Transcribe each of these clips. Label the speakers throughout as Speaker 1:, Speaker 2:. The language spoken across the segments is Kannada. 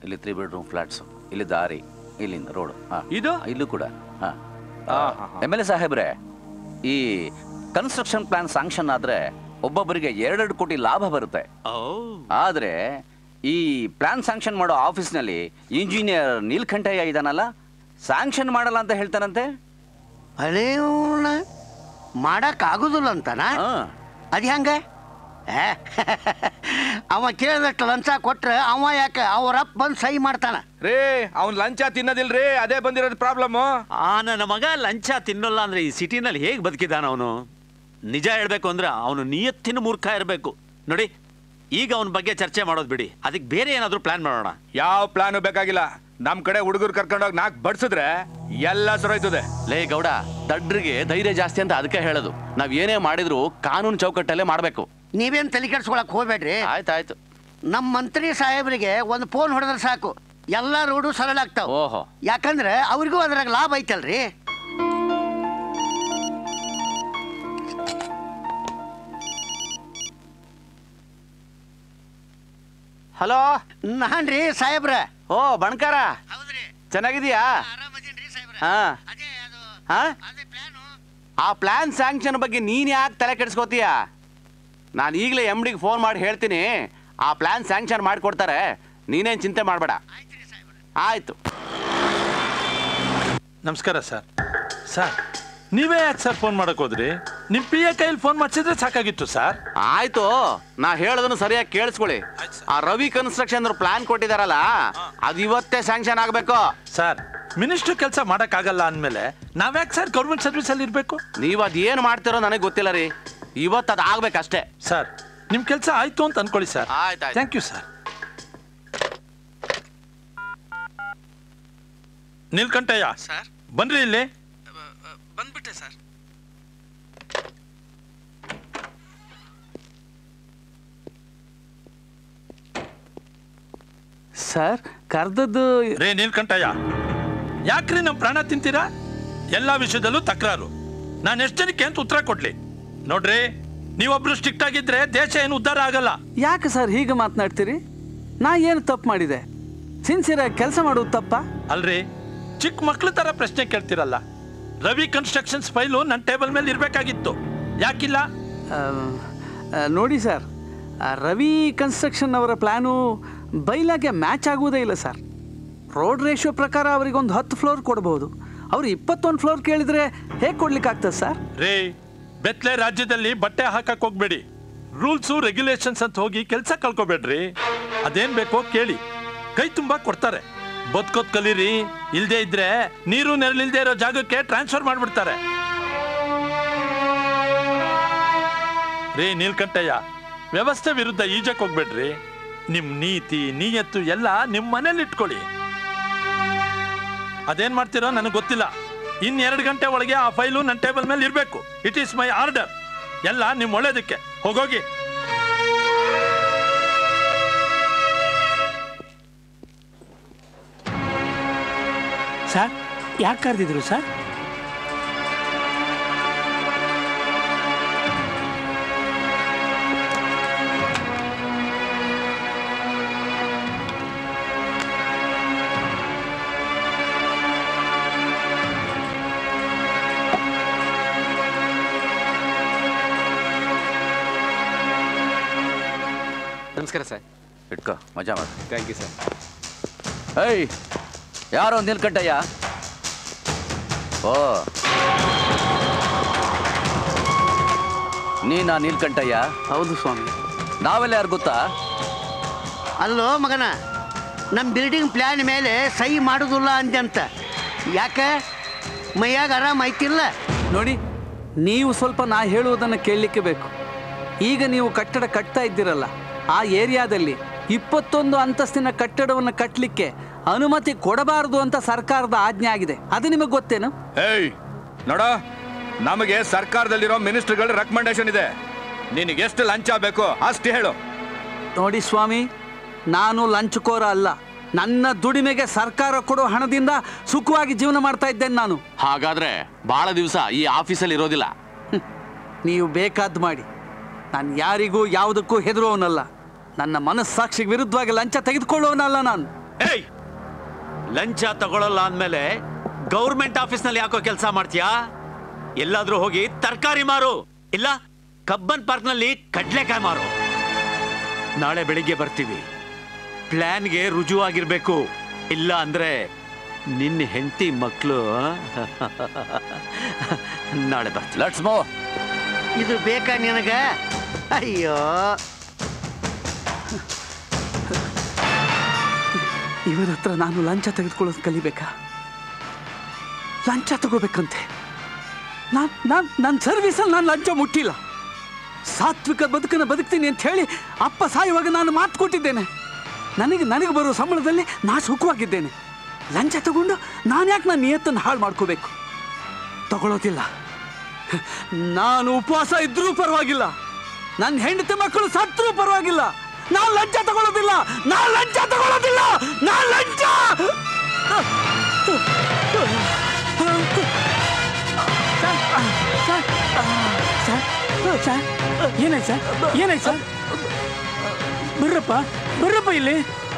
Speaker 1: ಇಲ್ಲಿ ತ್ರೀ ಬೆಡ್ರೂಮ್ ಫ್ಲಾಟ್ಸ್ ಇಲ್ಲಿ ದಾರಿ ಇಲ್ಲಿಂದ ರೋಡ್
Speaker 2: ಇದು?
Speaker 1: ಇಲ್ಲೂ ಕೂಡ ಹಾ
Speaker 2: ಆ, ಹಾ, ಹಾ.
Speaker 1: ಎಮ್ ಎಲ್ ಎ ಸಾಹೇಬ್ರೆ ಈ ಕನ್ಸ್ಟ್ರಕ್ಷನ್ ಪ್ಲಾನ್ ಸಾಂಕ್ಷನ್ ಆದ್ರೆ ಒಬ್ಬೊಬ್ಬರಿಗೆ ಎರಡೆರಡು ಕೋಟಿ ಲಾಭ ಬರುತ್ತೆ ಆದ್ರೆ ಈ ಪ್ಲಾನ್ ಸ್ಯಾಂಕ್ಷನ್ ಮಾಡೋ ಆಫೀಸ್ನಲ್ಲಿ ಇಂಜಿನಿಯರ್ ನೀಲ್ಕಂಠಯ್ಯ ಇದಾನಲ್ಲ ಸ್ಯಾಂಕ್ಷನ್ ಮಾಡಲ್ಲ ಅಂತ ಹೇಳ್ತಾನಂತೆ
Speaker 3: ಅಲೇವನ ಮಾಡಕ್ ಆಗುದಿಲ್ಲ ಅಂತನ
Speaker 1: ಹಾ.
Speaker 3: ಅದ್ ಹೆಂಗ ಏ, ಅವ ಕೇಳಿದಷ್ಟು ಲಂಚ ಕೊಟ್ರೆ ಅವ ಯಾಕೆ ಅವರಪ್ಪ ಬಂದು ಸಹಿ ಮಾಡ್ತಾನ
Speaker 2: ರೇ ಅವ್ನ್ ಲಂಚ ತಿನ್ನೋದಿಲ್ರಿ ಅದೇ ಬಂದಿರೋದು ಪ್ರಾಬ್ಲಮ್
Speaker 4: ಆ ನನ್ನ ಮಗ ಲಂಚ ತಿನ್ನಲ್ಲ ಅಂದ್ರೆ ಈ ಸಿಟಿನಲ್ಲಿ ಹೇಗೆ ಬದುಕಿದಾನ ಅವನು ನಿಜ ಹೇಳ್ಬೇಕು ಅಂದ್ರೆ ಅವನು ನಿಯತ್ತಿನ ಮೂರ್ಖ ಇರಬೇಕು ನೋಡಿ ಈಗ ಅವನ ಬಗ್ಗೆ ಚರ್ಚೆ ಮಾಡೋದು ಬಿಡಿ ಅದಕ್ಕೆ ಬೇರೆ ಏನಾದರೂ ಪ್ಲಾನ್ ಮಾಡೋಣ
Speaker 2: ಯಾವ ಪ್ಲಾನು ಬೇಕಾಗಿಲ್ಲ ನಮ್ ಕಡೆ ಹುಡುಗರು ಕರ್ಕೊಂಡೋಗಿ ನಾಕ್ ಬಡ್ಸಿದ್ರೆ ಎಲ್ಲ ಸರೋಯ್ತದೆ
Speaker 1: ಲೇ ಗೌಡ ದಡ್ರಿಗೆ ಧೈರ್ಯ ಜಾಸ್ತಿ ಅಂತ ಅದಕ್ಕೆ ಹೇಳೋದು ನಾವ್ ಏನೇ ಮಾಡಿದ್ರು ಕಾನೂನು ಚೌಕಟ್ಟಲ್ಲೇ ಮಾಡ್ಬೇಕು
Speaker 3: ನೀವೇನ್ ತಲೆ ಕೆಡ್ಸ್ಕೊಳಕ್ ಹೋಗ್ಬೇಡ್ರಿ
Speaker 1: ಆಯ್ತಾಯ್ತು
Speaker 3: ನಮ್ಮ ಮಂತ್ರಿ ಸಾಹೇಬರಿಗೆ ಒಂದು ಫೋನ್ ಹೊಡೆದ್ರೆ ಸಾಕು ಎಲ್ಲ ರೋಡು ಸರಳ ಆಗ್ತಾವ
Speaker 1: ಓಹೋ
Speaker 3: ಯಾಕಂದ್ರೆ ಅವ್ರಿಗೂ ಅದ್ರಾಗ ಲಾಭ ಐತಲ್ರಿ
Speaker 1: ಹಲೋ
Speaker 3: ನಾನ್ರಿ ಸಾಹೇಬ್ರ
Speaker 1: ಓ ಬಣ್ಕಾರ
Speaker 3: ಹೌದ್ರಿ
Speaker 1: ಚೆನ್ನಾಗಿದೀಯಾ
Speaker 3: ಆರಾಮದೀನ್ರಿ ಸಾಹೇಬ್ರ
Speaker 1: ಹಾ
Speaker 3: ಅದೇ ಅದು
Speaker 1: ಹಾ
Speaker 3: ಅದೇ ಪ್ಲಾನು
Speaker 1: ಆ ಪ್ಲಾನ್ ಸ್ಯಾಂಕ್ಷನ್ ಬಗ್ಗೆ ನೀನ್ ಯಾಕೆ ತಲೆ ಕೆಡಿಸ್ಕೋತೀಯ ನಾನು ಈಗಲೇ ಎಮ್ ಡಿಗೆ ಫೋನ್ ಮಾಡಿ ಹೇಳ್ತೀನಿ ಆ ಪ್ಲಾನ್ ಸ್ಯಾಂಕ್ಷನ್ ಮಾಡಿಕೊಡ್ತಾರೆ ನೀನೇನು ಚಿಂತೆ ಮಾಡಬೇಡ ಆಯ್ತು
Speaker 5: ನಮಸ್ಕಾರ ಸರ್ ಸರ್ ನೀವೇ ಯಾಕೆ ಸರ್ ಫೋನ್ ಮಾಡಕ್ ಹೋದ್ರಿ ನಿಮ್ ಪಿ ಎ ಕೈಯಲ್ಲಿ ಫೋನ್ ಮಾಡಿಸಿದ್ರೆ ಸಾಕಾಗಿತ್ತು ಸರ್
Speaker 1: ಆಯ್ತು ನಾ ಹೇಳೋದನ್ನು ಸರಿಯಾಗಿ ಕೇಳಿಸ್ಕೊಳ್ಳಿ ಆ ರವಿ ಕನ್ಸ್ಟ್ರಕ್ಷನ್ ಪ್ಲಾನ್ ಕೊಟ್ಟಿದಾರಲ್ಲ ಅದು ಇವತ್ತೇ ಸ್ಯಾಂಕ್ಷನ್ ಆಗಬೇಕು
Speaker 5: ಸರ್ ಮಿನಿಸ್ಟರ್ ಕೆಲಸ ಮಾಡಕ್ಕಾಗಲ್ಲ ಅಂದಮೇಲೆ ನಾವ್ಯಾಕೆ ಸರ್ ಗೌರ್ಮೆಂಟ್ ಸರ್ವಿಸ್ ಅಲ್ಲಿ ಇರ್ಬೇಕು
Speaker 1: ನೀವು ಅದೇನು ಮಾಡ್ತಿರೋ ನನಗೆ ಗೊತ್ತಿಲ್ಲ ರೀ ಇವತ್ತು ಅದು ಆಗ್ಬೇಕಷ್ಟೇ
Speaker 5: ಸರ್ ನಿಮ್ ಕೆಲಸ ಆಯ್ತು ಅಂತ ಅನ್ಕೊಳ್ಳಿ ಸರ್
Speaker 1: ಆಯ್ತಾಯ್ತು.
Speaker 5: Thank you sir Neelkantaiah
Speaker 6: sir
Speaker 5: ಬನ್ರಿ ಇಲ್ಲಿ
Speaker 6: ಬಂದ್ಬಿಟ್ಟೆ ಸರ್
Speaker 7: ಸರ್ ಕರ್ದದ್ದು
Speaker 5: ರೇ ನೀಲ್ಕಂಠಯ್ಯ ಯಾಕ್ರಿ ನಮ್ ಪ್ರಾಣ ತಿಂತೀರಾ ಎಲ್ಲಾ ವಿಷಯದಲ್ಲೂ ತಕರಾರು ನಾನು ಎಷ್ಟು ಜನಕ್ಕೆ ಅಂತ ಉತ್ತರ ಕೊಡ್ಲಿ ನೋಡ್ರಿ ನೀವೊಬ್ರು ಸ್ಟ್ರಿಕ್ಟ್ ಆಗಿದ್ರೆ ದೇಶ ಏನು ಉದ್ಧಾರ ಆಗಲ್ಲ
Speaker 7: ಯಾಕೆ ಸರ್ ಹೀಗೆ ಮಾತನಾಡ್ತೀರಿ ನಾ ಏನು ತಪ್ಪು ಮಾಡಿದೆ ಸಿನ್ಸಿಯರಾಗಿ ಕೆಲಸ ಮಾಡೋದು ತಪ್ಪಾ
Speaker 5: ಅಲ್ರಿ ಚಿಕ್ಕ ಮಕ್ಳ ತರ ಪ್ರಶ್ನೆ ಕೇಳ್ತಿರಲ್ಲ ರವಿ ಕನ್ಸ್ಟ್ರಕ್ಷನ್ಸ್ ಫೈಲು ನನ್ನ ಟೇಬಲ್ ಮೇಲೆ ಇರ್ಬೇಕಾಗಿತ್ತು ಯಾಕಿಲ್ಲ
Speaker 7: ಆ, ಆ, ನೋಡಿ ಸರ್ ಆ ರವಿ ಕನ್ಸ್ಟ್ರಕ್ಷನ್ ಅವರ ಪ್ಲ್ಯಾನು ಬೈಲಾಗೆ ಮ್ಯಾಚ್ ಆಗುವುದೇ ಇಲ್ಲ ಸರ್ ರೋಡ್ ರೇಷಿಯೋ ಪ್ರಕಾರ ಅವರಿಗೊಂದು ಹತ್ತು ಫ್ಲೋರ್ ಕೊಡ್ಬೋದು ಅವ್ರು ಇಪ್ಪತ್ತೊಂದು ಫ್ಲೋರ್ ಕೇಳಿದರೆ ಹೇಗೆ ಕೊಡ್ಲಿಕ್ಕಾಗ್ತದೆ ಸರ್
Speaker 5: ರೇ ಬೆತ್ಲೆ ರಾಜ್ಯದಲ್ಲಿ ಬಟ್ಟೆ ಹಾಕಕ್ ಹೋಗ್ಬೇಡಿ ರೂಲ್ಸು ರೆಗ್ಯುಲೇಷನ್ಸ್ ಅಂತ ಹೋಗಿ ಕೆಲಸ ಕಳ್ಕೊಬೇಡ್ರಿ ಅದೇನ್ ಬೇಕೋ ಕೇಳಿ ಕೈ ತುಂಬಾ ಕೊಡ್ತಾರೆ ಬದುಕೋದ್ ಕಲೀರಿ ಇಲ್ದೇ ಇದ್ರೆ ನೀರು ನೆರಳಿಲ್ದೇ ಇರೋ ಜಾಗಕ್ಕೆ ಟ್ರಾನ್ಸ್ಫರ್ ಮಾಡ್ಬಿಡ್ತಾರೆ ರೇ ನೀಲ್ಕಂಠಯ್ಯ ವ್ಯವಸ್ಥೆ ವಿರುದ್ಧ ಈಜಕ್ ಹೋಗ್ಬೇಡ್ರಿ ನಿಮ್ ನೀತಿ ನೀಯತ್ತು ಎಲ್ಲ ನಿಮ್ ಮನೇಲಿ ಇಟ್ಕೊಳ್ಳಿ ಅದೇನ್ ಮಾಡ್ತೀರೋ ನನಗೆ ಗೊತ್ತಿಲ್ಲ ಇನ್ ಎರಡು ಗಂಟೆ ಒಳಗೆ ಆ ಫೈಲು ನನ್ನ ಟೇಬಲ್ ಮೇಲೆ ಇರಬೇಕು ಇಟ್ ಈಸ್ ಮೈ ಆರ್ಡರ್ ಎಲ್ಲ ನಿಮ್ ಒಳ್ಳೇದಕ್ಕೆ ಹೋಗೋಗಿ
Speaker 7: ಸರ್ ಯಾಕೆ ಕರೆದಿದ್ರು ಸರ್
Speaker 6: ನಮಸ್ಕಾರ ಸರ್
Speaker 1: ಇಟ್ಕೋ ಮಜಾ ಮಾಡು
Speaker 6: ಥ್ಯಾಂಕ್ ಯು ಸರ್
Speaker 1: ಏಯ್ ಯಾರೋ ನೀಲ್ಕಂಠಯ್ಯ ಓ ನೀನಾ ನೀಲ್ಕಂಠಯ್ಯ
Speaker 7: ಹೌದು ಸ್ವಾಮಿ
Speaker 1: ನಾವೆಲ್ಲ ಯಾರು ಗೊತ್ತಾ
Speaker 3: ಅಲ್ಲೋ ಮಗನ ನಮ್ಮ ಬಿಲ್ಡಿಂಗ್ ಪ್ಲ್ಯಾನ್ ಮೇಲೆ ಸಹಿ ಮಾಡುದಿಲ್ಲ ಅಂದ್ಯಂತ ಯಾಕೆ ಮೈಯಾಗ ಆರಾಮ ಐತಿಲ್ಲ
Speaker 7: ನೋಡಿ ನೀವು ಸ್ವಲ್ಪ ನಾ ಹೇಳುವುದನ್ನು ಕೇಳಲಿಕ್ಕೆ ಬೇಕು ಈಗ ನೀವು ಕಟ್ಟಡ ಕಟ್ತಾ ಇದ್ದೀರಲ್ಲ ಆ ಏರಿಯಾದಲ್ಲಿ ಇಪ್ಪತ್ತೊಂದು ಅಂತಸ್ತಿನ ಕಟ್ಟಡವನ್ನು ಕಟ್ಟಲಿಕ್ಕೆ ಅನುಮತಿ ಕೊಡಬಾರದು ಅಂತ ಸರ್ಕಾರದ ಆಜ್ಞೆ ಆಗಿದೆ ಅದು ನಿಮಗೆ ಗೊತ್ತೇನು
Speaker 2: ಏಯ್ ನೋಡ ನಮಗೆ ಸರ್ಕಾರದಲ್ಲಿರೋ ಮಿನಿಸ್ಟರ್ಗಳ ರೆಕಮೆಂಡೇಶನ್ ಇದೆ ನಿನಗೆ ಎಷ್ಟು ಲಂಚ ಬೇಕು ಅಷ್ಟು ಹೇಳು
Speaker 7: ನೋಡಿ ಸ್ವಾಮಿ ನಾನು ಲಂಚಕೋರ ಅಲ್ಲ ನನ್ನ ದುಡಿಮೆಗೆ ಸರ್ಕಾರ ಕೊಡೋ ಹಣದಿಂದ ಸುಖವಾಗಿ ಜೀವನ ಮಾಡ್ತಾ ಇದ್ದೇನೆ ನಾನು
Speaker 1: ಹಾಗಾದ್ರೆ ಬಹಳ ದಿವಸ ಈ ಆಫೀಸಲ್ಲಿ ಇರೋದಿಲ್ಲ
Speaker 7: ನೀವು ಬೇಕಾದ್ದು ಮಾಡಿ ನಾನು ಯಾರಿಗೂ ಯಾವುದಕ್ಕೂ ಹೆದರುವವನಲ್ಲ ನನ್ನ ಮನಸ್ಸಾಕ್ಷಿಗೆ ವಿರುದ್ಧವಾಗಿ ಲಂಚ ತೆಗೆದುಕೊಳ್ಳುವವನಲ್ಲ ನಾನು
Speaker 4: ಏಯ್ ಲಂಚ ತಗೊಳ್ಳಲ್ಲ ಅಂದ್ಮೇಲೆ ಗೌರ್ಮೆಂಟ್ ಆಫೀಸ್ನಲ್ಲಿ ಯಾಕೋ ಕೆಲಸ ಮಾಡ್ತೀಯಾ ಎಲ್ಲಾದ್ರೂ ಹೋಗಿ ತರಕಾರಿ ಮಾರು ಇಲ್ಲ ಕಬ್ಬನ್ ಪಾರ್ಕ್ನಲ್ಲಿ ಕಡ್ಲೆಕಾಯಿ ಮಾರು ನಾಳೆ ಬೆಳಿಗ್ಗೆ ಬರ್ತೀವಿ ಪ್ಲಾನ್ಗೆ ರುಜುವಾಗಿರ್ಬೇಕು ಇಲ್ಲ ಅಂದ್ರೆ ನಿನ್ನ ಹೆಂಡತಿ ಮಕ್ಕಳು ನಾಳೆ ಬರ್ತೀವಿ
Speaker 1: ಲೆಟ್ಸ್ ಮೋ
Speaker 3: ಇದು ಬೇಕಾ ನಿನಗ ಅಯ್ಯೋ
Speaker 7: ಇವರ ಹತ್ರ ನಾನು ಲಂಚ ತೆಗೆದುಕೊಳ್ಳೋದು ಕಲಿಬೇಕಾ ಲಂಚ ತಗೋಬೇಕಂತೆ ನಾನು ನಾನು ನನ್ನ ಸರ್ವಿಸಲ್ಲಿ ನಾನು ಲಂಚ ಮುಟ್ಟಿಲ್ಲ ಸಾತ್ವಿಕ ಬದುಕನ್ನು ಬದುಕ್ತೀನಿ ಅಂತ ಹೇಳಿ ಅಪ್ಪ ಸಾಯುವಾಗ ನಾನು ಮಾತು ಕೊಟ್ಟಿದ್ದೇನೆ ನನಗೆ ನನಗೆ ಬರೋ ಸಂಬಳದಲ್ಲಿ ನಾ ಸುಖವಾಗಿದ್ದೇನೆ ಲಂಚ ತಗೊಂಡು ನಾನು ಯಾಕೆ ನನ್ನ ನಿಯತ್ತನ್ನು ಹಾಳು ಮಾಡ್ಕೋಬೇಕು ತಗೊಳ್ಳೋದಿಲ್ಲ ನಾನು ಉಪವಾಸ ಇದ್ರೂ ಪರವಾಗಿಲ್ಲ ನನ್ನ ಹೆಂಡತಿ ಮಕ್ಕಳು ಸತ್ರೂ ಪರವಾಗಿಲ್ಲ ನಾನು ಲಂಚ ತಗೊಳ್ಳೋದಿಲ್ಲ ನಾನು ಲಂಚ ತಗೊಳ್ಳೋದಿಲ್ಲ ನಾನು ಲಂಚ
Speaker 8: ಏನಾಯ್ತು ಸರ್ ಏನಾಯ್ತು ಸರ್ ಬರ್ರಪ್ಪ ಬರ್ರಪ್ಪ ಇಲ್ಲಿ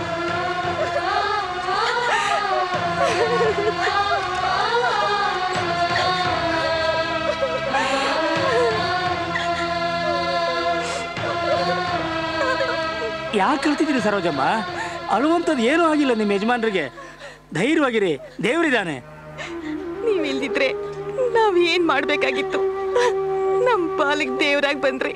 Speaker 8: ಯಾಕೆ ಕಳ್ತಿದ್ದೀರಿ ಸರೋಜಮ್ಮ ಅಳುವಂಥದ್ದು ಏನೂ ಆಗಿಲ್ಲ ನಿಮ್ಮ ಯಜಮಾನ್ರಿಗೆ ಧೈರ್ಯವಾಗಿರಿ ದೇವರಿದ್ದಾನೆ
Speaker 9: ನೀವಿಲ್ದಿದ್ರೆ ನಾವ್ ಏನ್ ಮಾಡ್ಬೇಕಾಗಿತ್ತು ನಮ್ ಪಾಲಿಗೆ ದೇವ್ರಾಗ್ ಬಂದ್ರಿ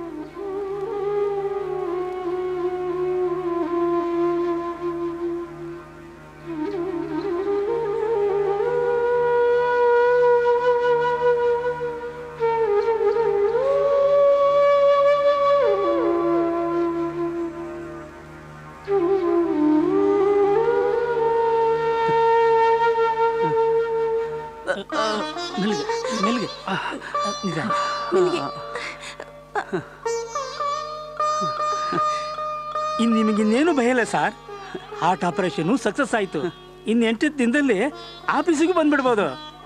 Speaker 8: ಮೆಲ್ಗೆ ಮೆಲ್ಗೆ ಆ, ಆ, ನಿಧಾನ. ಇನ್ನು ನಿಮಗಿನ್ನೇನು ಭಯ ಇಲ್ಲ ಸರ್ ಹಾರ್ಟ್ ಆಪರೇಷನ್ ಸಕ್ಸಸ್ ಆಯ್ತು ಇನ್ನು ಎಂಟು ದಿನದಲ್ಲಿ ಆಫೀಸಿಗೆ ಬಂದ್ಬಿಡ್ಬೋದು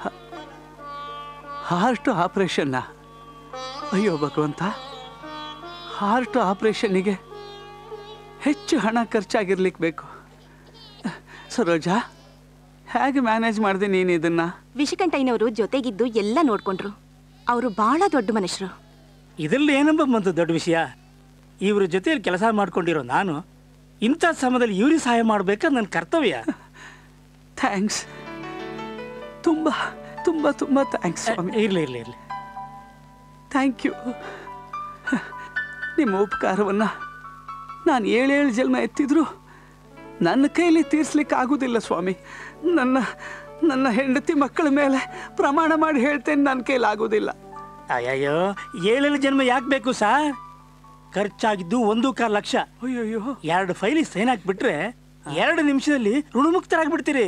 Speaker 7: ಹಾರ್ಟ್ ಆಪರೇಷನ್ನ ಅಯ್ಯೋ ಭಗವಂತ ಹಾರ್ಟ್ ಆಪರೇಷನ್ನಿಗೆ ಹೆಚ್ಚು ಹಣ ಖರ್ಚಾಗಿರ್ಲಿಕ್ಕೆ ಬೇಕು ಸರೋಜಾ ಹೇಗೆ ಮ್ಯಾನೇಜ್ ಮಾಡಿದೆ ನೀನು ಇದನ್ನು
Speaker 9: ವಿಷಕಂಠಯ್ಯನವರು ಜೊತೆಗಿದ್ದು ಎಲ್ಲ ನೋಡ್ಕೊಂಡ್ರು ಅವರು ಬಹಳ ದೊಡ್ಡ ಮನುಷ್ಯರು
Speaker 8: ಇದರಲ್ಲಿ ಏನಂಬ ಬಂತು ದೊಡ್ಡ ವಿಷಯ ಇವ್ರ ಜೊತೆಯಲ್ಲಿ ಕೆಲಸ ಮಾಡ್ಕೊಂಡಿರೋ ನಾನು ಇಂಥ ಸಮಯದಲ್ಲಿ ಇವ್ರಿಗೆ ಸಹಾಯ ಮಾಡ್ಬೇಕಾ ನನ್ನ ಕರ್ತವ್ಯ
Speaker 7: ಥ್ಯಾಂಕ್ಸ್ ತುಂಬ ತುಂಬ ತುಂಬ ಥ್ಯಾಂಕ್ಸ್ ಸ್ವಾಮಿ
Speaker 8: ಇರ್ಲಿ ಇರ್ಲಿ ಇರ್ಲಿ
Speaker 7: ಥ್ಯಾಂಕ್ ಯು ನಿಮ್ಮ ಉಪಕಾರವನ್ನು ನಾನು ಏಳೇಳು ಜನ್ಮ ಎತ್ತಿದ್ರು ನನ್ನ ಕೈಲಿ ತೀರ್ಸ್ಲಿಕ್ಕೆ ಆಗೋದಿಲ್ಲ ಸ್ವಾಮಿ ನನ್ನ ನನ್ನ ಹೆಂಡತಿ ಮಕ್ಕಳ ಮೇಲೆ ಪ್ರಮಾಣ ಮಾಡಿ ಹೇಳ್ತೇನೆ ನನ್ನ ಕೈಲಿ ಆಗೋದಿಲ್ಲ
Speaker 8: ಅಯ್ಯಯ್ಯೋ ಏಳೇಳು ಜನ್ಮ ಯಾಕೆ ಬೇಕು ಸರ್ ಖರ್ಚಾಗಿದ್ದು ಒಂದು ಕಾಲು ಲಕ್ಷ
Speaker 7: ಅಯ್ಯಯ್ಯೋ
Speaker 8: ಎರಡು ಫೈಲಿಗೆ ಸೈನ್ ಹಾಕ್ಬಿಟ್ರೆ ಎರಡು ನಿಮಿಷದಲ್ಲಿ ಋಣಮುಕ್ತರಾಗ್ಬಿಡ್ತೀರಿ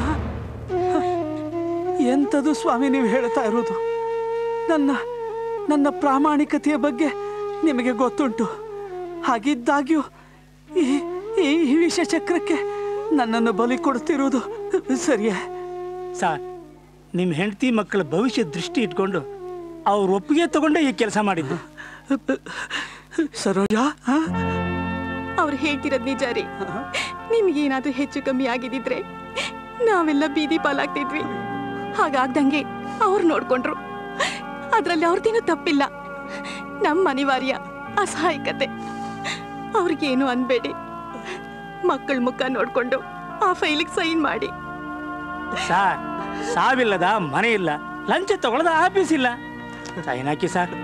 Speaker 7: ಎಂಥದ್ದು ಸ್ವಾಮಿ ನೀವು ಹೇಳ್ತಾ ಇರೋದು ನನ್ನ ನನ್ನ ಪ್ರಾಮಾಣಿಕತೆಯ ಬಗ್ಗೆ ನಿಮಗೆ ಗೊತ್ತುಂಟು ಹಾಗಿದ್ದಾಗ್ಯೂ ಈ ಈ ಈ ವಿಷ ಚಕ್ರಕ್ಕೆ ನನ್ನನ್ನು ಬಲಿ ಕೊಡ್ತಿರೋದು ಸರಿಯೇ
Speaker 8: ಸರ್ ನಿಮ್ಮ ಹೆಂಡತಿ ಮಕ್ಕಳ ಭವಿಷ್ಯ ದೃಷ್ಟಿ ಇಟ್ಕೊಂಡು ಅವ್ರ ಒಪ್ಪಿಗೆ ತಗೊಂಡೆ ಈ ಕೆಲಸ ಮಾಡಿದ್ದು
Speaker 7: ಸರೋಜಾ ಆ?
Speaker 9: ಅವ್ರು ಹೇಳ್ತಿರೋದ್ ನಿಜ ರೀ ನಿಮ್ಗೇನಾದ್ರೂ ಹೆಚ್ಚು ಕಮ್ಮಿ ಆಗಿದ್ದಿದ್ರೆ ನಾವೆಲ್ಲ ಬೀದಿ ಪಾಲಾಗ್ತಿದ್ವಿ ಹಾಗಾಗ್ದಂಗೆ ಅವ್ರು ನೋಡ್ಕೊಂಡ್ರು ಅದ್ರಲ್ಲಿ ಅವ್ರದ್ದೇನು ತಪ್ಪಿಲ್ಲ ನಮ್ಮ ಅನಿವಾರ್ಯ ಅಸಹಾಯಕತೆ ಅವ್ರಿಗೇನು ಅನ್ಬೇಡಿ ಮಕ್ಕಳ ಮುಖ ನೋಡ್ಕೊಂಡು ಆ ಫೈಲಿಗೆ ಸೈನ್ ಮಾಡಿ
Speaker 8: ಸರ್ ಸಾವಿಲ್ಲದ ಮನೆ ಇಲ್ಲ ಲಂಚ ತಗೊಳ್ಳದ ಆಫೀಸ್ ಇಲ್ಲ ಸೈನ್ ಹಾಕಿ ಸರ್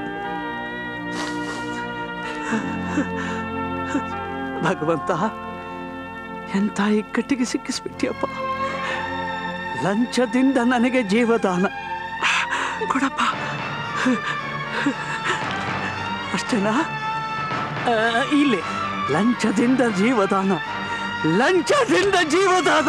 Speaker 7: ಭಗವಂತ ಎಂಥ ಇಕ್ಕಟ್ಟಿಗೆ ಸಿಕ್ಕಿಸ್ಬಿಟ್ಟಿಯಪ್ಪ ಲಂಚದಿಂದ ನನಗೆ ಜೀವದಾನ ಕೊಡಪ್ಪ ಅಷ್ಟೇನಾ
Speaker 8: ಆ, ಇಲ್ಲಿ
Speaker 7: ಲಂಚದಿಂದ ಜೀವದಾನ ಲಂಚದಿಂದ ಜೀವದಾನ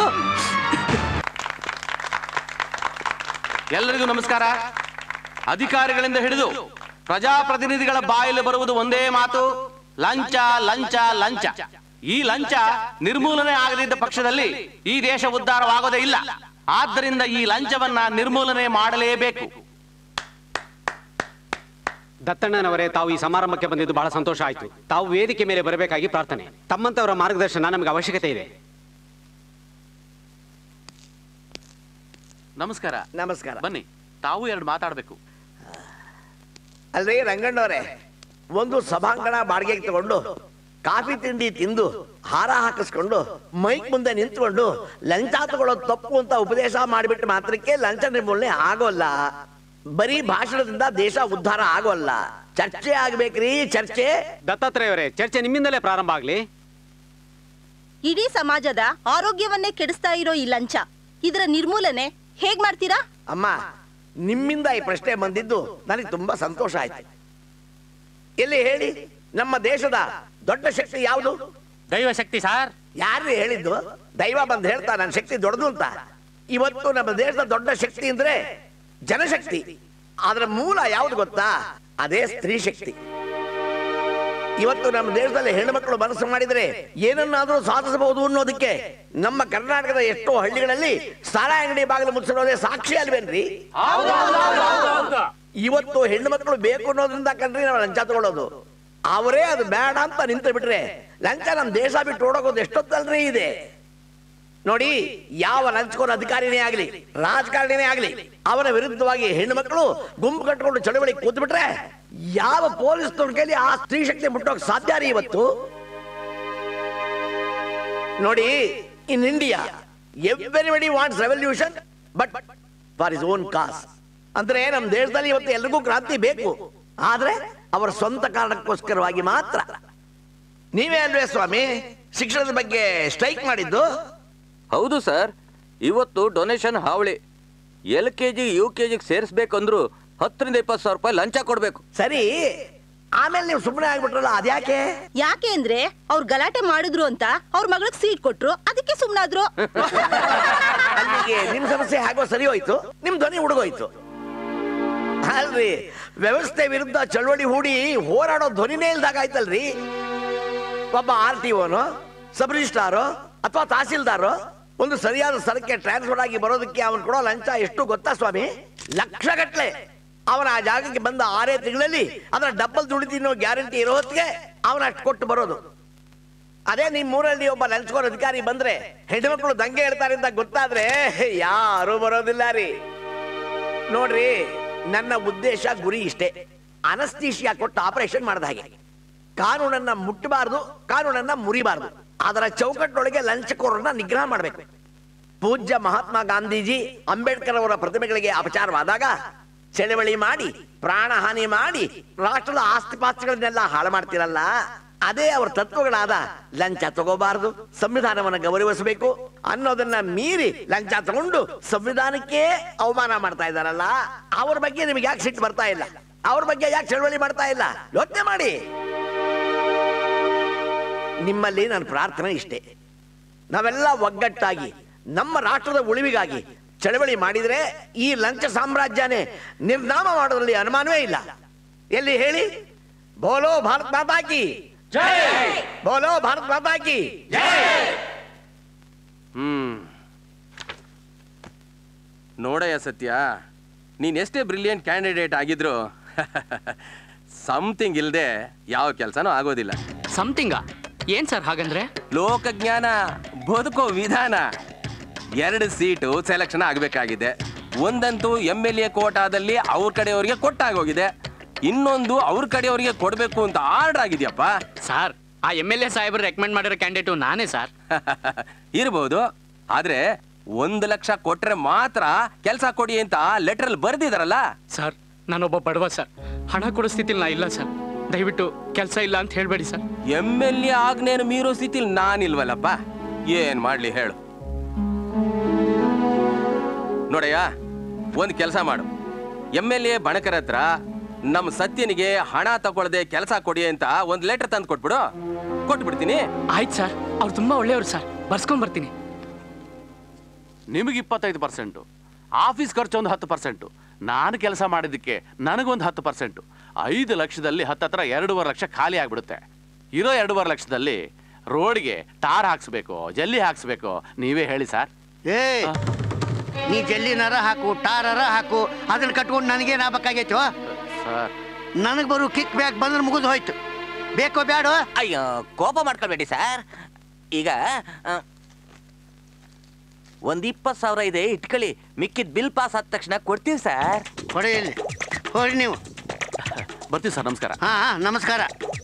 Speaker 6: ಎಲ್ಲರಿಗೂ ನಮಸ್ಕಾರ ಅಧಿಕಾರಿಗಳಿಂದ ಹಿಡಿದು ಪ್ರಜಾಪ್ರತಿನಿಧಿಗಳ ಬಾಯಲ್ಲಿ ಬರುವುದು ಒಂದೇ ಮಾತು ಲಂಚ ಲಂಚ ಲಂಚ ಈ ಲಂಚ ನಿರ್ಮೂಲನೆ ಆಗದಿದ್ದ ಪಕ್ಷದಲ್ಲಿ ಈ ದೇಶ ಉದ್ಧಾರವಾಗೋದೇ ಇಲ್ಲ ಆದ್ದರಿಂದ ಈ ಲಂಚವನ್ನ ನಿರ್ಮೂಲನೆ ಮಾಡಲೇಬೇಕು
Speaker 10: ದತ್ತಣ್ಣನವರೇ ತಾವು ಈ ಸಮಾರಂಭಕ್ಕೆ ಬಂದಿದ್ದು ಬಹಳ ಸಂತೋಷ ಆಯಿತು ತಾವು ವೇದಿಕೆ ಮೇಲೆ ಬರಬೇಕಾಗಿ ಪ್ರಾರ್ಥನೆ ತಮ್ಮಂತವರ ಮಾರ್ಗದರ್ಶನ ನಮಗೆ ಅವಶ್ಯಕತೆ ಇದೆ
Speaker 6: ನಮಸ್ಕಾರ
Speaker 11: ನಮಸ್ಕಾರ
Speaker 6: ಬನ್ನಿ ತಾವು ಎರಡು ಮಾತಾಡ್ಬೇಕು
Speaker 11: ಅಲ್ರಿ ರಂಗಣ್ಣವ್ರೆ ಒಂದು ಸಭಾಂಗಣ ಬಾಡಿಗೆಗೆ ತಗೊಂಡು ಕಾಫಿ ತಿಂಡಿ ತಿಂದು ಹಾರ ಹಾಕಿಸ್ಕೊಂಡು ಮೈಕ್ ಮುಂದೆ ನಿಂತ್ಕೊಂಡು ಲಂಚ ತಗೊಳ್ಳೋದು ತಪ್ಪು ಅಂತ ಉಪದೇಶ ಮಾಡಿಬಿಟ್ಟು ಮಾತ್ರಕ್ಕೆ ಲಂಚ ನಿರ್ಮೂಲನೆ ಆಗೋಲ್ಲ ಬರೀ ಭಾಷಣದಿಂದ ದೇಶ ಉದ್ಧಾರ ಆಗೋಲ್ಲ ಚರ್ಚೆ ಆಗ್ಬೇಕ್ರಿ ಚರ್ಚೆ
Speaker 10: ದತ್ತಾತ್ರೇಯವರೇ ಚರ್ಚೆ ನಿಮ್ಮಿಂದಲೇ ಪ್ರಾರಂಭ ಆಗ್ಲಿ
Speaker 12: ಇಡೀ ಸಮಾಜದ ಆರೋಗ್ಯವನ್ನೇ ಕೆಡಿಸ್ತಾ ಇರೋ ಈ ಲಂಚ ಇದರ ನಿರ್ಮೂಲನೆ ಹೇಗ್ ಮಾಡ್ತೀರಾ
Speaker 11: ಅಮ್ಮ ನಿಮ್ಮಿಂದ ಈ ಪ್ರಶ್ನೆ ಬಂದಿದ್ದು ನನಗೆ ತುಂಬಾ ಸಂತೋಷ ಆಯ್ತು ಎಲ್ಲಿ ಹೇಳಿ ನಮ್ಮ ದೇಶದ ದೊಡ್ಡ ಶಕ್ತಿ ಯಾವುದು
Speaker 10: ದೈವ ಶಕ್ತಿ ಸಾರ್
Speaker 11: ಯಾರು ಹೇಳಿದ್ದು ದೈವ ಬಂದು ಹೇಳ್ತಾ ನನ್ನ ಶಕ್ತಿ ದೊಡ್ಡದು ಅಂತ ಇವತ್ತು ನಮ್ಮ ದೇಶದ ದೊಡ್ಡ ಶಕ್ತಿ ಅಂದ್ರೆ ಜನಶಕ್ತಿ ಅದರ ಮೂಲ ಯಾವುದು ಗೊತ್ತಾ ಅದೇ ಸ್ತ್ರೀ ಶಕ್ತಿ ಇವತ್ತು ನಮ್ಮ ದೇಶದಲ್ಲಿ ಹೆಣ್ಣುಮಕ್ಕಳು ಮನಸ್ಸು ಮಾಡಿದ್ರೆ ಏನನ್ನಾದ್ರೂ ಸಾಧಿಸಬಹುದು ಅನ್ನೋದಕ್ಕೆ ನಮ್ಮ ಕರ್ನಾಟಕದ ಎಷ್ಟೋ ಹಳ್ಳಿಗಳಲ್ಲಿ ಸಾರಾ ಅಂಗಡಿ ಬಾಗಿಲು ಮುಚ್ಚಿರೋದೇ ಸಾಕ್ಷಿ ಅಲ್ವೇನ್ರಿ ಇವತ್ತು ಹೆಣ್ಣು ಮಕ್ಕಳು ಬೇಕು ಅನ್ನೋದ್ರಿಂದ ಕಣ್ರಿ ನಾವು ಲಂಚ ತಗೊಳ್ಳೋದು ಅವರೇ ಅದು ಬೇಡ ಅಂತ ನಿಂತು ಬಿಟ್ರೆ ಲಂಚ ನಮ್ಮ ದೇಶ ಬಿಟ್ಟು ಓಡೋಗೋದು ಎಷ್ಟೊತ್ತಲ್ರಿ ಇದೆ ನೋಡಿ ಯಾವ ಲಂಚಕೋರ ಅಧಿಕಾರಿನೇ ಆಗಲಿ ರಾಜಕಾರಣಿನೇ ಆಗಲಿ ಅವರ ವಿರುದ್ಧವಾಗಿ ಹೆಣ್ಣು ಮಕ್ಕಳು ಗುಂಪು ಕಟ್ಕೊಂಡು ಚಳವಳಿ ಕೂತ್ ಬಿಟ್ರೆ ಯಾವ ಪೊಲೀಸ್ ಕೈಲಿ ಆ ಸ್ತ್ರೀ ಶಕ್ತಿ ಮುಟ್ಟೋಕ್ ಸಾಧ್ಯ ರೀ ಇವತ್ತು ನೋಡಿ in India everybody wants revolution but for is own cause ಅಂದ್ರೆ ನಮ್ಮ ದೇಶದಲ್ಲಿ ಇವತ್ತು ಎಲ್ರಿಗೂ ಕ್ರಾಂತಿ ಬೇಕು ಆದ್ರೆ ಅವರ ಸ್ವಂತ ಕಾರಣಕ್ಕೋಸ್ಕರವಾಗಿ ಮಾತ್ರ ನೀವೇ ಅಲ್ವೇ ಸ್ವಾಮಿ ಶಿಕ್ಷಣದ ಬಗ್ಗೆ ಸ್ಟ್ರೈಕ್ ಮಾಡಿದ್ದು
Speaker 13: ಹೌದು ಸರ್ ಇವತ್ತು ಡೊನೇಷನ್ ಹಾವಳಿ L K G U K ಜಿಗೆ ಸೇರಿಸ್ಬೇಕಂದ್ರು ಹತ್ತರಿಂದ ಇಪ್ಪತ್ತು ಸಾವಿರ ರೂಪಾಯಿ ಲಂಚ ಕೊಡಬೇಕು
Speaker 11: ಸರಿ ಆಮೇಲೆ ನೀವು ಸುಮ್ಮನೆ ಆಗ್ಬಿಟ್ರಲ್ಲ ಅದ್ಯಾಕೆ
Speaker 12: ಯಾಕೆ ಅಂದ್ರೆ ಅವ್ರು ಗಲಾಟೆ ಮಾಡಿದ್ರು ಅಂತ ಅವ್ರ ಮಗಳಿಗೆ ಸೀಟ್ ಕೊಟ್ರು ಅದಕ್ಕೆ ಸುಮ್ನಾದ್ರು
Speaker 11: ಅಲ್ಲಿಗೆ ನಿಮ್ ಸಮಸ್ಯೆ ಹೇಗೋ ಸರಿ ಹೋಯ್ತು ನಿಮ್ ಧ್ವನಿ ಹುಡುಗೋಯ್ತು ಅಲ್ರಿ ವ್ಯವಸ್ಥೆ ವಿರುದ್ಧ ಚಳವಳಿ ಹೂಡಿ ಹೋರಾಡೋ ಧ್ವನಿನೇ ಇಲ್ದಾಗ ಆಯ್ತಲ್ರಿ ಒಬ್ಬ ಆರ್ ಟಿ ಓನು ಸಬ್ ರಿಜಿಸ್ಟ್ರಾರು ಅಥವಾ ತಹಸೀಲ್ದಾರು ಒಂದು ಸರಿಯಾದ ಸ್ಥಳಕ್ಕೆ ಟ್ರಾನ್ಸ್ಫರ್ ಆಗಿ ಬರೋದಕ್ಕೆ ಅವನು ಕೊಡೋ ಲಂಚ ಎಷ್ಟು ಗೊತ್ತಾ ಸ್ವಾಮಿ ಲಕ್ಷಗಟ್ಲೆ ಅವನ ಆ ಜಾಗಕ್ಕೆ ಬಂದ ಆರೇ ತಿಂಗಳಲ್ಲಿ ಅದರ ಡಬ್ಬಲ್ ದುಡಿ ತಿನ್ನೋ ಗ್ಯಾರಂಟಿ ಇರೋ ಹೊತ್ತಿಗೆ ಅವನ ಅಷ್ಟು ಕೊಟ್ಟು ಬರೋದು ಅದೇ ನಿಮ್ ಊರಲ್ಲಿ ಒಬ್ಬ ಲಂಚ್ಕೋರ್ ಅಧಿಕಾರಿ ಬಂದ್ರೆ ಹೆಣ್ಮಕ್ಳು ದಂಗೆ ಹೇಳ್ತಾರೆ ಅಂತ ಗೊತ್ತಾದ್ರೆ ಯಾರು ಬರೋದಿಲ್ಲ ರೀ ನೋಡ್ರಿ ನನ್ನ ಉದ್ದೇಶ ಗುರಿ ಇಷ್ಟೇ ಅನಸ್ತೀಶಿಯಾ ಕೊಟ್ಟು ಆಪರೇಷನ್ ಮಾಡಿದ ಹಾಗೆ ಕಾನೂನನ್ನ ಮುಟ್ಟಬಾರದು ಕಾನೂನನ್ನ ಮುರಿಬಾರದು ಅದರ ಚೌಕಟ್ಟೊಳಗೆ ಲಂಚಕೋರನ್ನ ನಿಗ್ರಹ ಮಾಡಬೇಕು ಪೂಜ್ಯ ಮಹಾತ್ಮ ಗಾಂಧೀಜಿ ಅಂಬೇಡ್ಕರ್ ಅವರ ಪ್ರತಿಮೆಗಳಿಗೆ ಅಪಚಾರವಾದಾಗ ಚಳವಳಿ ಮಾಡಿ ಪ್ರಾಣ ಹಾನಿ ಮಾಡಿ ರಾಷ್ಟ್ರದ ಆಸ್ತಿ ಪಾಸ್ತಿಗಳನ್ನೆಲ್ಲ ಹಾಳು ಮಾಡ್ತಿರಲ್ಲ ಅದೇ ಅವರ ತತ್ವಗಳಾದ ಲಂಚ ತಗೋಬಾರದು ಸಂವಿಧಾನವನ್ನು ಗೌರವಿಸಬೇಕು ಅನ್ನೋದನ್ನ ಮೀರಿ ಲಂಚ ತಗೊಂಡು ಸಂವಿಧಾನಕ್ಕೆ ಅವಮಾನ ಮಾಡ್ತಾ ಇದ್ದಾರಲ್ಲ ಅವ್ರ ಬಗ್ಗೆ ನಿಮ್ಗೆ ಯಾಕೆ ಸಿಟ್ಟು ಬರ್ತಾ ಇಲ್ಲ ಅವ್ರ ಬಗ್ಗೆ ಯಾಕೆ ಚಳವಳಿ ಮಾಡ್ತಾ ಇಲ್ಲ ಯೋಚನೆ ಮಾಡಿ ನಿಮ್ಮಲ್ಲಿ ನನ್ನ ಪ್ರಾರ್ಥನೆ ಇಷ್ಟೇ ನಾವೆಲ್ಲ ಒಗ್ಗಟ್ಟಾಗಿ ನಮ್ಮ ರಾಷ್ಟ್ರದ ಉಳಿವಿಗಾಗಿ ಚಳವಳಿ ಮಾಡಿದ್ರೆ ಈ ಲಂಚ ಸಾಮ್ರಾಜ್ಯನೇ ನಿರ್ನಾಮ ಮಾಡೋದ್ರಲ್ಲಿ ಅನುಮಾನವೇ ಇಲ್ಲ ಎಲ್ಲಿ ಹೇಳಿ ಬೋಲೋ ಭಾರತ್ ಮಾತಾ ಕಿ ಬೋಲೋ ಭಾರತ್ ಮಾತಾ ಕಿ
Speaker 6: ಹ್ಮ್ ನೋಡಯ್ಯ ಸತ್ಯ ನೀನ್ ಎಷ್ಟೇ ಬ್ರಿಲಿಯಂಟ್ ಕ್ಯಾಂಡಿಡೇಟ್ ಆಗಿದ್ರು ಸಮಥಿಂಗ್ ಇಲ್ದೆ ಯಾವ ಕೆಲಸನೂ ಆಗೋದಿಲ್ಲ
Speaker 14: ಸಮಥಿಂಗ ಏನ್ ಸರ್ ಹಾಗಂದ್ರೆ
Speaker 6: ಲೋಕಜ್ಞಾನ ಬದುಕೋ ವಿಧಾನ ಎರಡು ಸೀಟು ಸೆಲೆಕ್ಷನ್ ಆಗಬೇಕಾಗಿದೆ ಒಂದಂತೂ ಎಮ್ ಎಲ್ ಎ ಕೋಟಾದಲ್ಲಿ ಅವ್ರ ಕಡೆಯವರಿಗೆ ಕೊಟ್ಟಾಗೋಗಿದೆ ಇನ್ನೊಂದು ಅವ್ರ ಕಡೆಯವರಿಗೆ ಕೊಡಬೇಕು ಅಂತ ಆರ್ಡರ್ ಆಗಿದೆಯಪ್ಪ
Speaker 14: ಸರ್ ಆ ಎಮ್ ಎಲ್ ಎ ಸಾಹೇಬ್ರು ರೆಕಮೆಂಡ್ ಮಾಡಿರೋ ಕ್ಯಾಂಡಿಡೇಟು ನಾನೇ ಸರ್
Speaker 6: ಇರ್ಬೋದು ಆದ್ರೆ ಒಂದು ಲಕ್ಷ ಕೊಟ್ರೆ ಮಾತ್ರ ಕೆಲಸ ಕೊಡಿ ಅಂತ ಲೆಟರ್ ಬರ್ದಿದಾರಲ್ಲ
Speaker 14: ಸರ್ ನಾನೊಬ್ಬ ಬಡವ ಸರ್ ಹಣ ಕೊಡೋ ಸ್ಥಿತಿಲಿ ನಾ ಇಲ್ಲ ಸರ್ ದಯವಿಟ್ಟು ಕೆಲಸ ಇಲ್ಲ ಅಂತ ಹೇಳ್ಬೇಡಿ ಸರ್
Speaker 6: ಎಮ್ ಎಲ್ ಎ ಆಗ್ನೇನು ಮೀರೋ ಸ್ಥಿತಿಲಿ ನಾನಿಲ್ವಲ್ಲಪ್ಪ ಏನ್ ಮಾಡ್ಲಿ ಹೇಳು ನೋಡಯ್ಯ ಒಂದ್ ಕೆಲಸ ಮಾಡು ಎಮ್ ಎಲ್ ಎ ಬಣಕರ ಹತ್ರ ನಮ್ಮ ಸತ್ಯನಿಗೆ ಹಣ ತಗೊಳ್ಳದೆ ಕೆಲಸ ಕೊಡಿ ಅಂತ ಒಂದ್ ಲೆಟರ್ ತಂದು ಕೊಟ್ಬಿಡು ಕೊಟ್ಬಿಡ್ತೀನಿ
Speaker 14: ಆಯ್ತು ಸರ್ ಅವ್ರು ತುಂಬಾ ಒಳ್ಳೆಯವರು ಸರ್ ಬರ್ಸ್ಕೊಂಡ್ ಬರ್ತೀನಿ
Speaker 15: ನಿಮಗೆ ಇಪ್ಪತ್ತೈದು ಪರ್ಸೆಂಟು ಆಫೀಸ್ ಖರ್ಚು ಒಂದು ಹತ್ತು ಪರ್ಸೆಂಟು ನಾನು ಕೆಲಸ ಮಾಡಿದ್ದಕ್ಕೆ ನನಗೊಂದು ಹತ್ತು ಪರ್ಸೆಂಟು ಐದು ಲಕ್ಷದಲ್ಲಿ ಹತ್ತತ್ರ ಎರಡೂವರೆ ಲಕ್ಷ ಖಾಲಿ ಆಗ್ಬಿಡುತ್ತೆ ಇರೋ ಎರಡೂವರೆ ಲಕ್ಷದಲ್ಲಿ ರೋಡ್ಗೆ ಟಾರ್ ಹಾಕ್ಸ್ಬೇಕು ಜಲ್ಲಿ ಹಾಕ್ಸ್ಬೇಕು ನೀವೇ ಹೇಳಿ ಸರ್
Speaker 3: ಏ ನೀ ಜಲ್ಲಿನಾರ ಹಾಕು ಟಾರರ ಹಾಕು ಅದನ್ನ ಕಟ್ಕೊಂಡು ನನಗೇನು ಆಗ್ಬೇಕಾಗೈತೋ
Speaker 15: ಸರ್
Speaker 3: ನನಗೆ ಬರೋ ಕಿಕ್ ಬ್ಯಾಕ್ ಬಂದ್ರೆ ಮುಗಿದು ಹೋಯ್ತು ಬೇಕೋ ಬೇಡೋ
Speaker 16: ಅಯ್ಯೋ ಕೋಪ ಮಾಡ್ಕೊಳ್ಬೇಡಿ ಸರ್ ಈಗ ಆ,
Speaker 13: ಒಂದ್ ಇಪ್ಪತ್ತು ಸಾವಿರ ಇದೆ ಇಟ್ಕೊಳ್ಳಿ ಮಿಕ್ಕಿದ್ ಬಿಲ್ ಪಾಸ್ ಆದ ತಕ್ಷಣ ಕೊಡ್ತೀವಿ ಸರ್
Speaker 3: ಕೊಡಿ ಇಲ್ಲಿ ಹೋರಿ ನೀವು
Speaker 15: ಬರ್ತೀವಿ ಸರ್ ನಮಸ್ಕಾರ
Speaker 3: ಹಾ ಹಾ ನಮಸ್ಕಾರ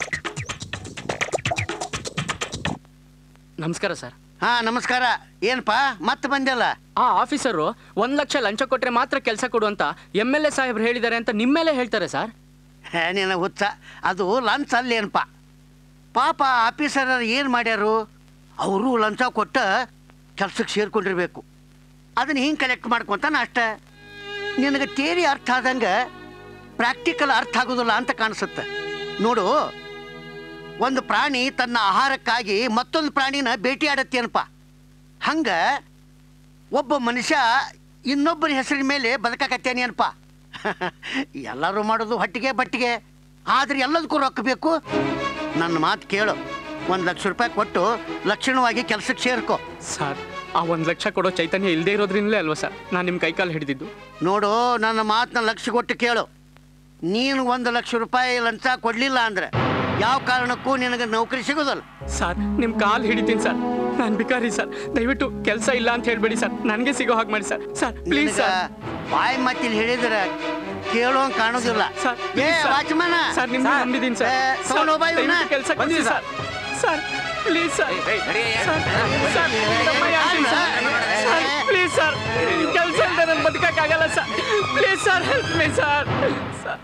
Speaker 14: ನಮಸ್ಕಾರ ಸರ್
Speaker 3: ಹಾ ನಮಸ್ಕಾರ ಏನಪ್ಪ ಮತ್ತೆ ಬಂದಲ್ಲ
Speaker 14: ಆ ಆಫೀಸರು ಒಂದ್ ಲಕ್ಷ ಲಂಚ ಕೊಟ್ರೆ ಮಾತ್ರ ಕೆಲಸ ಕೊಡು ಅಂತ ಎಮ್ ಎಲ್ ಎ ಸಾಹೇಬ್ರು ಹೇಳಿದ್ದಾರೆ ಅಂತ ನಿಮ್ಮೇಲೆ ಹೇಳ್ತಾರೆ ಸರ್
Speaker 3: ಹೇ ನಿನ್ನ ಹುಚ್ಚ ಅದು ಲಂಚ್ ಅಲ್ಲೇನಪ್ಪ ಪಾಪ ಆಫೀಸರ್ ಏನು ಮಾಡ್ಯಾರು ಅವರು ಲಂಚ ಕೊಟ್ಟ ಕೆಲ್ಸಕ್ಕೆ ಸೇರ್ಕೊಂಡಿರ್ಬೇಕು ಅದನ್ನ ಹಿಂಗೆ ಕಲೆಕ್ಟ್ ಮಾಡ್ಕೊತಾನ ಅಷ್ಟೇ ನಿನಗೆ ತೇರಿ ಅರ್ಥ ಆದಂಗೆ ಪ್ರಾಕ್ಟಿಕಲ್ ಅರ್ಥ ಆಗೋದಿಲ್ಲ ಅಂತ ಕಾಣಿಸುತ್ತೆ ನೋಡು ಒಂದು ಪ್ರಾಣಿ ತನ್ನ ಆಹಾರಕ್ಕಾಗಿ ಮತ್ತೊಂದು ಪ್ರಾಣಿನ ಭೇಟಿಯಾಡತ್ತೇನಪ್ಪ ಹಂಗೆ ಒಬ್ಬ ಮನುಷ್ಯ ಇನ್ನೊಬ್ಬರ ಹೆಸರಿನ ಮೇಲೆ ಬದುಕಾಕತ್ತೇನೇನಪ್ಪ ಎಲ್ಲರೂ ಮಾಡೋದು ಹೊಟ್ಟಿಗೆ ಬಟ್ಟಿಗೆ ಆದ್ರೆ ಎಲ್ಲದಕ್ಕೂ ರೊಕ್ಕ ಬೇಕು ನನ್ನ ಮಾತು ಕೇಳು ಒಂದು ಲಕ್ಷ ರೂಪಾಯಿ ಕೊಟ್ಟು ಲಕ್ಷಣವಾಗಿ ಕೆಲಸಕ್ಕೆ ಸೇರ್ಕೋ
Speaker 14: ಸರ್ ಆ ಒಂದ್ ಲಕ್ಷ ಕೊಡೋ ಚೈತನ್ಯ ಇಲ್ಲದೆ ಇರೋದ್ರಿಂದಲೇ ಅಲ್ವಾ ಸರ್ ನಾನು ನಿಮ್ಮ ಕೈಕಾಲು ಹಿಡಿದಿದ್ದು
Speaker 3: ನೋಡು ನನ್ನ ಮಾತನ್ನ ಲಕ್ಷ ಕೊಟ್ಟು ಕೇಳು ನೀನು ಒಂದು ಲಕ್ಷ ರೂಪಾಯಿ ಲಂಚ ಕೊಡಲಿಲ್ಲ ಅಂದ್ರೆ ಯಾವ ಕಾರಣಕ್ಕೂ ನಿನಗೆ ನೌಕರಿ ಸಿಗೋದಲ್ಲ
Speaker 14: ಸರ್ ನಿಮ್ ಕಾಲ್ ಹಿಡಿತೀನಿ ಸರ್ ನಾನ್ ಬಿಕಾರಿ ಸರ್ ದಯವಿಟ್ಟು ಕೆಲಸ ಇಲ್ಲ ಅಂತ ಹೇಳ್ಬೇಡಿ ಸರ್ ನನಗೆ ಸಿಗೋ ಹಾಗೆ ಮಾಡಿ ಸರ್ ಸರ್ ಪ್ಲೀಸ್
Speaker 3: ನಿನಗ
Speaker 14: ಸರ್
Speaker 3: ಬಾಯಿ ಮತ್ತಿಲ್ ಹೇಳಿದ್ರೆ ಕೇಳೋಂಗ್ ಕಾಣೋದಿಲ್ಲ
Speaker 14: ಸರ್
Speaker 3: ಏ
Speaker 14: please sir.
Speaker 3: ವಾಚ್ಮನ
Speaker 14: ಸರ್ ನಿಮ್ಗೆ ನಂಬಿದ್ದೀನಿ ಸರ್
Speaker 3: ತಗೊಂಡು ಹೋಗ್ಬಾ ಇವ್ನ.
Speaker 14: ಕೆಲಸ ಬಂದಿ sir sir please sir sir sir ತಮ್ಮಯ್ಯ ಅಂತೀನಿ ಸರ್ ಸರ್ ಪ್ಲೀಸ್ ಸರ್ ಕೆಲಸ ಇಲ್ಲದೆ ನಾನು ಬದುಕಕ್ಕಾಗಲ್ಲ sir please sir help me sir sir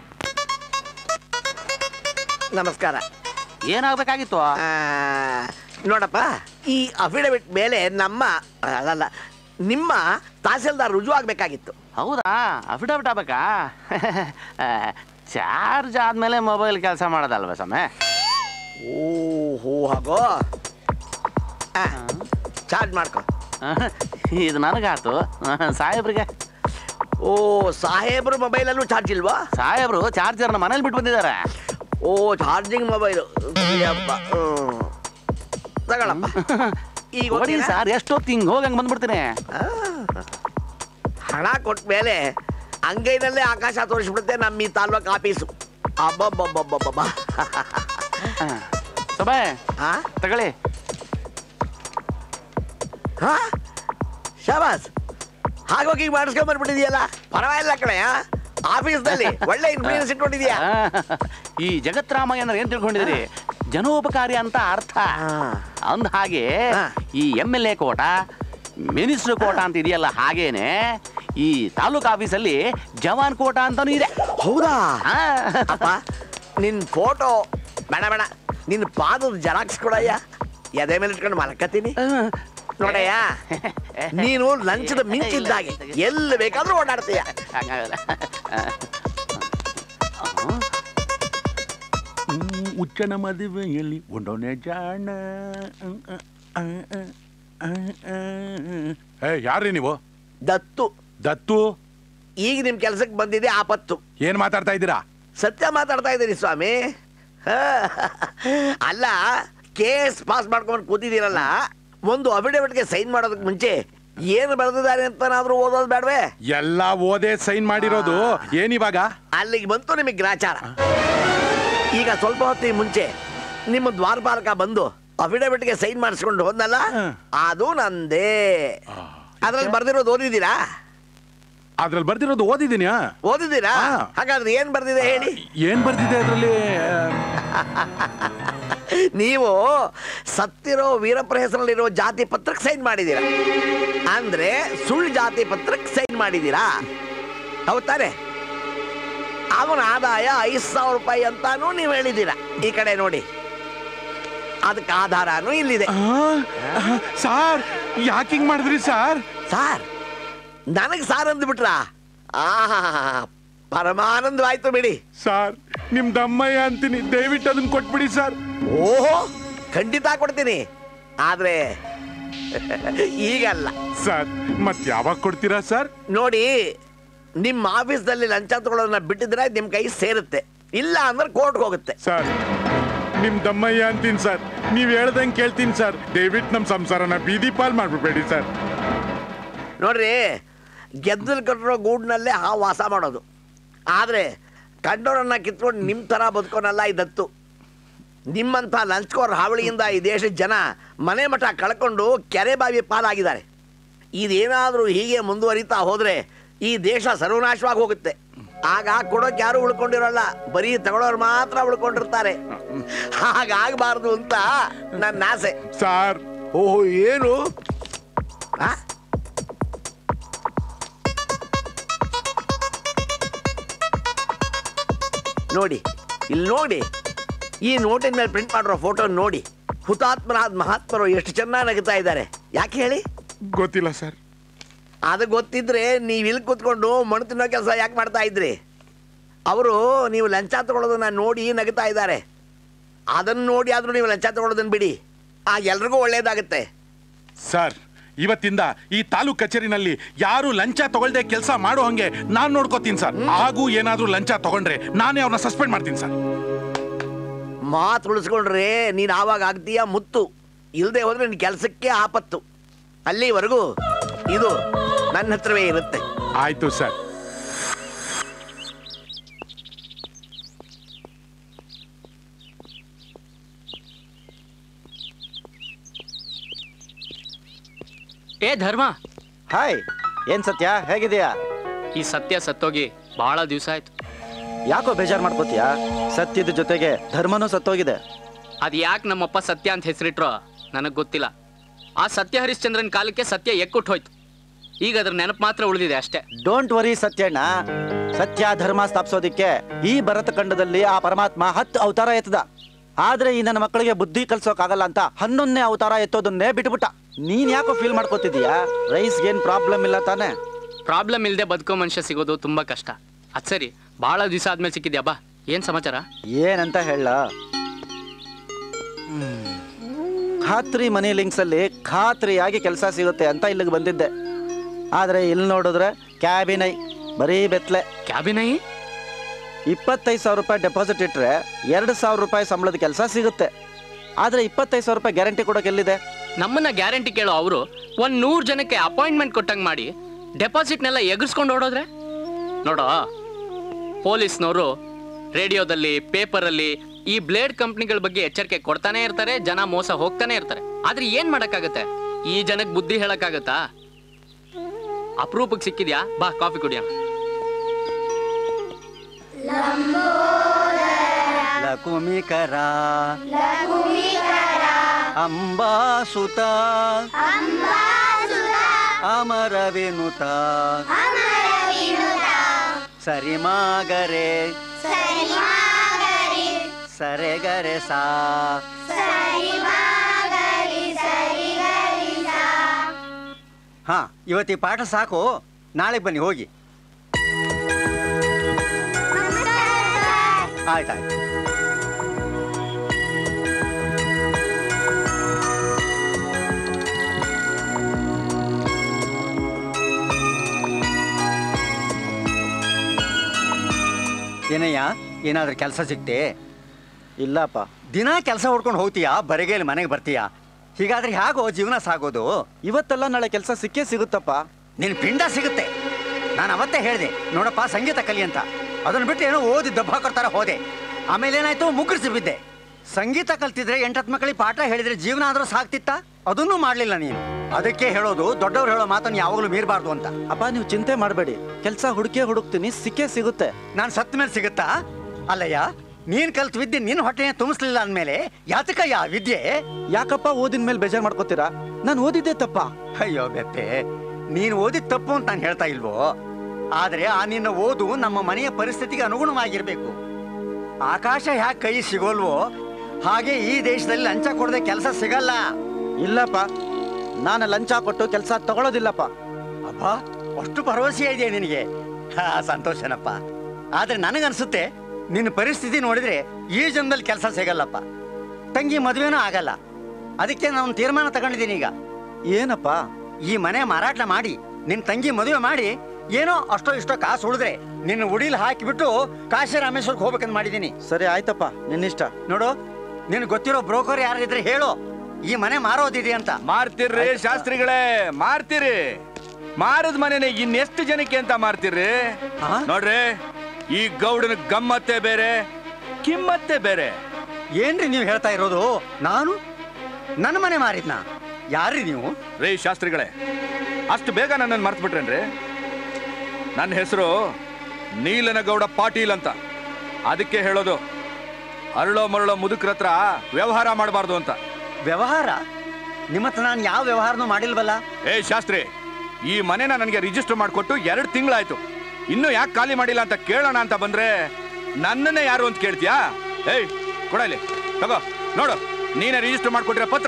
Speaker 11: ನಮಸ್ಕಾರ
Speaker 15: ಏನಾಗಬೇಕಾಗಿತ್ತು
Speaker 11: ನೋಡಪ್ಪ ಈ ಅಫಿಡವಿಟ್ ಮೇಲೆ ನಮ್ಮ ಅಲ್ಲಲ್ಲ ನಿಮ್ಮ ತಹಸೀಲ್ದಾರ್ ರುಜು ಆಗ್ಬೇಕಾಗಿತ್ತು
Speaker 15: ಹೌದಾ ಅಫಿಡವಿಟ್ ಆಗ್ಬೇಕಾ ಚಾರ್ಜ್ ಆದ್ಮೇಲೆ ಮೊಬೈಲ್ ಕೆಲಸ ಮಾಡೋದಲ್ವ ಸಮಯ
Speaker 11: ಓಹೋ ಹಾಗೋ ಚಾರ್ಜ್ ಮಾಡ್ಕೊ
Speaker 15: ಇದು ನನಗಾತು ಸಾಹೇಬ್ರಿಗೆ
Speaker 11: ಓ ಸಾಹೇಬ್ರ ಮೊಬೈಲಲ್ಲೂ ಚಾರ್ಜ್ ಇಲ್ವಾ
Speaker 15: ಸಾಹೇಬ್ರು ಚಾರ್ಜರ್ನ ಮನೇಲಿ ಬಿಟ್ಟು ಬಂದಿದ್ದಾರೆ
Speaker 11: ಓ ಚಾರ್ಜಿಂಗ್ ಮೊಬೈಲು ತಗೊಳಪ್ಪ ಈಗ
Speaker 15: ನೋಡಿ
Speaker 11: ಹೋಗ್ತೀರಾ?
Speaker 15: ಸರ್ ಎಷ್ಟೊತ್ತು ಹಿಂಗೆ ಹೋಗಂಗೆ ಬಂದ್ಬಿಡ್ತೀನಿ
Speaker 11: ಹಣ ಕೊಟ್ಟ ಮೇಲೆ ಅಂಗೈನಲ್ಲೇ ಆಕಾಶ ತೋರಿಸ್ಬಿಡುತ್ತೆ ನಮ್ಮ ಈ ತಾಲೂಕು ಆಫೀಸು ಅಬ್ಬಬ್ಬಬ್ಬಬ್ಬಬ್ಬ
Speaker 15: ಸಬೆ ತಗೊಳ್ಳಿ
Speaker 11: ಹಾ ಶಾಬಾಸ್ ಹಾಗೋಗಿ ಮಾಡಿಸ್ಕೊಂಡ್ ಬಂದ್ಬಿಟ್ಟಿದ್ಯಲ್ಲ ಪರವಾಗಿಲ್ಲ ಕಣೆ ಆಫೀಸ್ನಲ್ಲಿ ಒಳ್ಳೆ ಇನ್ಫ್ಲೂಯೆನ್ಸ್ ಇಟ್ಕೊಂಡಿದ್ಯಾ
Speaker 15: ಈ ಜಗತ್ರಾಮಯ್ಯ ಅಂದ್ರೆ ಏನ್ ತಿಳ್ಕೊಂಡಿದ್ರಿ ಜನೋಪಕಾರಿ ಅಂತ ಅರ್ಥ ಅಂದ ಹಾಗೆ ಈ M L A quota minister quota ಅಂತ ಇದೆಯಲ್ಲ ಹಾಗೇನೆ ಈ ತಾಲೂಕ್ ಆಫೀಸಲ್ಲಿ ಜವಾನ್ ಕೋಟ ಅಂತಾನು ಇದೆ
Speaker 11: ಹೌದಾ ಅಪ್ಪ ನಿನ್ ಫೋಟೋ ಬೇಡ ಬೇಡ ನಿನ್ನ ಪಾದದ ಜೆರಾಕ್ಸ್ ಕೊಡಯ್ಯ ಎದೆ ಮೇಲೆ ಇಟ್ಕೊಂಡು ಮಲಕತ್ತೀನಿ ನೋಡಯ್ಯ ನೀನು ಲಂಚದ ಮಿಂಚಿದ್ದಾಗೆ ಎಲ್ಲಿ ಬೇಕಾದ್ರೂ ಓಡಾಡ್ತೀಯ
Speaker 16: ಉಚ್ಚನ ಮದುವೆಯಲ್ಲಿ ಉಂಡೋನೆ ಜಾಣ ಏ ಯಾರ್ರಿ ನೀವು
Speaker 11: ದತ್ತು
Speaker 16: ದತ್ತು
Speaker 11: ಈಗ ನಿಮ್ ಕೆಲ್ಸಕ್ಕೆ ಬಂದಿದೆ ಆಪತ್ತು
Speaker 16: ಏನ್ ಮಾತಾಡ್ತಾ ಇದ್ದೀರಾ
Speaker 11: ಸತ್ಯ ಮಾತಾಡ್ತಾ ಇದ್ದೀರಿ ಸ್ವಾಮಿ ಹಾ. ಅಲ್ಲ ಕೇಸ್ ಪಾಸ್ ಮಾಡ್ಕೊಂಡು ಕೂತಿದ್ದೀರಲ್ಲ ಒಂದು ಅಫಿಡವಿಟ್ಗೆ ಸೈನ್ ಮಾಡೋದಕ್ಕೆ ಮುಂಚೆ ಏನು ಬರೆದಿದ್ದಾರೆ ಅಂತನಾದ್ರೂ ಓದೋದು ಬೇಡವೇ
Speaker 16: ಎಲ್ಲ ಓದೇ ಸೈನ್ ಮಾಡಿರೋದು ಏನಿವಾಗ
Speaker 11: ಅಲ್ಲಿಗೆ ಬಂತು ನಿಮಗೆ ಗ್ರಾಚಾರ ಈಗ ಸ್ವಲ್ಪ ಹೊತ್ತಿಗೆ ಮುಂಚೆ ನಿಮ್ಮ ದ್ವಾರಪಾಲಕ ಬಂದು ಅಫಿಡವಿಟ್ಗೆ ಸೈನ್ ಮಾಡಿಸ್ಕೊಂಡು ಹೋದ್ನಲ್ಲ ಅದು ನಂದೇ ಅದ್ರಲ್ಲಿ ಬರ್ದಿರೋದು ಓದಿದ್ದೀರಾ
Speaker 16: ಅದ್ರಲ್ಲಿ ಬರ್ದಿರೋದು ಓದಿದೀನಿ
Speaker 11: ಓದಿದ್ದೀರಾ ಹಾಗಾದ್ರೆ ಏನ್ ಬರ್ದಿದೆ ಹೇಳಿ
Speaker 16: ಏನ್ ಬರ್ದಿದೆ ಅದ್ರಲ್ಲಿ
Speaker 11: ನೀವು ಸತ್ತಿರೋ ವೀರಪ್ಪ ಹೆಸರಲ್ಲಿರೋ ಜಾತಿ ಪತ್ರಕ್ಕೆ ಸೈನ್ ಮಾಡಿದ್ದೀರಾ ಅಂದ್ರೆ ಸುಳ್ಳು ಜಾತಿ ಪತ್ರಕ್ಕೆ ಸೈನ್ ಮಾಡಿದ್ದೀರಾ ಹೌದ್ ತಾನೆ ಅವನ ಆದಾಯ ಐದು ಸಾವಿರ ರೂಪಾಯಿ ಅಂತಾನೂ ನೀವು ಹೇಳಿದ್ದೀರಾ ಈ ಕಡೆ ನೋಡಿ ಅದಕ್ಕೆ ಆಧಾರನೂ ಇಲ್ಲಿದೆ
Speaker 16: ಸಾರ್ ಯಾಕಿಂಗ್ ಮಾಡಿದ್ರಿ ಸಾರ್
Speaker 11: ಸಾರ್ ನನಗೆ ಸಾರ್ ಅಂದ್ಬಿಟ್ರಾ ಆಹಾ ಪರಮಾನಂದವಾಯ್ತು ಬಿಡಿ
Speaker 16: ಸಾರ್ ನಿಮ್ ದಮ್ಮಯ್ಯ ಅಂತೀನಿ ದಯವಿಟ್ಟು ಅದನ್ನ ಕೊಟ್ಬಿಡಿ ಸರ್
Speaker 11: ಓಹೋ ಖಂಡಿತ ಕೊಡ್ತೀನಿ ಆದ್ರೆ ಈಗಲ್ಲ
Speaker 16: ಸರ್ ಮತ್ ಯಾವಾಗ ಕೊಡ್ತೀರಾ ಸರ್
Speaker 11: ನೋಡಿ ನಿಮ್ಮ ಆಫೀಸ್ನಲ್ಲಿ ಲಂಚ ತಗೊಳ್ಳೋದನ್ನ ಬಿಟ್ಟಿದ್ರೆ ನಿಮ್ ಕೈ ಸೇರುತ್ತೆ ಇಲ್ಲ ಅಂದ್ರೆ ಕೋರ್ಟ್ ಹೋಗುತ್ತೆ
Speaker 16: ಸರ್ ನಿಮ್ ದಮ್ಮಯ್ಯ ಅಂತೀನಿ ಸರ್ ನೀವ್ ಹೇಳ್ದಂಗೆ ಕೇಳ್ತೀನಿ ಸರ್ ದಯವಿಟ್ಟು ನಮ್ ಸಂಸಾರನ ಬೀದಿ ಪಾಲ್ ಮಾಡ್ಬಿಡ್ಬೇಡಿ ಸರ್
Speaker 11: ನೋಡ್ರಿ ಗೆದ್ದಲು ಕಟ್ಟಿರೋ ಗೂಡ್ನಲ್ಲೇ ಹಾವು ವಾಸ ಮಾಡೋದು ಆದ್ರೆ ಕಂಡೋರನ್ನ ಕಿತ್ಕೊಂಡು ನಿಮ್ ತರ ಬದುಕೋನಲ್ಲ ಇದತ್ತು ನಿಮ್ಮಂಥ ಲಂಚ್ಕೋರ್ ಹಾವಳಿಯಿಂದ ಈ ದೇಶದ ಜನ ಮನೆ ಮಠ ಕಳ್ಕೊಂಡು ಕೆರೆ ಬಾವಿ ಪಾಲಾಗಿದ್ದಾರೆ ಇದೇನಾದರೂ ಹೀಗೆ ಮುಂದುವರಿತಾ ಹೋದ್ರೆ ಈ ದೇಶ ಸರ್ವನಾಶವಾಗಿ ಹೋಗುತ್ತೆ ಆಗ ಕೊಡೋಕೆ ಯಾರು ಉಳ್ಕೊಂಡಿರಲ್ಲ ಬರೀ ತಗೊಳ್ಳೋರು ಮಾತ್ರ ಉಳ್ಕೊಂಡಿರ್ತಾರೆ ಹಾಗಾಗಬಾರ್ದು ಅಂತ ನನ್ನ ಆಸೆ
Speaker 16: ಸಾರ್
Speaker 11: ಓಹೋ ಏನು ಆ? ನೋಡಿ ಇಲ್ಲಿ ನೋಡಿ ಈ ನೋಟಿನ ಮೇಲೆ ಪ್ರಿಂಟ್ ಮಾಡಿರೋ ಫೋಟೋ ನೋಡಿ ಹುತಾತ್ಮರಾದ ಮಹಾತ್ಮರು ಎಷ್ಟು ಚೆನ್ನಾಗಿ ನಗುತ್ತಾ ಇದ್ದಾರೆ ಯಾಕೆ ಹೇಳಿ
Speaker 16: ಗೊತ್ತಿಲ್ಲ ಸರ್
Speaker 11: ಅದು ಗೊತ್ತಿದ್ರೆ ನೀವು ಇಲ್ಲಿ ಕೂತ್ಕೊಂಡು ಮಣ್ಣು ತಿನ್ನೋ ಕೆಲಸ ಯಾಕೆ ಮಾಡ್ತಾ ಇದ್ರಿ ಅವರು ನೀವು ಲಂಚ ತಗೊಳ್ಳೋದನ್ನ ನೋಡಿ ನಗುತ್ತಾ ಇದ್ದಾರೆ ಅದನ್ನು ನೋಡಿ ಆದರೂ ನೀವು ಲಂಚ ತಗೊಳ್ಳೋದನ್ನ ಬಿಡಿ ಆಗ ಎಲ್ರಿಗೂ ಒಳ್ಳೇದಾಗುತ್ತೆ
Speaker 16: ಸರ್ ಇವತ್ತಿಂದ ಈ ತಾಲೂಕ್ ಕಚೇರಿನಲ್ಲಿ ಯಾರು ಲಂಚ ತಗೊಳ್ದೆ ಕೆಲಸ ಮಾಡೋ ಹಂಗೆ ನಾನ್ ನೋಡ್ಕೋತೀನಿ ಸರ್ ಹಾಗೂ ಏನಾದ್ರೂ ಲಂಚ ತಗೊಂಡ್ರೆ ನಾನೇ ಅವ್ರನ್ನ ಸಸ್ಪೆಂಡ್ ಮಾಡ್ತೀನಿ ಸರ್
Speaker 11: ಮಾತು ಉಳಿಸ್ಕೊಂಡ್ರೆ ನೀನು ಆವಾಗ ಆಗ್ತೀಯ ಮುತ್ತು ಇಲ್ಲದೆ ಹೋದ್ರೆ ನಿನ್ನ ಕೆಲಸಕ್ಕೆ ಆಪತ್ತು ಅಲ್ಲಿವರೆಗೂ ಇದು ನನ್ನ ಹತ್ರವೇ ಇರುತ್ತೆ
Speaker 16: ಆಯ್ತು ಸರ್
Speaker 10: ಏ ಧರ್ಮ
Speaker 17: ಹಾಯ್ ಏನ್ ಸತ್ಯ ಹೇಗಿದೆಯಾ
Speaker 10: ಈ ಸತ್ಯ ಸತ್ತೋಗಿ ಬಹಳ ದಿವಸ ಆಯ್ತು
Speaker 17: ಯಾಕೋ ಬೇಜಾರ್ ಮಾಡ್ಕೋತೀಯಾ ಸತ್ಯದ ಜೊತೆಗೆ ಧರ್ಮನೂ ಸತ್ತೋಗಿದೆ
Speaker 10: ಅದ್ ಯಾಕೆ ನಮ್ಮಪ್ಪ ಸತ್ಯ ಅಂತ ಹೆಸರಿಟ್ರೋ ನನಗೆ ಗೊತ್ತಿಲ್ಲ ಆ ಸತ್ಯ ಹರಿಶ್ಚಂದ್ರನ್ ಕಾಲಕ್ಕೆ ಸತ್ಯ ಎಕ್ಕುಟ್ಟು ಹೋಯ್ತು ಈಗ ಅದ್ರ ನೆನಪು ಮಾತ್ರ ಉಳಿದಿದೆ ಅಷ್ಟೇ
Speaker 17: ಡೋಂಟ್ ವರಿ ಸತ್ಯಣ್ಣ ಸತ್ಯ ಧರ್ಮ ಸ್ಥಾಪಿಸೋದಿಕ್ಕೆ ಈ ಭರತ ಖಂಡದಲ್ಲಿ ಆ ಪರಮಾತ್ಮ ಹತ್ತು ಅವತಾರ ಎತ್ತದ ಆದ್ರೆ ಈ ನನ್ನ ಮಕ್ಕಳಿಗೆ ಬುದ್ಧಿ ಕಲ್ಸೋಕಾಗಲ್ಲ ಅಂತ ಹನ್ನೊಂದನೇ ಅವತಾರ ಎತ್ತೋದನ್ನೇ ಬಿಟ್ಬಿಟ್ಟ ನೀನ್ ಯಾಕೋ ಫೀಲ್ ಮಾಡ್ಕೋತಿದೀಯಾ ರೈಸ್ಗೆ ಏನ್ ಪ್ರಾಬ್ಲಮ್ ಇಲ್ಲ ತಾನೇ
Speaker 10: ಪ್ರಾಬ್ಲಮ್ ಇಲ್ಲದೆ ಬದುಕೋ ಮನುಷ್ಯ ಸಿಗೋದು ತುಂಬಾ ಕಷ್ಟ ಅದ್ ಸರಿ ಬಹಳ ದಿವಸ ಆದ್ಮೇಲೆ ಸಿಕ್ಕಿದ್ಯಾ ಬಾ ಏನ್ ಸಮಾಚಾರ
Speaker 17: ಏನಂತ ಹೇಳ ಖಾತ್ರಿ ಮನಿ ಲಿಂಕ್ಸ್ ಅಲ್ಲಿ ಖಾತ್ರಿಯಾಗಿ ಕೆಲಸ ಸಿಗುತ್ತೆ ಅಂತ ಇಲ್ಲಿಗೆ ಬಂದಿದ್ದೆ ಆದ್ರೆ ಇಲ್ಲಿ ನೋಡಿದ್ರೆ ಕ್ಯಾಬಿನೈ ಬರೀ ಬೆತ್ಲೆ
Speaker 10: ಕ್ಯಾಬಿನೈ
Speaker 17: ಇಪ್ಪತ್ತೈದು ಸಾವಿರ ರೂಪಾಯಿ ಡೆಪಾಸಿಟ್ ಇಟ್ರೆ ಎರಡು ಸಾವಿರ ರೂಪಾಯಿ ಸಂಬಳದ ಕೆಲಸ ಸಿಗುತ್ತೆ ಆದ್ರೆ ಇಪ್ಪತ್ತೈದು ಸಾವಿರ ರೂಪಾಯಿ ಗ್ಯಾರಂಟಿ ಕೊಡೋಕೆ ಎಲ್ಲಿದೆ
Speaker 10: ನಮ್ಮನ್ನ ಗ್ಯಾರಂಟಿ ಕೇಳೋ ಅವರು ಒಂದ್ ನೂರ್ ಜನಕ್ಕೆ ಅಪಾಯಿಂಟ್ಮೆಂಟ್ ಕೊಟ್ಟಂಗ್ ಮಾಡಿ ಡೆಪಾಸಿಟ್ನೆಲ್ಲ ಎಗರ್ಸ್ಕೊಂಡು ಓಡೋದ್ರೆ ನೋಡೋ ಪೊಲೀಸ್ನವರು ರೇಡಿಯೋದಲ್ಲಿ ಪೇಪರಲ್ಲಿ ಈ ಬ್ಲೇಡ್ ಕಂಪ್ನಿಗಳ ಬಗ್ಗೆ ಎಚ್ಚರಿಕೆ ಕೊಡ್ತಾನೆ ಇರ್ತಾರೆ ಜನ ಮೋಸ ಹೋಗ್ತಾನೆ ಇರ್ತಾರೆ ಆದ್ರೆ ಏನ್ ಮಾಡಕ್ಕಾಗತ್ತೆ ಈ ಜನಕ್ಕೆ ಬುದ್ಧಿ ಹೇಳಕ್ಕಾಗತ್ತಾ ಅಪರೂಪಕ್ಕೆ ಸಿಕ್ಕಿದ್ಯಾ ಬಾ ಕಾಫಿ ಕುಡಿಯೋಣ
Speaker 17: ಲಕುಮಿಕರ ಅಂಬಾಸುತ ಅಮರ ವಿನುತ ಸರಿಮಾಗರೆ ಸರೆಗರೆ ಸಾ ಹಾ ಇವತ್ತು ಈ ಪಾಠ ಸಾಕು ನಾಳೆ ಬನ್ನಿ ಹೋಗಿ ಆಯ್ತಾಯ್ತು ಏನಯ್ಯ ಏನಾದ್ರೂ ಕೆಲಸ ಸಿಕ್ತೆ ಇಲ್ಲಪ್ಪ ದಿನ ಕೆಲಸ ಹುಡ್ಕೊಂಡು ಹೋಗ್ತೀಯಾ ಬರಿಗೇಲಿ ಮನೆಗೆ ಬರ್ತೀಯಾ ಹೀಗಾದ್ರೆ ಹೇಗೋ ಜೀವನ ಸಾಗೋದು ಇವತ್ತೆಲ್ಲ ನಾಳೆ ಕೆಲಸ ಸಿಕ್ಕೇ ಸಿಗುತ್ತಪ್ಪ ನಿನ್ ಪಿಂಡ ಸಿಗುತ್ತೆ ನಾನು ಅವತ್ತೇ ಹೇಳಿದೆ ನೋಡಪ್ಪ ಸಂಗೀತ ಕಲಿ ಅಂತ ಅದನ್ನ ಬಿಟ್ಟು ಏನೋ ಓದಿ ದಬ್ಬ ಹಾಕೊಡ್ತಾರ ಹೋದೆ ಆಮೇಲೆ ಏನಾಯ್ತು ಮುಗ್ರಿಸಿ ಬಿದ್ದೆ ಸಂಗೀತ ಕಲ್ತಿದ್ರೆ ಎಂಟತ್ತು ಮಕ್ಕಳಿಗೆ ಪಾಠ ಹೇಳಿದ್ರೆ ಜೀವನ ಆದ್ರೂ ಸಾಕ್ತಿತ್ತ ಅದನ್ನೂ ಮಾಡ್ಲಿಲ್ಲ ನೀನು ಅದಕ್ಕೆ ಹೇಳೋದು ದೊಡ್ಡವ್ರು ಹೇಳೋ ಮಾತನ್ನು ಯಾವಾಗಲೂ ಮೀರಬಾರ್ದು ಅಂತ ಅಪ್ಪ ನೀವು ಚಿಂತೆ ಮಾಡಬೇಡಿ ಕೆಲಸ ಹುಡುಕೇ ಹುಡುಕ್ತೀನಿ ಸಿಕ್ಕೇ ಸಿಗುತ್ತೆ ನಾನು ಸತ್ತ ಮೇಲೆ ಸಿಗುತ್ತಾ ಅಲ್ಲಯ್ಯ ನೀನ್ ಕಲ್ತ್ ವಿದ್ಯೆ ನಿನ್ ಹೊಟ್ಟೆ ತುಂಬಿಸ್ಲಿಲ್ಲ ಅಂದ್ಮೇಲೆ ಯಾತಕಯ್ಯ ಆ ವಿದ್ಯೆ ಯಾಕಪ್ಪ ಓದಿನ ಮೇಲೆ ಬೇಜಾರ್ ಮಾಡ್ಕೋತೀರಾ ನಾನು ಓದಿದ್ದೆ ತಪ್ಪ ಅಯ್ಯೋ ಬೆಪ್ಪೆ ನೀನ್ ಓದಿದ್ ತಪ್ಪು ಅಂತ ನಾನು ಹೇಳ್ತಾ ಇಲ್ವೋ ಆದ್ರೆ ಆ ನಿನ್ನ ಓದು ನಮ್ಮ ಮನೆಯ ಪರಿಸ್ಥಿತಿಗೆ ಅನುಗುಣವಾಗಿರ್ಬೇಕು ಆಕಾಶ ಹ್ಯಾಕ್ ಕೈ ಸಿಗೋಲ್ವೋ ಹಾಗೆ ಈ ದೇಶದಲ್ಲಿ ಲಂಚ ಕೊಡದೆ ಕೆಲಸ ಸಿಗಲ್ಲ ಇಲ್ಲಪ್ಪ ನಾನು ಲಂಚ ಕೊಟ್ಟು ಕೆಲಸ ತಗೊಳ್ಳೋದಿಲ್ಲಪ್ಪ ಅಪ್ಪ ಅಷ್ಟು ಭರವಸೆ ಇದೆಯಾ ನಿನಗೆ ಹಾ ಸಂತೋಷನಪ್ಪ ಆದ್ರೆ ನನಗನ್ಸುತ್ತೆ ನಿನ್ನ ಪರಿಸ್ಥಿತಿ ನೋಡಿದ್ರೆ ಈ ಜನ್ಮದಲ್ಲಿ ಕೆಲಸ ಸಿಗಲ್ಲಪ್ಪ ತಂಗಿ ಮದುವೆನೂ ಆಗಲ್ಲ ಅದಕ್ಕೆ ನಾನು ತೀರ್ಮಾನ ತಗೊಂಡಿದ್ದೀನಿ ಈಗ ಏನಪ್ಪ ಈ ಮನೆ ಮಾರಾಟ ಮಾಡಿ ನಿನ್ ತಂಗಿ ಮದುವೆ ಮಾಡಿ ಏನೋ ಅಷ್ಟೋ ಇಷ್ಟೋ ಕಾಸು ಉಳಿದ್ರೆ ನಿನ್ನ ಉಡಿಲ್ ಹಾಕಿಬಿಟ್ಟು ಕಾಶಿ ರಾಮೇಶ್ವರಕ್ಕೆ ಹೋಗ್ಬೇಕಂತ ಮಾಡಿದ್ದೀನಿ ಸರಿ ಆಯ್ತಪ್ಪ ನಿನ್ನಿಷ್ಟ ನೋಡು ನಿನ್ ಗೊತ್ತಿರೋ ಬ್ರೋಕರ್ ಯಾರಿದ್ರೆ ಹೇಳು ಈ ಮನೆ ಮಾರೋದಿದೆ ಅಂತ
Speaker 2: ಮಾರ್ತಿರ್ರಿ ಶಾಸ್ತ್ರಿಗಳೇ ಮಾರ್ತೀರಿ ಮಾರದ ಮನೆನೆ ಇನ್ನೆಷ್ಟು ಜನಕ್ಕೆ ಅಂತ ಮಾರ್ತಿರ್ರಿ ನೋಡ್ರಿ ಈ ಗೌಡನ ಗಮ್ಮತ್ತೆ ಬೇರೆ ಕಿಮ್ಮತ್ತೆ ಬೇರೆ
Speaker 17: ಏನ್ರಿ ನೀವು ಹೇಳ್ತಾ ಇರೋದು ನಾನು ನನ್ನ ಮನೆ ಮಾರಿದ್ನ ಯಾರ್ರಿ ನೀವು
Speaker 2: ರೇ ಶಾಸ್ತ್ರಿಗಳೇ ಅಷ್ಟು ಬೇಗ ನನ್ನನ್ನು ಮರ್ತು ಬಿಟ್ರೇನ್ರಿ ನನ್ನ ಹೆಸರು ನೀಲನಗೌಡ ಪಾಟೀಲ್ ಅಂತ ಅದಕ್ಕೆ ಹೇಳೋದು ಅರಳೋ ಮರಳೋ ಮುದುಕ್ರ ಹತ್ರ ವ್ಯವಹಾರ ಮಾಡಬಾರ್ದು ಅಂತ
Speaker 17: ವ್ಯವಹಾರ ನಿಮ್ಮ ಹತ್ರ ನಾನು ಯಾವ ವ್ಯವಹಾರನೂ ಮಾಡಿಲ್ವಲ್ಲ
Speaker 2: ಏ ಶಾಸ್ತ್ರಿ ಈ ಮನೆನ ನನಗೆ ರಿಜಿಸ್ಟರ್ ಮಾಡಿಕೊಟ್ಟು ಎರಡು ತಿಂಗಳಾಯ್ತು ಇನ್ನೂ ಯಾಕೆ ಖಾಲಿ ಮಾಡಿಲ್ಲ ಅಂತ ಕೇಳೋಣ ಅಂತ ಬಂದ್ರೆ ನನ್ನನ್ನೇ ಯಾರು ಅಂತ ಕೇಳ್ತೀಯಾ ಏಯ್ ಕೊಡಲಿ ತಗೋ ನೋಡು ನೀನೇ ರಿಜಿಸ್ಟರ್ ಮಾಡಿಕೊಟ್ರೆ ಪತ್ರ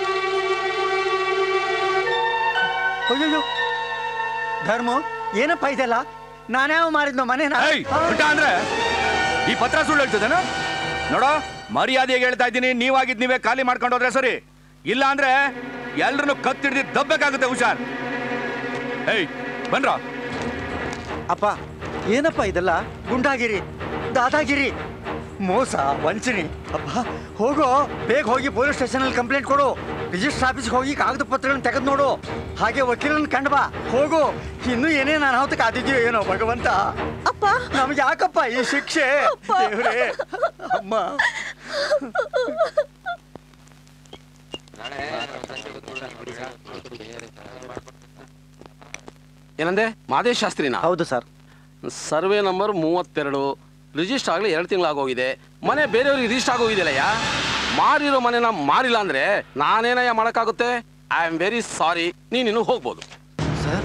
Speaker 17: ಅಯ್ಯೋ ಧರ್ಮ ಏನಪ್ಪ ಇದೆಲ್ಲ ನಾನ್ಯಾವ ಮಾರಿದ್ನೋ ಮನೇನ
Speaker 2: ಏಯ್ ಉಲ್ಟಾ ಅಂದ್ರೆ ಈ ಪತ್ರ ಸುಳ್ಳು ಹೇಳ್ತದೇನ ನೋಡೋ ಮರ್ಯಾದೆಗೆ ಹೇಳ್ತಾ ಇದ್ದೀನಿ ನೀವಾಗಿದ್ ನೀವೇ ಖಾಲಿ ಮಾಡ್ಕೊಂಡು ಹೋದ್ರೆ ಸರಿ ಇಲ್ಲ ಅಂದ್ರೆ ಎಲ್ರನ್ನು ಕತ್ತಿಡ್ದು ದಬ್ಬಬೇಕಾಗುತ್ತೆ ಹುಷಾರ್ ಏಯ್ ಬನ್ರ
Speaker 17: ಅಪ್ಪ ಏನಪ್ಪ ಇದೆಲ್ಲ ಗುಂಡಾಗಿರಿ ದಾದಾಗಿರಿ ಮೋಸ ವಂಚನೆ ಅಪ್ಪ ಹೋಗೋ ಬೇಗ ಹೋಗಿ ಪೊಲೀಸ್ ಸ್ಟೇಷನಲ್ಲಿ ಕಂಪ್ಲೇಂಟ್ ಕೊಡು ರಿಜಿಸ್ಟರ್ ಆಫೀಸ್ಗೆ ಹೋಗಿ ಕಾಗದ ಪತ್ರಗಳನ್ನ ತೆಗೆದು ನೋಡು ಹಾಗೆ ವಕೀಲರನ್ನ ಕಂಡು ಬಾ ಹೋಗು ಇನ್ನು ಏನೇನು ಅನಾಹುತ ಕಾದಿದ್ಯೋ ಏನೋ ಭಗವಂತ
Speaker 12: ಅಪ್ಪ
Speaker 17: ನಮ್ಗೆ ಯಾಕಪ್ಪ ಈ ಶಿಕ್ಷೆ ದೇವ್ರೇ ಅಮ್ಮ
Speaker 6: ಏನಂದೆ ಮಾದೇಶ್ ಶಾಸ್ತ್ರಿನ
Speaker 17: ಹೌದು ಸರ್
Speaker 6: ಸರ್ವೆ ನಂಬರ್ ಮೂವತ್ತೆರಡು ರಿಜಿಸ್ಟರ್ ಆಗಲಿ ಎರಡು ತಿಂಗಳಾಗೋಗಿದೆ ಮನೆ ಬೇರೆಯವ್ರಿಗೆ ರಿಜಿಸ್ಟರ್ ಆಗೋಗಿದೆಯಲ್ಲಯ್ಯ ಮಾರಿರೋ ಮನೆನ ಮಾರಿಲ್ಲ ಅಂದ್ರೆ ನಾನೇನಯ್ಯ ಮಾಡೋಕ್ಕಾಗುತ್ತೆ ಐ ಆಮ್ ವೆರಿ ಸಾರಿ ನೀನಿನ್ನು ಹೋಗ್ಬೋದು
Speaker 17: ಸರ್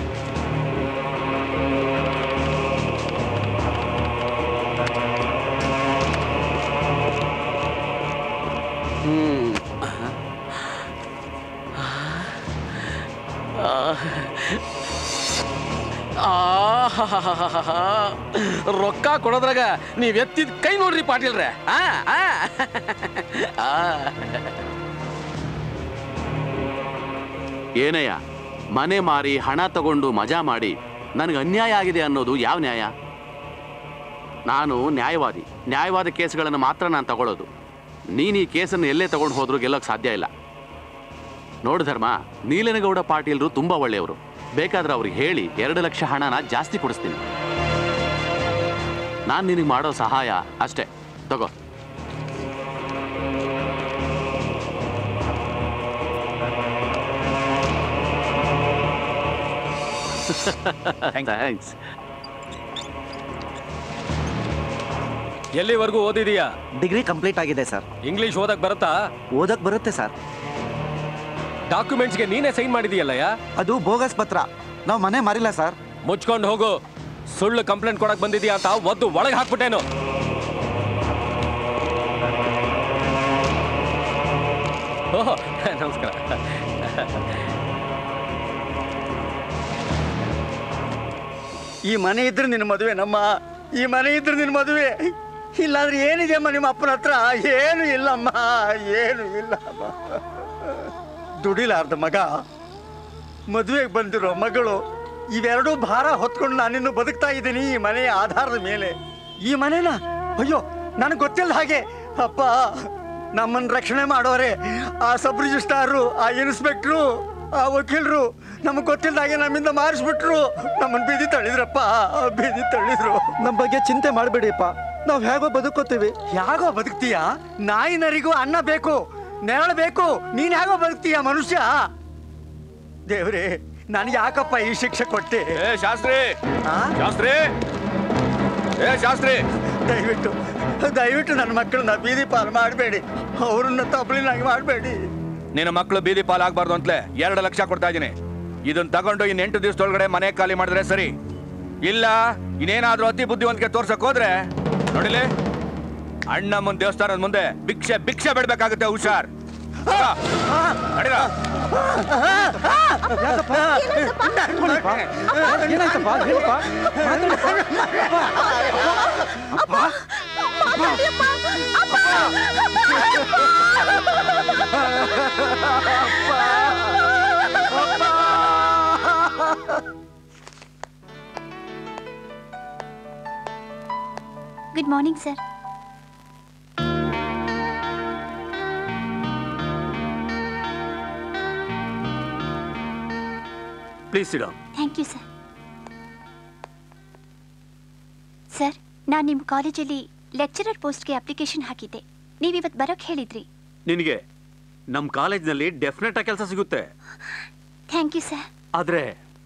Speaker 6: ಹ್ಮ್ ಆಹಾಹಾಹಾಹಾ. ರೊಕ್ಕ ಕೊಡೋದ್ರಾಗ ನೀವ್ ಎತ್ತಿದ ಕೈ ನೋಡ್ರಿ ಪಾಟೀಲ್ರೆ ಆ, ಆ. ಆ.
Speaker 15: ಏನಯ್ಯ ಮನೆ ಮಾರಿ ಹಣ ತಗೊಂಡು ಮಜಾ ಮಾಡಿ ನನಗೆ ಅನ್ಯಾಯ ಆಗಿದೆ ಅನ್ನೋದು ಯಾವ ನ್ಯಾಯ ನಾನು ನ್ಯಾಯವಾದಿ ನ್ಯಾಯವಾದ ಕೇಸ್ಗಳನ್ನು ಮಾತ್ರ ನಾನು ತಗೊಳ್ಳೋದು ನೀನು ಈ ಕೇಸನ್ನು ಎಲ್ಲೇ ತಗೊಂಡು ಹೋದ್ರೂ ಗೆಲ್ಲೋಕೆ ಸಾಧ್ಯ ಇಲ್ಲ ನೋಡು ಧರ್ಮ ನೀಲನಗೌಡ ಪಾಟೀಲ್ರು ತುಂಬಾ ಒಳ್ಳೆಯವರು ಬೇಕಾದ್ರೆ ಅವ್ರಿಗೆ ಹೇಳಿ ಎರಡು ಲಕ್ಷ ಹಣನ ಜಾಸ್ತಿ ಕೊಡಿಸ್ತೀನಿ ನಾನು ನಿನಗೆ ಮಾಡೋ ಸಹಾಯ ಅಷ್ಟೇ ತಗೋ ಥ್ಯಾಂಕ್ಸ್
Speaker 18: ಎಲ್ಲಿವರೆಗೂ ಓದಿದೀಯಾ
Speaker 17: ಡಿಗ್ರಿ ಕಂಪ್ಲೀಟ್ ಆಗಿದೆ ಸರ್
Speaker 18: ಇಂಗ್ಲಿಷ್ ಓದಕ್ ಬರುತ್ತಾ
Speaker 17: ಓದಕ್ ಬರುತ್ತೆ ಸರ್
Speaker 18: ಡಾಕ್ಯುಮೆಂಟ್ಸ್ಗೆ ನೀನೇ ಸೈನ್ ಮಾಡಿದೀಯಲ್ಲಯ್ಯ
Speaker 17: ಅದು ಬೋಗಸ್ ಪತ್ರ ನಾವು ಮನೆ ಮಾರಿಲ್ಲ ಸರ್
Speaker 18: ಮುಚ್ಕೊಂಡು ಹೋಗು ಸುಳ್ಳು ಕಂಪ್ಲೇಂಟ್ ಕೊಡಕ್ ಬಂದಿದ್ಯಾ ಅಂತ ಒದ್ದು ಒಳಗೆ ಹಾಕ್ಬಿಟ್ಟೇನು ಓಹ್ ನಮಸ್ಕಾರ
Speaker 17: ಈ ಮನೆ ಇದ್ರೆ ನಿನ್ನ ಮದುವೆ ನಮ್ಮ ಈ ಮನೆ ಇದ್ರೆ ನಿನ್ನ ಮದುವೆ ಇಲ್ಲಾಂದ್ರೆ ಏನಿದೆ ಅಮ್ಮ ನಿಮ್ಮ ಅಪ್ಪನ ಹತ್ರ ಏನು ಇಲ್ಲಮ್ಮ ಏನು ಇಲ್ಲ ಅಮ್ಮ ದುಡಿಲಾರ್ದ ಮಗ ಮದುವೆಗೆ ಬಂದಿರೋ ಮಗಳು ಇವೆರಡೂ ಭಾರ ಹೊತ್ಕೊಂಡು ನಾನಿನ್ನು ಬದುಕ್ತಾ ಇದ್ದೀನಿ ಈ ಮನೆಯ ಆಧಾರದ ಮೇಲೆ ಈ ಮನೆನ ಅಯ್ಯೋ ನನಗೆ ಗೊತ್ತಿಲ್ಲ ಹಾಗೆ ಅಪ್ಪ ನಮ್ಮನ್ನ ರಕ್ಷಣೆ ಮಾಡೋರೆ ಆ ಸಬ್ ರಿಜಿಸ್ಟ್ರಾರು ಆ ಇನ್ಸ್ಪೆಕ್ಟ್ರು ಆ ವಕೀಲರು ನಮಗೆ ಗೊತ್ತಿಲ್ಲದಾಗೆ ನಮ್ಮಿಂದ ಮಾರಿಸ್ಬಿಟ್ರು ನಮ್ಮನ್ನ ಬೀದಿ ತಳ್ಳಿದ್ರಪ್ಪ ಬೀದಿ ತಳ್ಳಿದ್ರು ನಮ್ಮ ಬಗ್ಗೆ ಚಿಂತೆ ಮಾಡಬೇಡಿಪ್ಪ ನಾವು ಹೇಗೋ ಬದುಕೋತೀವಿ ಹೇಗೋ ಬದುಕ್ತೀಯ ನಾಯಿ ನರಿಗೂ ಅನ್ನ ಬೇಕು ನೆರಳು ಬೇಕು ನೀನ್ ಹೇಗೋ ಬದುಕ್ತೀಯ ಮನುಷ್ಯ ದೇವ್ರೇ ನನಗೆ ಯಾಕಪ್ಪ ಈ ಶಿಕ್ಷೆ ಕೊಟ್ಟೆ
Speaker 2: ಏ ಶಾಸ್ತ್ರಿ ಶಾಸ್ತ್ರಿ ಏ ಶಾಸ್ತ್ರಿ
Speaker 17: ದಯವಿಟ್ಟು ದಯವಿಟ್ಟು ನನ್ನ ಮಕ್ಕಳನ್ನ ಬೀದಿ ಪಾಲು ಮಾಡಬೇಡಿ ಅವ್ರನ್ನ ತಪ್ಪಲಿನಾಗಿ ಮಾಡಬೇಡಿ
Speaker 2: ನಿನ್ನ ಮಕ್ಕಳು ಬೀದಿ ಪಾಲಾಗಬಾರ್ದು ಅಂತಲೇ ಎರಡು ಲಕ್ಷ ಕೊಡ್ತಾ ಇದ್ದೀನಿ ಇದನ್ನ ತಗೊಂಡು ಇನ್ನು ಎಂಟು ದಿವಸದೊಳಗಡೆ ಮನೆ ಖಾಲಿ ಮಾಡಿದ್ರೆ ಸರಿ ಇಲ್ಲ ಇನ್ನೇನಾದ್ರೂ ಅತಿ ಬುದ್ಧಿವಂತಿಕೆ ತೋರ್ಸಕ್ ಹೋದ್ರೆ ನೋಡಿಲಿ ಅಣ್ಣಮ್ಮನ ದೇವಸ್ಥಾನದ ಮುಂದೆ ಭಿಕ್ಷೆ ಭಿಕ್ಷೆ ಬಿಡ್ಬೇಕಾಗುತ್ತೆ ಹುಷಾರ್ ಹೋಗ. ನಡೀರ.
Speaker 19: ಗುಡ್ ಮಾರ್ನಿಂಗ್ ಸರ್
Speaker 4: ಪ್ಲೀಸ್ ಇಡೋ
Speaker 19: ಥ್ಯಾಂಕ್ ಯು ಸರ್ ಸರ್ ನಾನು ನಿಮ್ಮ ಕಾಲೇಜಲ್ಲಿ ಲೆಕ್ಚರರ್ ಪೋಸ್ಟ್ಗೆ ಅಪ್ಲಿಕೇಶನ್ ಹಾಕಿದ್ದೆ ನೀವು ಇವತ್ತು ಬರೋಕ್ಕೆ ಹೇಳಿದ್ರಿ
Speaker 4: ನಿನಗೆ ನಮ್ಮ ಕಾಲೇಜ್ನಲ್ಲಿ ಡೆಫಿನೆಟ್ ಆಗಿ ಕೆಲಸ ಸಿಗುತ್ತೆ
Speaker 19: ಥ್ಯಾಂಕ್ ಯು ಸರ್
Speaker 4: ಆದ್ರೆ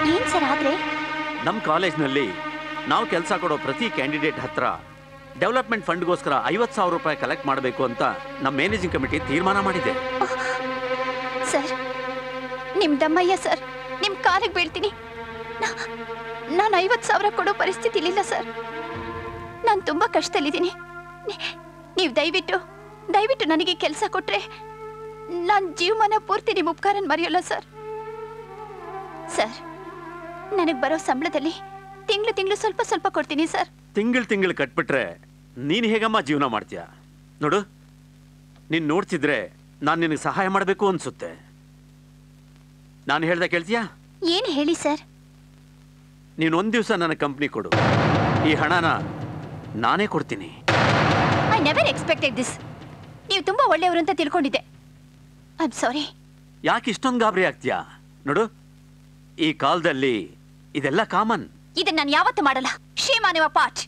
Speaker 19: ಏನ್ ಸರ್ ಆದ್ರೆ
Speaker 4: ನಮ್ಮ ಕಾಲೇಜ್ನಲ್ಲಿ ನಾವು ಕೆಲಸ ಕೊಡೋ ಪ್ರತಿ ಕ್ಯಾಂಡಿಡೇಟ್ ಹತ್ರ ಡೆವಲಪ್ಮೆಂಟ್ ಫಂಡ್ಗೋಸ್ಕರ ಐವತ್ತು ಸಾವಿರ ರೂಪಾಯಿ ಕಲೆಕ್ಟ್ ಮಾಡಬೇಕು ಅಂತ ನಮ್ಮ ಮ್ಯಾನೇಜಿಂಗ್ ಕಮಿಟಿ ತೀರ್ಮಾನ ಮಾಡಿದೆ
Speaker 19: ಸರ್ ನಿಮ್ ದಮ್ಮಯ್ಯ ಸರ್ ನಿಮ್ ಕಾಲಿಗೆ ಬೀಳ್ತೀನಿ ನಾನು ಐವತ್ತು ಸಾವಿರ ಕೊಡೋ ಪರಿಸ್ಥಿತಿಲಿಲ್ಲ ಸರ್ ನಾನು ತುಂಬಾ ಕಷ್ಟದಲ್ಲಿದ್ದೀನಿ ನೀವು ದಯವಿಟ್ಟು ದಯವಿಟ್ಟು ನನಗೆ ಕೆಲಸ ಕೊಟ್ರೆ ನಾನು ಜೀವಮಾನ ಪೂರ್ತಿ ನಿಮ್ಮ ಉಪಕಾರನ ಮರೆಯೋಲ್ಲ ಸರ್ ಸರ್ ನನಗೆ ಬರೋ ಸಂಬಳದಲ್ಲಿ ತಿಂಗಳು ತಿಂಗಳು ಸ್ವಲ್ಪ ಸ್ವಲ್ಪ ಕೊಡ್ತೀನಿ ಸರ್
Speaker 4: ತಿಂಗಳು ತಿಂಗಳು ಕಟ್ಬಿಟ್ರೆ ನೀನು ಹೇಗಮ್ಮ ಜೀವನ ಮಾಡ್ತೀಯ ನೋಡು ನೀನು ನೋಡ್ತಿದ್ರೆ ನಾನು ನಿನಗೆ ಸಹಾಯ ಮಾಡಬೇಕು ಅನ್ಸುತ್ತೆ ನಾನು ಹೇಳ್ದೆ ಕೇಳ್ತೀಯಾ
Speaker 19: ಏನು ಹೇಳಿ ಸರ್
Speaker 4: ನೀನು ಒಂದು ದಿವಸ ನನ್ನ ಕಂಪ್ನಿ ಕೊಡು ಈ ಹಣನ ನಾನೇ ಕೊಡ್ತೀನಿ
Speaker 19: ಐ ನೆವರ್ ಎಕ್ಸ್ಪೆಕ್ಟೆಡ್ ದಿಸ್ ನೀವು ತುಂಬಾ ಒಳ್ಳೆಯವರು ಅಂತ ತಿಳ್ಕೊಂಡಿದ್ದೆ ಐ ಆಮ್ ಸಾರಿ
Speaker 4: ಯಾಕೆ ಇಷ್ಟೊಂದು ಗಾಬರಿ ಆಗ್ತೀಯಾ ನೋಡು ಈ ಕಾಲದಲ್ಲಿ ಇದೆಲ್ಲ ಕಾಮನ್
Speaker 19: ಇದನ್ನ ನಾನು ಯಾವತ್ತೂ ಮಾಡಲ್ಲ ಶ್ರೀಮಾನವ ಪಾಠ್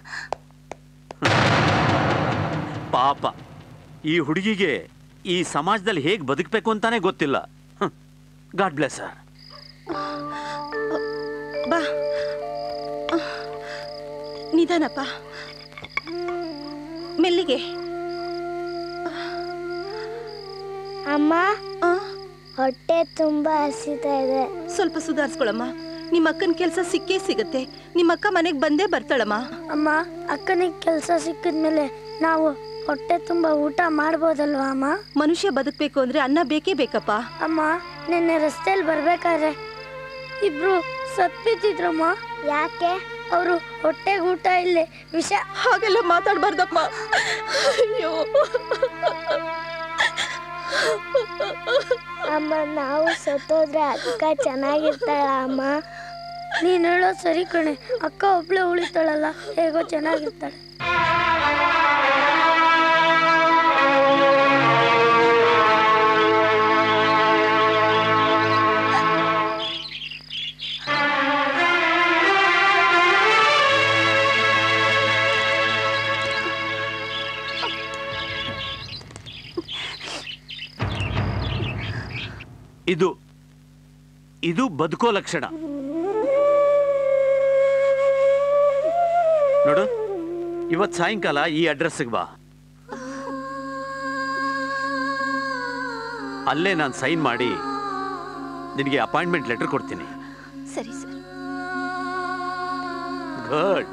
Speaker 4: ಪಾಪ ಈ ಹುಡುಗಿಗೆ ಈ ಸಮಾಜದಲ್ಲಿ ಹೇಗೆ ಬದುಕಬೇಕು ಅಂತಾನೆ ಗೊತ್ತಿಲ್ಲ ಗಾಡ್ ಬ್ಲೆಸ್ ಸರ್
Speaker 12: ಬಾ ನಿಧಾನಪ್ಪ ಮೆಲ್ಲಿಗೆ
Speaker 20: ಅಮ್ಮ ಹೊಟ್ಟೆ ತುಂಬಾ ಹಸಿತಾ ಇದೆ
Speaker 12: ಸ್ವಲ್ಪ ಸುಧಾರಿಸ್ಕೊಳಮ್ಮ ನಿಮ್ಮ ಅಕ್ಕನ ಕೆಲಸ ಸಿಕ್ಕೇ ಸಿಗತ್ತೆ ನಿಮ್ಮ ಅಕ್ಕ ಮನೆಗೆ ಬಂದೇ ಬರ್ತಾಳಮ್ಮ
Speaker 20: ಅಮ್ಮ ಅಕ್ಕನಿಗೆ ಕೆಲಸ ಸಿಕ್ಕಿದ್ಮೇಲೆ ನಾವು ಹೊಟ್ಟೆ ತುಂಬಾ ಊಟ ಮಾಡ್ಬೋದಲ್ವಾ ಅಮ್ಮ
Speaker 12: ಮನುಷ್ಯ ಬದುಕಬೇಕು ಅಂದ್ರೆ ಅನ್ನ ಬೇಕೇ ಬೇಕಪ್ಪ
Speaker 20: ಅಮ್ಮ ನಿನ್ನೆ ರಸ್ತೆಯಲ್ಲಿ ಬರ್ಬೇಕಾದ್ರೆ ಇಬ್ರು ಸತ್ಬಿದ್ದಿದ್ರಮ್ಮ ಯಾಕೆ ಅವರು ಹೊಟ್ಟೆಗೆ ಊಟ ಇಲ್ಲೇ ವಿಷ
Speaker 12: ಹಾಗೆಲ್ಲ ಮಾತಾಡ್ಬಾರ್ದಪ್ಪ ಅಯ್ಯೋ
Speaker 20: ಅಮ್ಮ ನಾವು ಸತ್ತೋದ್ರೆ ಅಕ್ಕ ಚೆನ್ನಾಗಿರ್ತಾಳ ಅಮ್ಮ ನೀನು ಹೇಳೋದು ಸರಿ ಕಣೆ ಅಕ್ಕ ಒಬ್ಳೆ ಉಳಿತಾಳಲ್ಲ ಹೇಗೋ ಚೆನ್ನಾಗಿರ್ತಾಳೆ
Speaker 4: ಇದು ಇದು ಬದುಕೋ ಲಕ್ಷಣ ನೋಡು ಇವತ್ ಸಾಯಂಕಾಲ ಈ ಅಡ್ರೆಸ್ಗೆ ಬಾ ಅಲ್ಲೇ ನಾನು ಸೈನ್ ಮಾಡಿ ನಿನಗೆ ಅಪಾಯಿಂಟ್ಮೆಂಟ್ ಲೆಟರ್ ಕೊಡ್ತೀನಿ
Speaker 19: ಸರಿ ಸರ್
Speaker 4: ಗುಡ್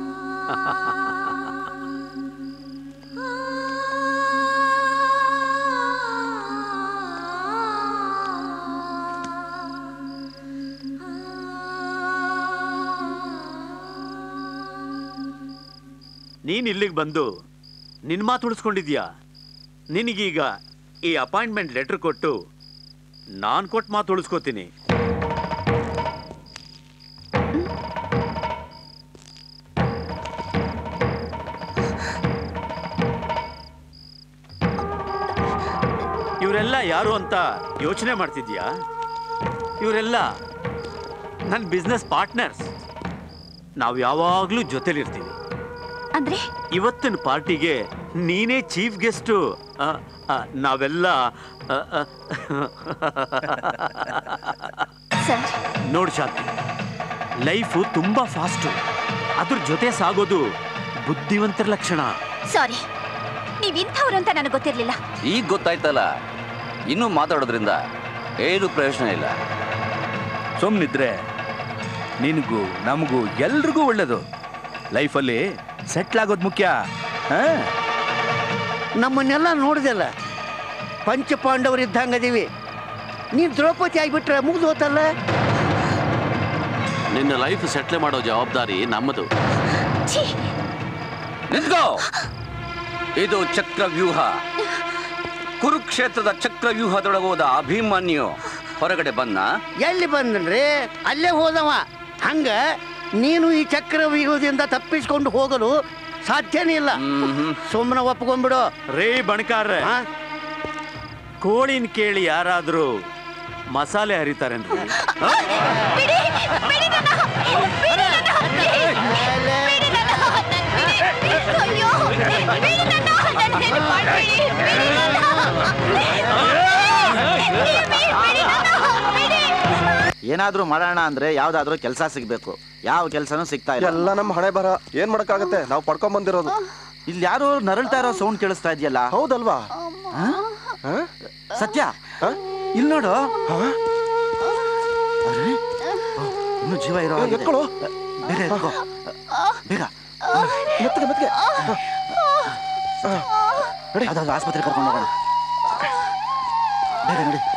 Speaker 4: ನೀನ್ ಇಲ್ಲಿಗೆ ಬಂದು ನಿನ್ ಮಾತು ಉಳಿಸ್ಕೊಂಡಿದ್ಯಾ ನಿನಗೀಗ ಈ ಅಪಾಯಿಂಟ್ಮೆಂಟ್ ಲೆಟರ್ ಕೊಟ್ಟು ನಾನ್ ಕೊಟ್ಟು ಮಾತು ಉಳಿಸ್ಕೋತೀನಿ ಇವರೆಲ್ಲ ಯಾರು ಅಂತ ಯೋಚನೆ ಮಾಡ್ತಿದ್ಯಾ ಇವರೆಲ್ಲ ನನ್ನ ಬಿಸ್ನೆಸ್ ಪಾರ್ಟ್ನರ್ಸ್ ನಾವು ಯಾವಾಗಲೂ ಜೊತೆಲಿರ್ತೀವಿ
Speaker 19: ಅಂದ್ರೆ
Speaker 4: ಇವತ್ತಿನ ಪಾರ್ಟಿಗೆ ನೀನೇ ಚೀಫ್ ಗೆಸ್ಟು ನಾವೆಲ್ಲ ಆ, ಆ, ನೋಡು ಶಾಂತಿ ಲೈಫು ತುಂಬಾ ಫಾಸ್ಟು ಅದ್ರ ಜೊತೆ ಸಾಗೋದು ಬುದ್ಧಿವಂತರ ಲಕ್ಷಣ
Speaker 19: ಸಾರಿ ನೀವ್ ಇಂಥವ್ರು ಅಂತ ನನಗೆ ಗೊತ್ತಿರ್ಲಿಲ್ಲ
Speaker 1: ಈಗ ಗೊತ್ತಾಯ್ತಲ್ಲ ಇನ್ನೂ ಮಾತಾಡೋದ್ರಿಂದ ಏನು ಪ್ರಯೋಜನ ಇಲ್ಲ
Speaker 2: ಸುಮ್ಮನಿದ್ರೆ ನಿನಗೂ ನಮಗೂ ಎಲ್ರಿಗೂ ಒಳ್ಳೇದು ಲೈಫಲ್ಲಿ ಸೆಟ್ಲ್ ಆಗೋದು ಮುಖ್ಯ ಹಾ
Speaker 3: ನಮ್ಮನ್ನೆಲ್ಲ ನೋಡಿದೆಲ್ಲ ಪಂಚಪಾಂಡವರು ಇದ್ದಂಗದೀವಿ ನೀನು ದ್ರೌಪದಿ ಆಗಿಬಿಟ್ರೆ ಮುಗ್ದು ಹೋತಲ್ಲ
Speaker 15: ನಿನ್ನ ಲೈಫ್ ಸೆಟ್ಲ್ ಮಾಡೋ ಜವಾಬ್ದಾರಿ ನಮ್ಮದು
Speaker 1: ನಿಂತ್ಕೋ ಇದು ಚಕ್ರವ್ಯೂಹ ಕುರುಕ್ಷೇತ್ರದ ಚಕ್ರವ್ಯೂಹದೊಳಗೋದ ಅಭಿಮನ್ಯು ಹೊರಗಡೆ ಬನ್ನ
Speaker 3: ಎಲ್ಲಿ ಬಂದನ್ರಿ ಅಲ್ಲೇ ಹೋದವ ಹಂಗ ನೀನು ಈ ಚಕ್ರವ್ಯೂಹದಿಂದ ತಪ್ಪಿಸ್ಕೊಂಡು ಹೋಗಲು ಸಾಧ್ಯನೇ ಇಲ್ಲ ಸುಮ್ಮನೆ ಒಪ್ಕೊಂಡ್ಬಿಡು
Speaker 4: ರೇ ಬಣಕಾರ್ರೆ ಕೋಳಿನ ಕೇಳಿ ಯಾರಾದ್ರೂ ಮಸಾಲೆ ಹರಿತಾರೇನ್ರಿ ಆ?
Speaker 21: ಏನಾದ್ರೂ ಮಾಡೋಣ ಅಂದ್ರೆ ಯಾವ್ದಾದ್ರೂ ಕೆಲಸ ಸಿಗ್ಬೇಕು ಯಾವ ಕೆಲಸನೂ ಸಿಗ್ತಾ ಇಲ್ಲ
Speaker 22: ಎಲ್ಲ ನಮ್ಮ ಹಣೆ ಬರ ಏನ್ ಮಾಡಕ್ಕಾಗತ್ತೆ ನಾವು ಪಡ್ಕೊಂಡ್ ಬಂದಿರೋದು
Speaker 21: ಇಲ್ಲಿ ಯಾರೋ ನರಳ್ತಾ ಇರೋ ಸೌಂಡ್ ಕೇಳಿಸ್ತಾ ಇದೆಯಲ್ಲ
Speaker 22: ಹೌದಲ್ವಾ
Speaker 21: ಸತ್ಯ ಇಲ್ಲಿ ನೋಡು ಅರೆ, ಓ, ಇನ್ನೂ ಜೀವ ಇರೋ
Speaker 22: ಏ,
Speaker 21: ಹಾಗಿದೆ.
Speaker 22: ಎತ್ಕೊಳು.
Speaker 21: ಬೇಗ ಎತ್ಕೋ. ಬೇಗ
Speaker 22: ಮೆತ್ತಗೆ ಮೆತ್ತಗೆ
Speaker 21: ಅದಾದ್ರು ಆಸ್ಪತ್ರೆ ಕರ್ಕೊಂಡು ಹೋಗೋಣ ಬೇಗ ನಡಿ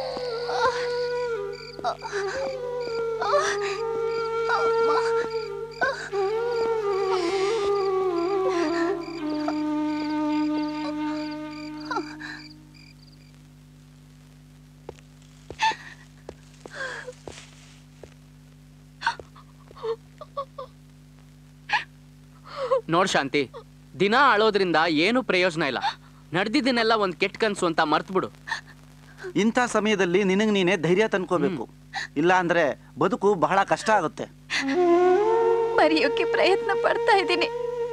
Speaker 10: ನೋಡ್ ಶಾಂತಿ ದಿನ ಅಳೋದ್ರಿಂದ ಏನು ಪ್ರಯೋಜನ ಇಲ್ಲ ನಡೆದಿದ್ದನ್ನೆಲ್ಲ ಒಂದ್ ಕೆಟ್ಟ ಕನ್ಸು ಅಂತ ಮರ್ತ್ಬಿಡು
Speaker 21: ಇಂಥ ಸಮಯದಲ್ಲಿ ನಿನಗೆ ನೀನೇ ಧೈರ್ಯ ತಂದ್ಕೋಬೇಕು ಇಲ್ಲ ಅಂದ್ರೆ ಬದುಕು ಬಹಳ ಕಷ್ಟ ಆಗುತ್ತೆ
Speaker 19: ಮರೆಯೋಕೆ ಪ್ರಯತ್ನ ಪಡ್ತಾ ಇದ್ದೀನಿ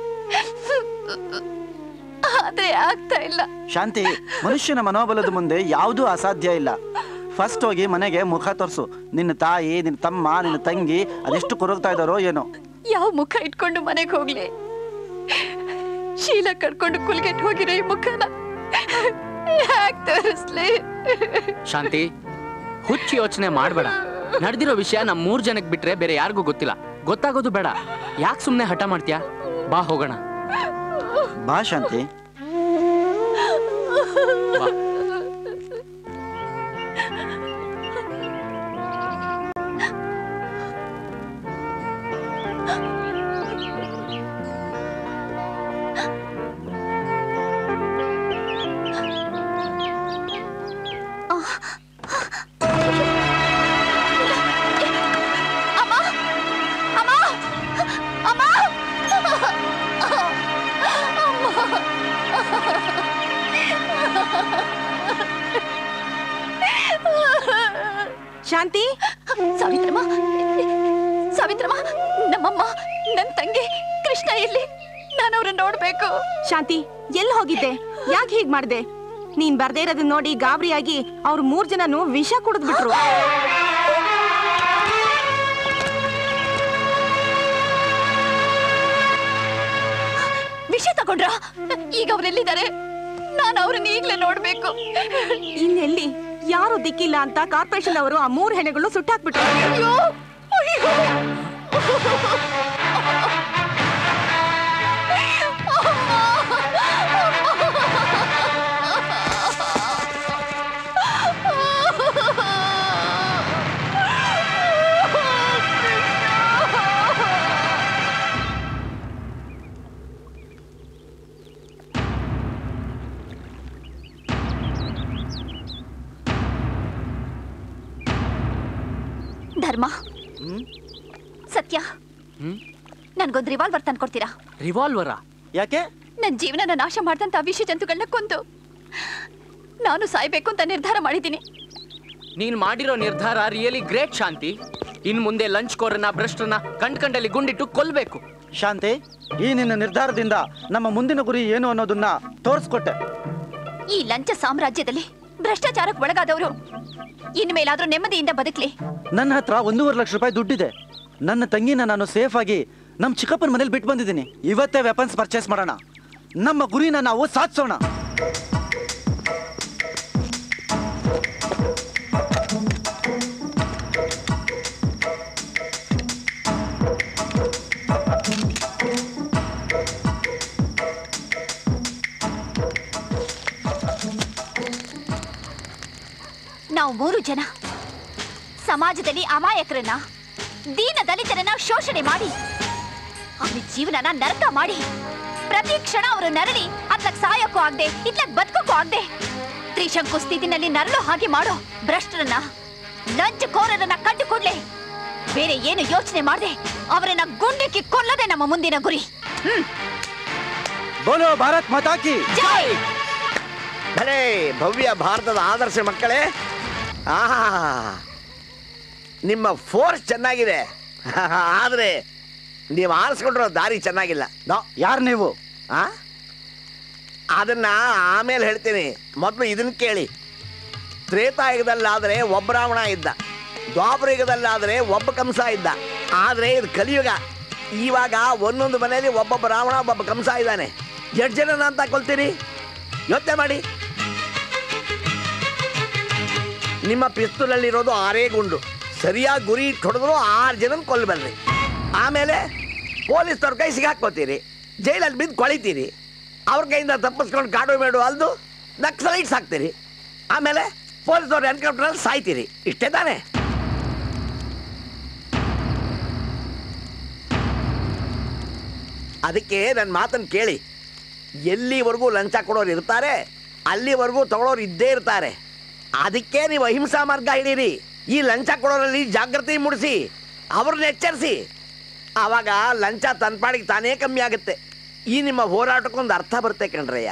Speaker 19: ಆದ್ರೆ ಆಗ್ತಾ ಇಲ್ಲ
Speaker 21: ಶಾಂತಿ ಮನುಷ್ಯನ ಮನೋಬಲದ ಮುಂದೆ ಯಾವುದೂ ಅಸಾಧ್ಯ ಇಲ್ಲ ಫಸ್ಟ್ ಹೋಗಿ ಮನೆಗೆ ಮುಖ ತೋರಿಸು ನಿನ್ನ ತಾಯಿ ನಿನ್ನ ತಮ್ಮ ನಿನ್ನ ತಂಗಿ ಅದೆಷ್ಟು ಕೊರಗ್ತಾ ಇದ್ದಾರೋ ಏನೋ
Speaker 19: ಯಾವ ಮುಖ ಇಟ್ಕೊಂಡು ಮನೆಗೆ ಹೋಗ್ಲಿ ಶೀಲ ಕಟ್ಕೊಂಡು ಕುಲ್ಗೆಟ್ ಹೋಗಿರೋ ಈ ಮುಖನ ಯಾಕೆ ತೋರಿಸ್ಲಿ
Speaker 10: ಶಾಂತಿ ಹುಚ್ಚು ಯೋಚನೆ ಮಾಡ್ಬೇಡ ನಡೆದಿರೋ ವಿಷಯ ನಮ್ ಮೂರ್ ಜನಕ್ ಬಿಟ್ರೆ ಬೇರೆ ಯಾರಿಗೂ ಗೊತ್ತಿಲ್ಲ ಗೊತ್ತಾಗೋದು ಬೇಡ ಯಾಕೆ ಸುಮ್ನೆ ಹಠ ಮಾಡ್ತೀಯಾ ಬಾ ಹೋಗೋಣ
Speaker 21: ಬಾ ಶಾಂತಿ
Speaker 19: ಅಮ್ಮ ಅಮ್ಮ ಅಮ್ಮ
Speaker 9: ಶಾಂತಿ
Speaker 19: ಸಾವಿತ್ರಮ್ಮ ಸಾವಿತ್ರಮ್ಮ ನಮ್ಮಮ್ಮ ನನ್ ತಂಗಿ ಕೃಷ್ಣ ಇಲ್ಲಿ ನಾನು ಅವ್ರನ್ನ ನೋಡ್ಬೇಕು
Speaker 9: ಶಾಂತಿ ಎಲ್ಲಿ ಹೋಗಿದ್ದೆ ಯಾಕೆ ಹೀಗ್ ಮಾಡ್ದೆ ನೀನ್ ಬರ್ದೇ ಇರೋದನ್ನ ನೋಡಿ ಗಾಬರಿಯಾಗಿ ಅವ್ರ ಮೂರ್ ಜನನು ವಿಷ ಕುಡಿದ್ಬಿಟ್ರು
Speaker 19: ವಿಷ ತಗೊಂಡ್ರ ಈಗ ಅವ್ರೆಲ್ಲಿದ್ದಾರೆ ನಾನು ಅವ್ರನ್ನ ಈಗ್ಲೇ ನೋಡ್ಬೇಕು
Speaker 9: ಇನ್ನೆಲ್ಲಿ ಯಾರು ದಿಕ್ಕಿಲ್ಲ ಅಂತ ಕಾರ್ಪೊರೇಷನ್ ಅವರು ಆ ಮೂರ್ ಹೆಣೆಗಳು ಸುಟ್ಟಾಕ್ಬಿಟ್ರು
Speaker 19: ಅಯ್ಯೋ ಅಯ್ಯೋ ಧರ್ಮ ಸತ್ಯ ನನ್ಗೊಂದ್ ರಿವಾಲ್ವರ್ ತಂದ್ಕೊಡ್ತೀರಾ
Speaker 10: ರಿವಾಲ್ವರಾ
Speaker 21: ಯಾಕೆ
Speaker 19: ನನ್ ಜೀವನನ ನಾಶ ಮಾಡ್ದಂತ ವಿಷ ಜಂತುಗಳನ್ನ ಕೊಂದು ನಾನು ಸಾಯ್ಬೇಕು ಅಂತ ನಿರ್ಧಾರ ಮಾಡಿದ್ದೀನಿ
Speaker 10: ನೀನ್ ಮಾಡಿರೋ ನಿರ್ಧಾರ ರಿಯಲಿ ಗ್ರೇಟ್ ಶಾಂತಿ ಇನ್ ಮುಂದೆ ಲಂಚ್ ಕೋರನ್ನ ಭ್ರಷ್ಟರನ್ನ ಕಂಡ್ ಕಂಡಲ್ಲಿ ಗುಂಡಿಟ್ಟು ಕೊಲ್ಬೇಕು
Speaker 21: ಶಾಂತಿ ಈ ನಿನ್ನ ನಿರ್ಧಾರದಿಂದ ನಮ್ಮ ಮುಂದಿನ ಗುರಿ ಏನು ಅನ್ನೋದನ್ನ ತೋರಿಸ್ಕೊಟ್ಟೆ
Speaker 19: ಈ ಲಂಚ ಸಾಮ್ರಾಜ್ಯದಲ್ಲಿ ಭ್ರಷ್ಟಾಚಾರಕ್ಕೆ ಒಳಗಾದವರು ಇನ್ಮೇಲಾದ್ರೂ ನೆಮ್ಮದಿಯಿಂದ ಬದುಕ್ಲಿ
Speaker 21: ನನ್ನ ಹತ್ರ ಒಂದೂವರೆ ಲಕ್ಷ ರೂಪಾಯಿ ದುಡ್ಡಿದೆ ನನ್ನ ತಂಗಿನ ನಾನು ಸೇಫ್ ಆಗಿ ನಮ್ಮ ಚಿಕ್ಕಪ್ಪನ ಮನೇಲಿ ಬಿಟ್ಟು ಬಂದಿದ್ದೀನಿ ಇವತ್ತೇ ವೆಪನ್ಸ್ ಪರ್ಚೇಸ್ ಮಾಡೋಣ ನಮ್ಮ ಗುರಿನ ನಾವು ಸಾಧಿಸೋಣ
Speaker 19: ನಾವು ಮೂರು ಜನ ಸಮಾಜದಲ್ಲಿ ಅಮಾಯಕರನ್ನ ದೀನ ದಲಿತರನ್ನ ಶೋಷಣೆ ಮಾಡಿ ಅವ್ರ ಜೀವನನ ನರಕ ಮಾಡಿ ಪ್ರತಿ ಕ್ಷಣ ಅವರು ನರಳಿ ಅತ್ಲಕ್ ಸಾಯಕ್ಕೂ ಆಗದೆ ಇತ್ಲಕ್ ಬದುಕಕ್ಕೂ ಆಗದೆ ತ್ರಿಶಂಕು ಸ್ಥಿತಿನಲ್ಲಿ ನರಳು ಹಾಗೆ ಮಾಡೋ ಭ್ರಷ್ಟರನ್ನ ಲಂಚಕೋರರನ್ನ ಕಂಡುಕೊಡ್ಲೆ ಬೇರೆ ಏನು ಯೋಚನೆ ಮಾಡದೆ ಅವರನ್ನ ಗುಂಡಿಕ್ಕಿ ಕೊಲ್ಲದೆ ನಮ್ಮ ಮುಂದಿನ ಗುರಿ ಹ್ಮ್
Speaker 21: ಬೋಲೋ ಭಾರತ್ ಮಾತಾ ಕಿ
Speaker 19: ಜೈ
Speaker 11: ಭಲೇ ಭವ್ಯ ಭಾರತದ ಆದರ್ಶ ಮಕ್ಕಳೇ ಆಹಾ ನಿಮ್ಮ ಫೋರ್ಸ್ ಚೆನ್ನಾಗಿದೆ ಆದರೆ ನೀವು ಆರಿಸ್ಕೊಂಡಿರೋ ದಾರಿ ಚೆನ್ನಾಗಿಲ್ಲ ನೋ
Speaker 21: ಯಾರು ನೀವು
Speaker 11: ಆ ಅದನ್ನ ಆಮೇಲೆ ಹೇಳ್ತೀನಿ ಮೊದಲು ಇದನ್ನ ಕೇಳಿ ತ್ರೇತಾಯುಗದಲ್ಲಾದರೆ ಒಬ್ಬ ರಾವಣ ಇದ್ದ ದ್ವಾಪರಯುಗದಲ್ಲಾದ್ರೆ ಒಬ್ಬ ಕಂಸ ಇದ್ದ ಆದ್ರೆ ಇದು ಕಲಿಯುಗ ಇವಾಗ ಒಂದೊಂದು ಮನೆಯಲ್ಲಿ ಒಬ್ಬೊಬ್ಬ ರಾವಣ ಒಬ್ಬೊಬ್ಬ ಕಂಸ ಇದ್ದಾನೆ ಎಷ್ಟು ಜನ ಅಂತ ಕೊಲ್ತೀರಿ ಯೋಚನೆ ಮಾಡಿ ನಿಮ್ಮ ಪಿಸ್ತೂಲಲ್ಲಿರೋದು ಆರೇ ಗುಂಡು ಸರಿಯಾಗಿ ಗುರಿ ಇಟ್ಟು ಹೊಡೆದ್ರು ಆರು ಜನ ಕೊಲ್ಲಬಲ್ರಿ ಆಮೇಲೆ ಪೊಲೀಸ್ನವ್ರ ಕೈ ಸಿಗಾಕೋತೀರಿ ಜೈಲಲ್ಲಿ ಬಿದ್ದು ಕೊಳಿತೀರಿ ಅವ್ರ ಕೈಯಿಂದ ತಪ್ಪಿಸ್ಕೊಂಡು ಕಾಡು ಮೇಡು ಅಲ್ದು ನಕ್ಸಲೈಟ್ಸ್ ಹಾಕ್ತೀರಿ ಆಮೇಲೆ ಪೊಲೀಸ್ನವ್ರು ಎನ್ಕೌಂಟ್ರಲ್ಲಿ ಸಾಯ್ತೀರಿ ಇಷ್ಟೇ ತಾನೇ ಅದಕ್ಕೆ ನನ್ನ ಮಾತನ್ನು ಕೇಳಿ ಎಲ್ಲಿವರೆಗೂ ಲಂಚ ಕೊಡೋರು ಇರ್ತಾರೆ ಅಲ್ಲಿವರೆಗೂ ತಗೊಳ್ಳೋರು ಇದ್ದೇ ಇರ್ತಾರೆ ಅದಕ್ಕೆ ನೀವು ಅಹಿಂಸಾ ಮಾರ್ಗ ಹಿಡೀರಿ ಈ ಲಂಚ ಕೊಡೋರಲ್ಲಿ ಜಾಗೃತಿ ಮೂಡಿಸಿ ಅವ್ರನ್ನ ಎಚ್ಚರಿಸಿ ಆವಾಗ ಲಂಚ ತನ್ಪಾಡಿಗೆ ತಾನೇ ಕಮ್ಮಿ ಆಗುತ್ತೆ ಈ ನಿಮ್ಮ ಹೋರಾಟಕ್ಕೊಂದು ಅರ್ಥ ಬರುತ್ತೆ ಕಣ್ರಯ್ಯ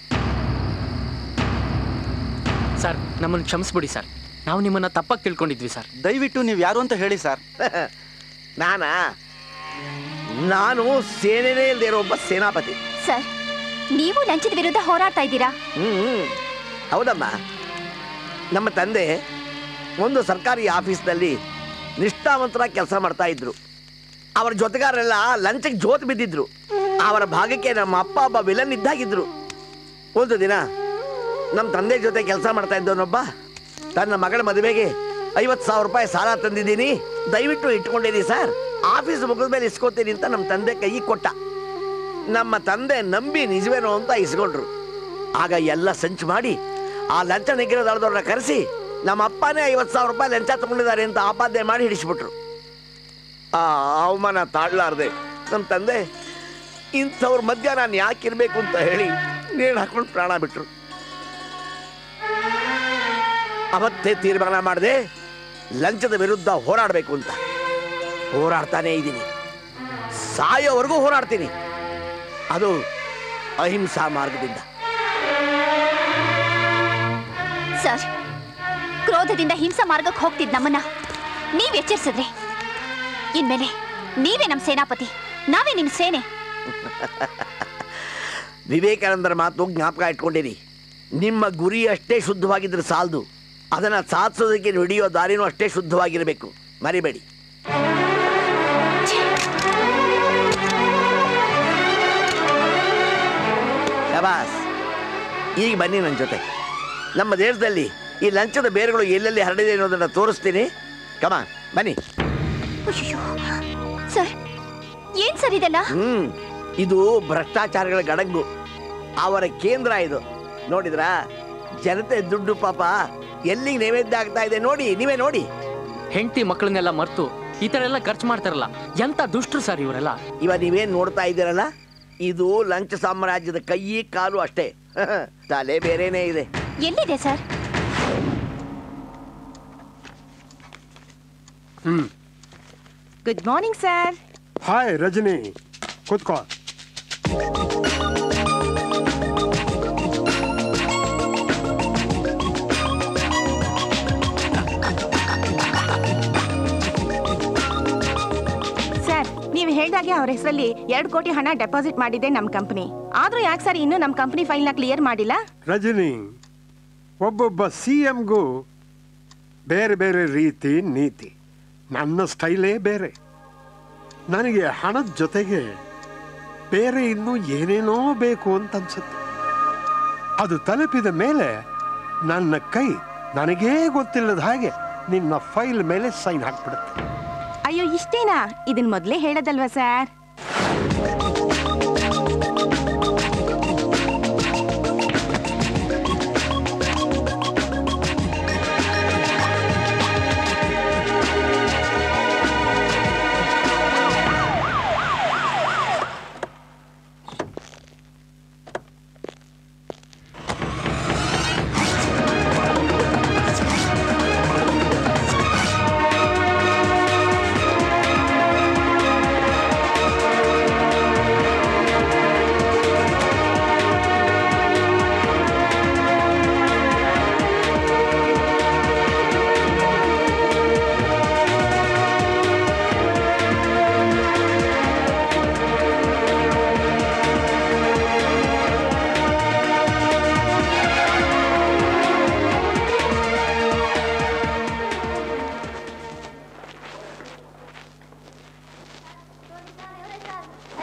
Speaker 10: ಸರ್ ನಮ್ಮನ್ನು ಕ್ಷಮಿಸ್ಬಿಡಿ ಸರ್ ನಾವು ನಿಮ್ಮನ್ನ ತಪ್ಪಾಗಿ ತಿಳ್ಕೊಂಡಿದ್ವಿ ಸರ್
Speaker 21: ದಯವಿಟ್ಟು ನೀವು ಯಾರು ಅಂತ ಹೇಳಿ ಸರ್
Speaker 11: ನಾನಾ ನಾನು ಸೇನೆನೇ ಇಲ್ಲದೆ ಇರೋ ಒಬ್ಬ ಸೇನಾಪತಿ
Speaker 19: ಸರ್ ನೀವು ಲಂಚದ ವಿರುದ್ಧ ಹೋರಾಡ್ತಾ ಇದ್ದೀರಾ
Speaker 11: ಹ್ಮ್ ಹೌದಮ್ಮ ನಮ್ಮ ತಂದೆ ಒಂದು ಸರ್ಕಾರಿ ಆಫೀಸ್ನಲ್ಲಿ ನಿಷ್ಠಾವಂತರಾಗಿ ಕೆಲಸ ಮಾಡ್ತಾ ಇದ್ರು ಅವರ ಜೊತೆಗಾರರೆಲ್ಲ ಲಂಚಕ್ಕೆ ಜೋತ್ ಬಿದ್ದಿದ್ರು ಅವರ ಭಾಗಕ್ಕೆ ನಮ್ಮ ಅಪ್ಪ ಒಬ್ಬ ವಿಲನ್ ಇದ್ದಾಗಿದ್ರು ಒಂದು ದಿನ ನಮ್ಮ ತಂದೆ ಜೊತೆ ಕೆಲಸ ಮಾಡ್ತಾ ಇದ್ದವನೊಬ್ಬ ತನ್ನ ಮಗಳ ಮದುವೆಗೆ ಐವತ್ತು ಸಾವಿರ ರೂಪಾಯಿ ಸಾಲ ತಂದಿದ್ದೀನಿ ದಯವಿಟ್ಟು ಇಟ್ಕೊಂಡಿರಿ ಸರ್ ಆಫೀಸ್ ಮುಗಿದ ಮೇಲೆ ಇಸ್ಕೋತೀನಿ ಅಂತ ನಮ್ಮ ತಂದೆ ಕೈ ಕೊಟ್ಟ ನಮ್ಮ ತಂದೆ ನಂಬಿ ನಿಜವೇನೋ ಅಂತ ಇಸ್ಕೊಂಡ್ರು ಆಗ ಎಲ್ಲ ಸಂಚು ಮಾಡಿ ಆ ಲಂಚ ನಿಗ್ರಹ ದಳದವ್ರನ್ನ ಕರೆಸಿ ನಮ್ಮ ಅಪ್ಪನೇ ಐವತ್ತು ಸಾವಿರ ರೂಪಾಯಿ ಲಂಚ ತಗೊಂಡಿದ್ದಾರೆ ಅಂತ ಆಪಾದನೆ ಮಾಡಿ ಹಿಡಿಸ್ಬಿಟ್ರು ಆ ಅವಮಾನ ತಾಳ್ಲಾರ್ದೆ ನಮ್ಮ ತಂದೆ ಇಂಥವ್ರ ಮಧ್ಯ ನಾನು ಯಾಕೆ ಇರಬೇಕು ಅಂತ ಹೇಳಿ ನೇಣು ಹಾಕೊಂಡು ಪ್ರಾಣ ಬಿಟ್ರು ಅವತ್ತೇ ತೀರ್ಮಾನ ಮಾಡಿದೆ ಲಂಚದ ವಿರುದ್ಧ ಹೋರಾಡಬೇಕು ಅಂತ ಹೋರಾಡ್ತಾನೇ ಇದ್ದೀನಿ ಸಾಯೋವರೆಗೂ ಹೋರಾಡ್ತೀನಿ ಅದು ಅಹಿಂಸಾ ಮಾರ್ಗದಿಂದ
Speaker 19: ಸರ್ ಕ್ರೋಧದಿಂದ ಹಿಂಸಾ ಮಾರ್ಗಕ್ಕೆ ಹೋಗ್ತಿದ್ ನಮ್ಮನ್ನ ನೀವ್ ಎಚ್ಚರಿಸಿದ್ರಿ ಇನ್ಮೇಲೆ ನೀವೇ ನಮ್ ಸೇನಾಪತಿ ನಾವೇ ನಿಮ್ ಸೇನೆ
Speaker 11: ವಿವೇಕಾನಂದರ ಮಾತು ಜ್ಞಾಪಕ ಇಟ್ಕೊಂಡಿರಿ ನಿಮ್ಮ ಗುರಿ ಅಷ್ಟೇ ಶುದ್ಧವಾಗಿದ್ರೆ ಸಾಲದು ಅದನ್ನ ಸಾಧಿಸೋದಕ್ಕೆ ಹಿಡಿಯೋ ದಾರಿನೂ ಅಷ್ಟೇ ಶುದ್ಧವಾಗಿರಬೇಕು ಮರಿಬೇಡಿ ಶಬಾಸ್ ಈಗ ಬನ್ನಿ ನನ್ನ ಜೊತೆ ನಮ್ಮ ದೇಶದಲ್ಲಿ ಈ ಲಂಚದ ಬೇರುಗಳು ಎಲ್ಲೆಲ್ಲಿ ಹರಡಿದೆ ಅನ್ನೋದನ್ನ ತೋರಿಸ್ತೀನಿ ಕಮ ಬನ್ನಿ
Speaker 19: ಅಯ್ಯೋ ಸರ್ ಏನ್ ಸರ್ ಇದೆಲ್ಲ
Speaker 11: ಹ್ಮ್ ಇದು ಭ್ರಷ್ಟಾಚಾರಗಳ ಗಡಂಗು ಅವರ ಕೇಂದ್ರ ಇದು ನೋಡಿದ್ರಾ ಜನತೆ ದುಡ್ಡು ಪಾಪ ಎಲ್ಲಿಗೆ ನೈವೇದ್ಯ ಆಗ್ತಾ ಇದೆ ನೋಡಿ ನೀವೇ ನೋಡಿ
Speaker 10: ಹೆಂಡತಿ ಮಕ್ಕಳನ್ನೆಲ್ಲ ಮರ್ತು ಈ ತರ ಎಲ್ಲ ಖರ್ಚು ಮಾಡ್ತಾರಲ್ಲ ಎಂತ ದುಷ್ಟರು ಸರ್ ಇವರೆಲ್ಲ
Speaker 11: ಇವ ನೀವೇನ್ ನೋಡ್ತಾ ಇದ್ದೀರಲ್ಲ ಇದು ಲಂಚ ಸಾಮ್ರಾಜ್ಯದ ಕೈ ಕಾಲು ಅಷ್ಟೇ ತಲೆ ಬೇರೆನೇ ಇದೆ
Speaker 19: ಎಲ್ಲಿದೆ ಸರ್
Speaker 5: ಹ್ಮ್
Speaker 9: good morning sir
Speaker 5: hi Rajani ಕೂತ್ಕೋ
Speaker 9: ಸರ್ ನೀವು ಹೇಳ್ದಾಗೆ ಅವ್ರ ಹೆಸರಲ್ಲಿ ಎರಡು ಕೋಟಿ ಹಣ ಡೆಪಾಸಿಟ್ ಮಾಡಿದೆ ನಮ್ಮ ಕಂಪನಿ ಆದ್ರೂ ಯಾಕೆ ಸರ್ ಇನ್ನೂ ನಮ್ಮ ಕಂಪನಿ ಫೈಲ್ನ ಕ್ಲಿಯರ್ ಮಾಡಿಲ್ಲ
Speaker 5: ರಜನಿ ಒಬ್ಬೊಬ್ಬ ಸಿ ಎಮ್ಗೂ ಬೇರೆ ಬೇರೆ ರೀತಿ ನೀತಿ ನನ್ನ ಸ್ಟೈಲೇ ಬೇರೆ ನನಗೆ ಹಣದ ಜೊತೆಗೆ ಬೇರೆ ಇನ್ನೂ ಏನೇನೋ ಬೇಕು ಅಂತ ಅನ್ಸುತ್ತೆ ಅದು ತಲುಪಿದ ಮೇಲೆ ನನ್ನ ಕೈ ನನಗೇ ಗೊತ್ತಿಲ್ಲದ ಹಾಗೆ ನಿನ್ನ ಫೈಲ್ ಮೇಲೆ ಸೈನ್ ಹಾಕ್ಬಿಡುತ್ತೆ
Speaker 9: ಅಯ್ಯೋ ಇಷ್ಟೇನಾ ಇದನ್ ಮೊದಲೇ ಹೇಳೋದಲ್ವಾ ಸರ್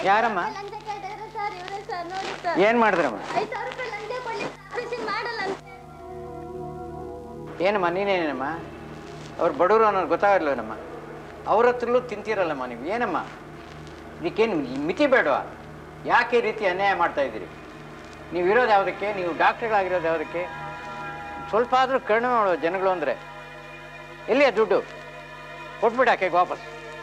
Speaker 7: ಯಾರಮ್ಮ ಏನ್ ಮಾಡಿದ್ರಮ್ಮ ಏನಮ್ಮ ನೀನೇನಮ್ಮ ಅವ್ರು ಬಡವರು ಅನ್ನೋದು ಗೊತ್ತಾಗಲ್ವೇನಮ್ಮ ಅವ್ರ ಹತ್ರಲ್ಲೂ ತಿಂತೀರಲ್ಲಮ್ಮ ನೀವು ಏನಮ್ಮ ಇದಕ್ಕೇನು ಮಿತಿ ಬೇಡವಾ ಯಾಕೆ ಈ ರೀತಿ ಅನ್ಯಾಯ ಮಾಡ್ತಾ ಇದ್ದೀರಿ ನೀವು ಇರೋದು ಯಾವುದಕ್ಕೆ ನೀವು ಡಾಕ್ಟ್ರುಗಳಾಗಿರೋದು ಯಾವುದಕ್ಕೆ ಸ್ವಲ್ಪ ಆದರೂ ಕಡಿಮೆ ಮಾಡೋ ಜನಗಳು ಅಂದರೆ ಎಲ್ಲಿಯ ದುಡ್ಡು ಕೊಟ್ಬಿಡು ಆಕೆಗೆ ವಾಪಸ್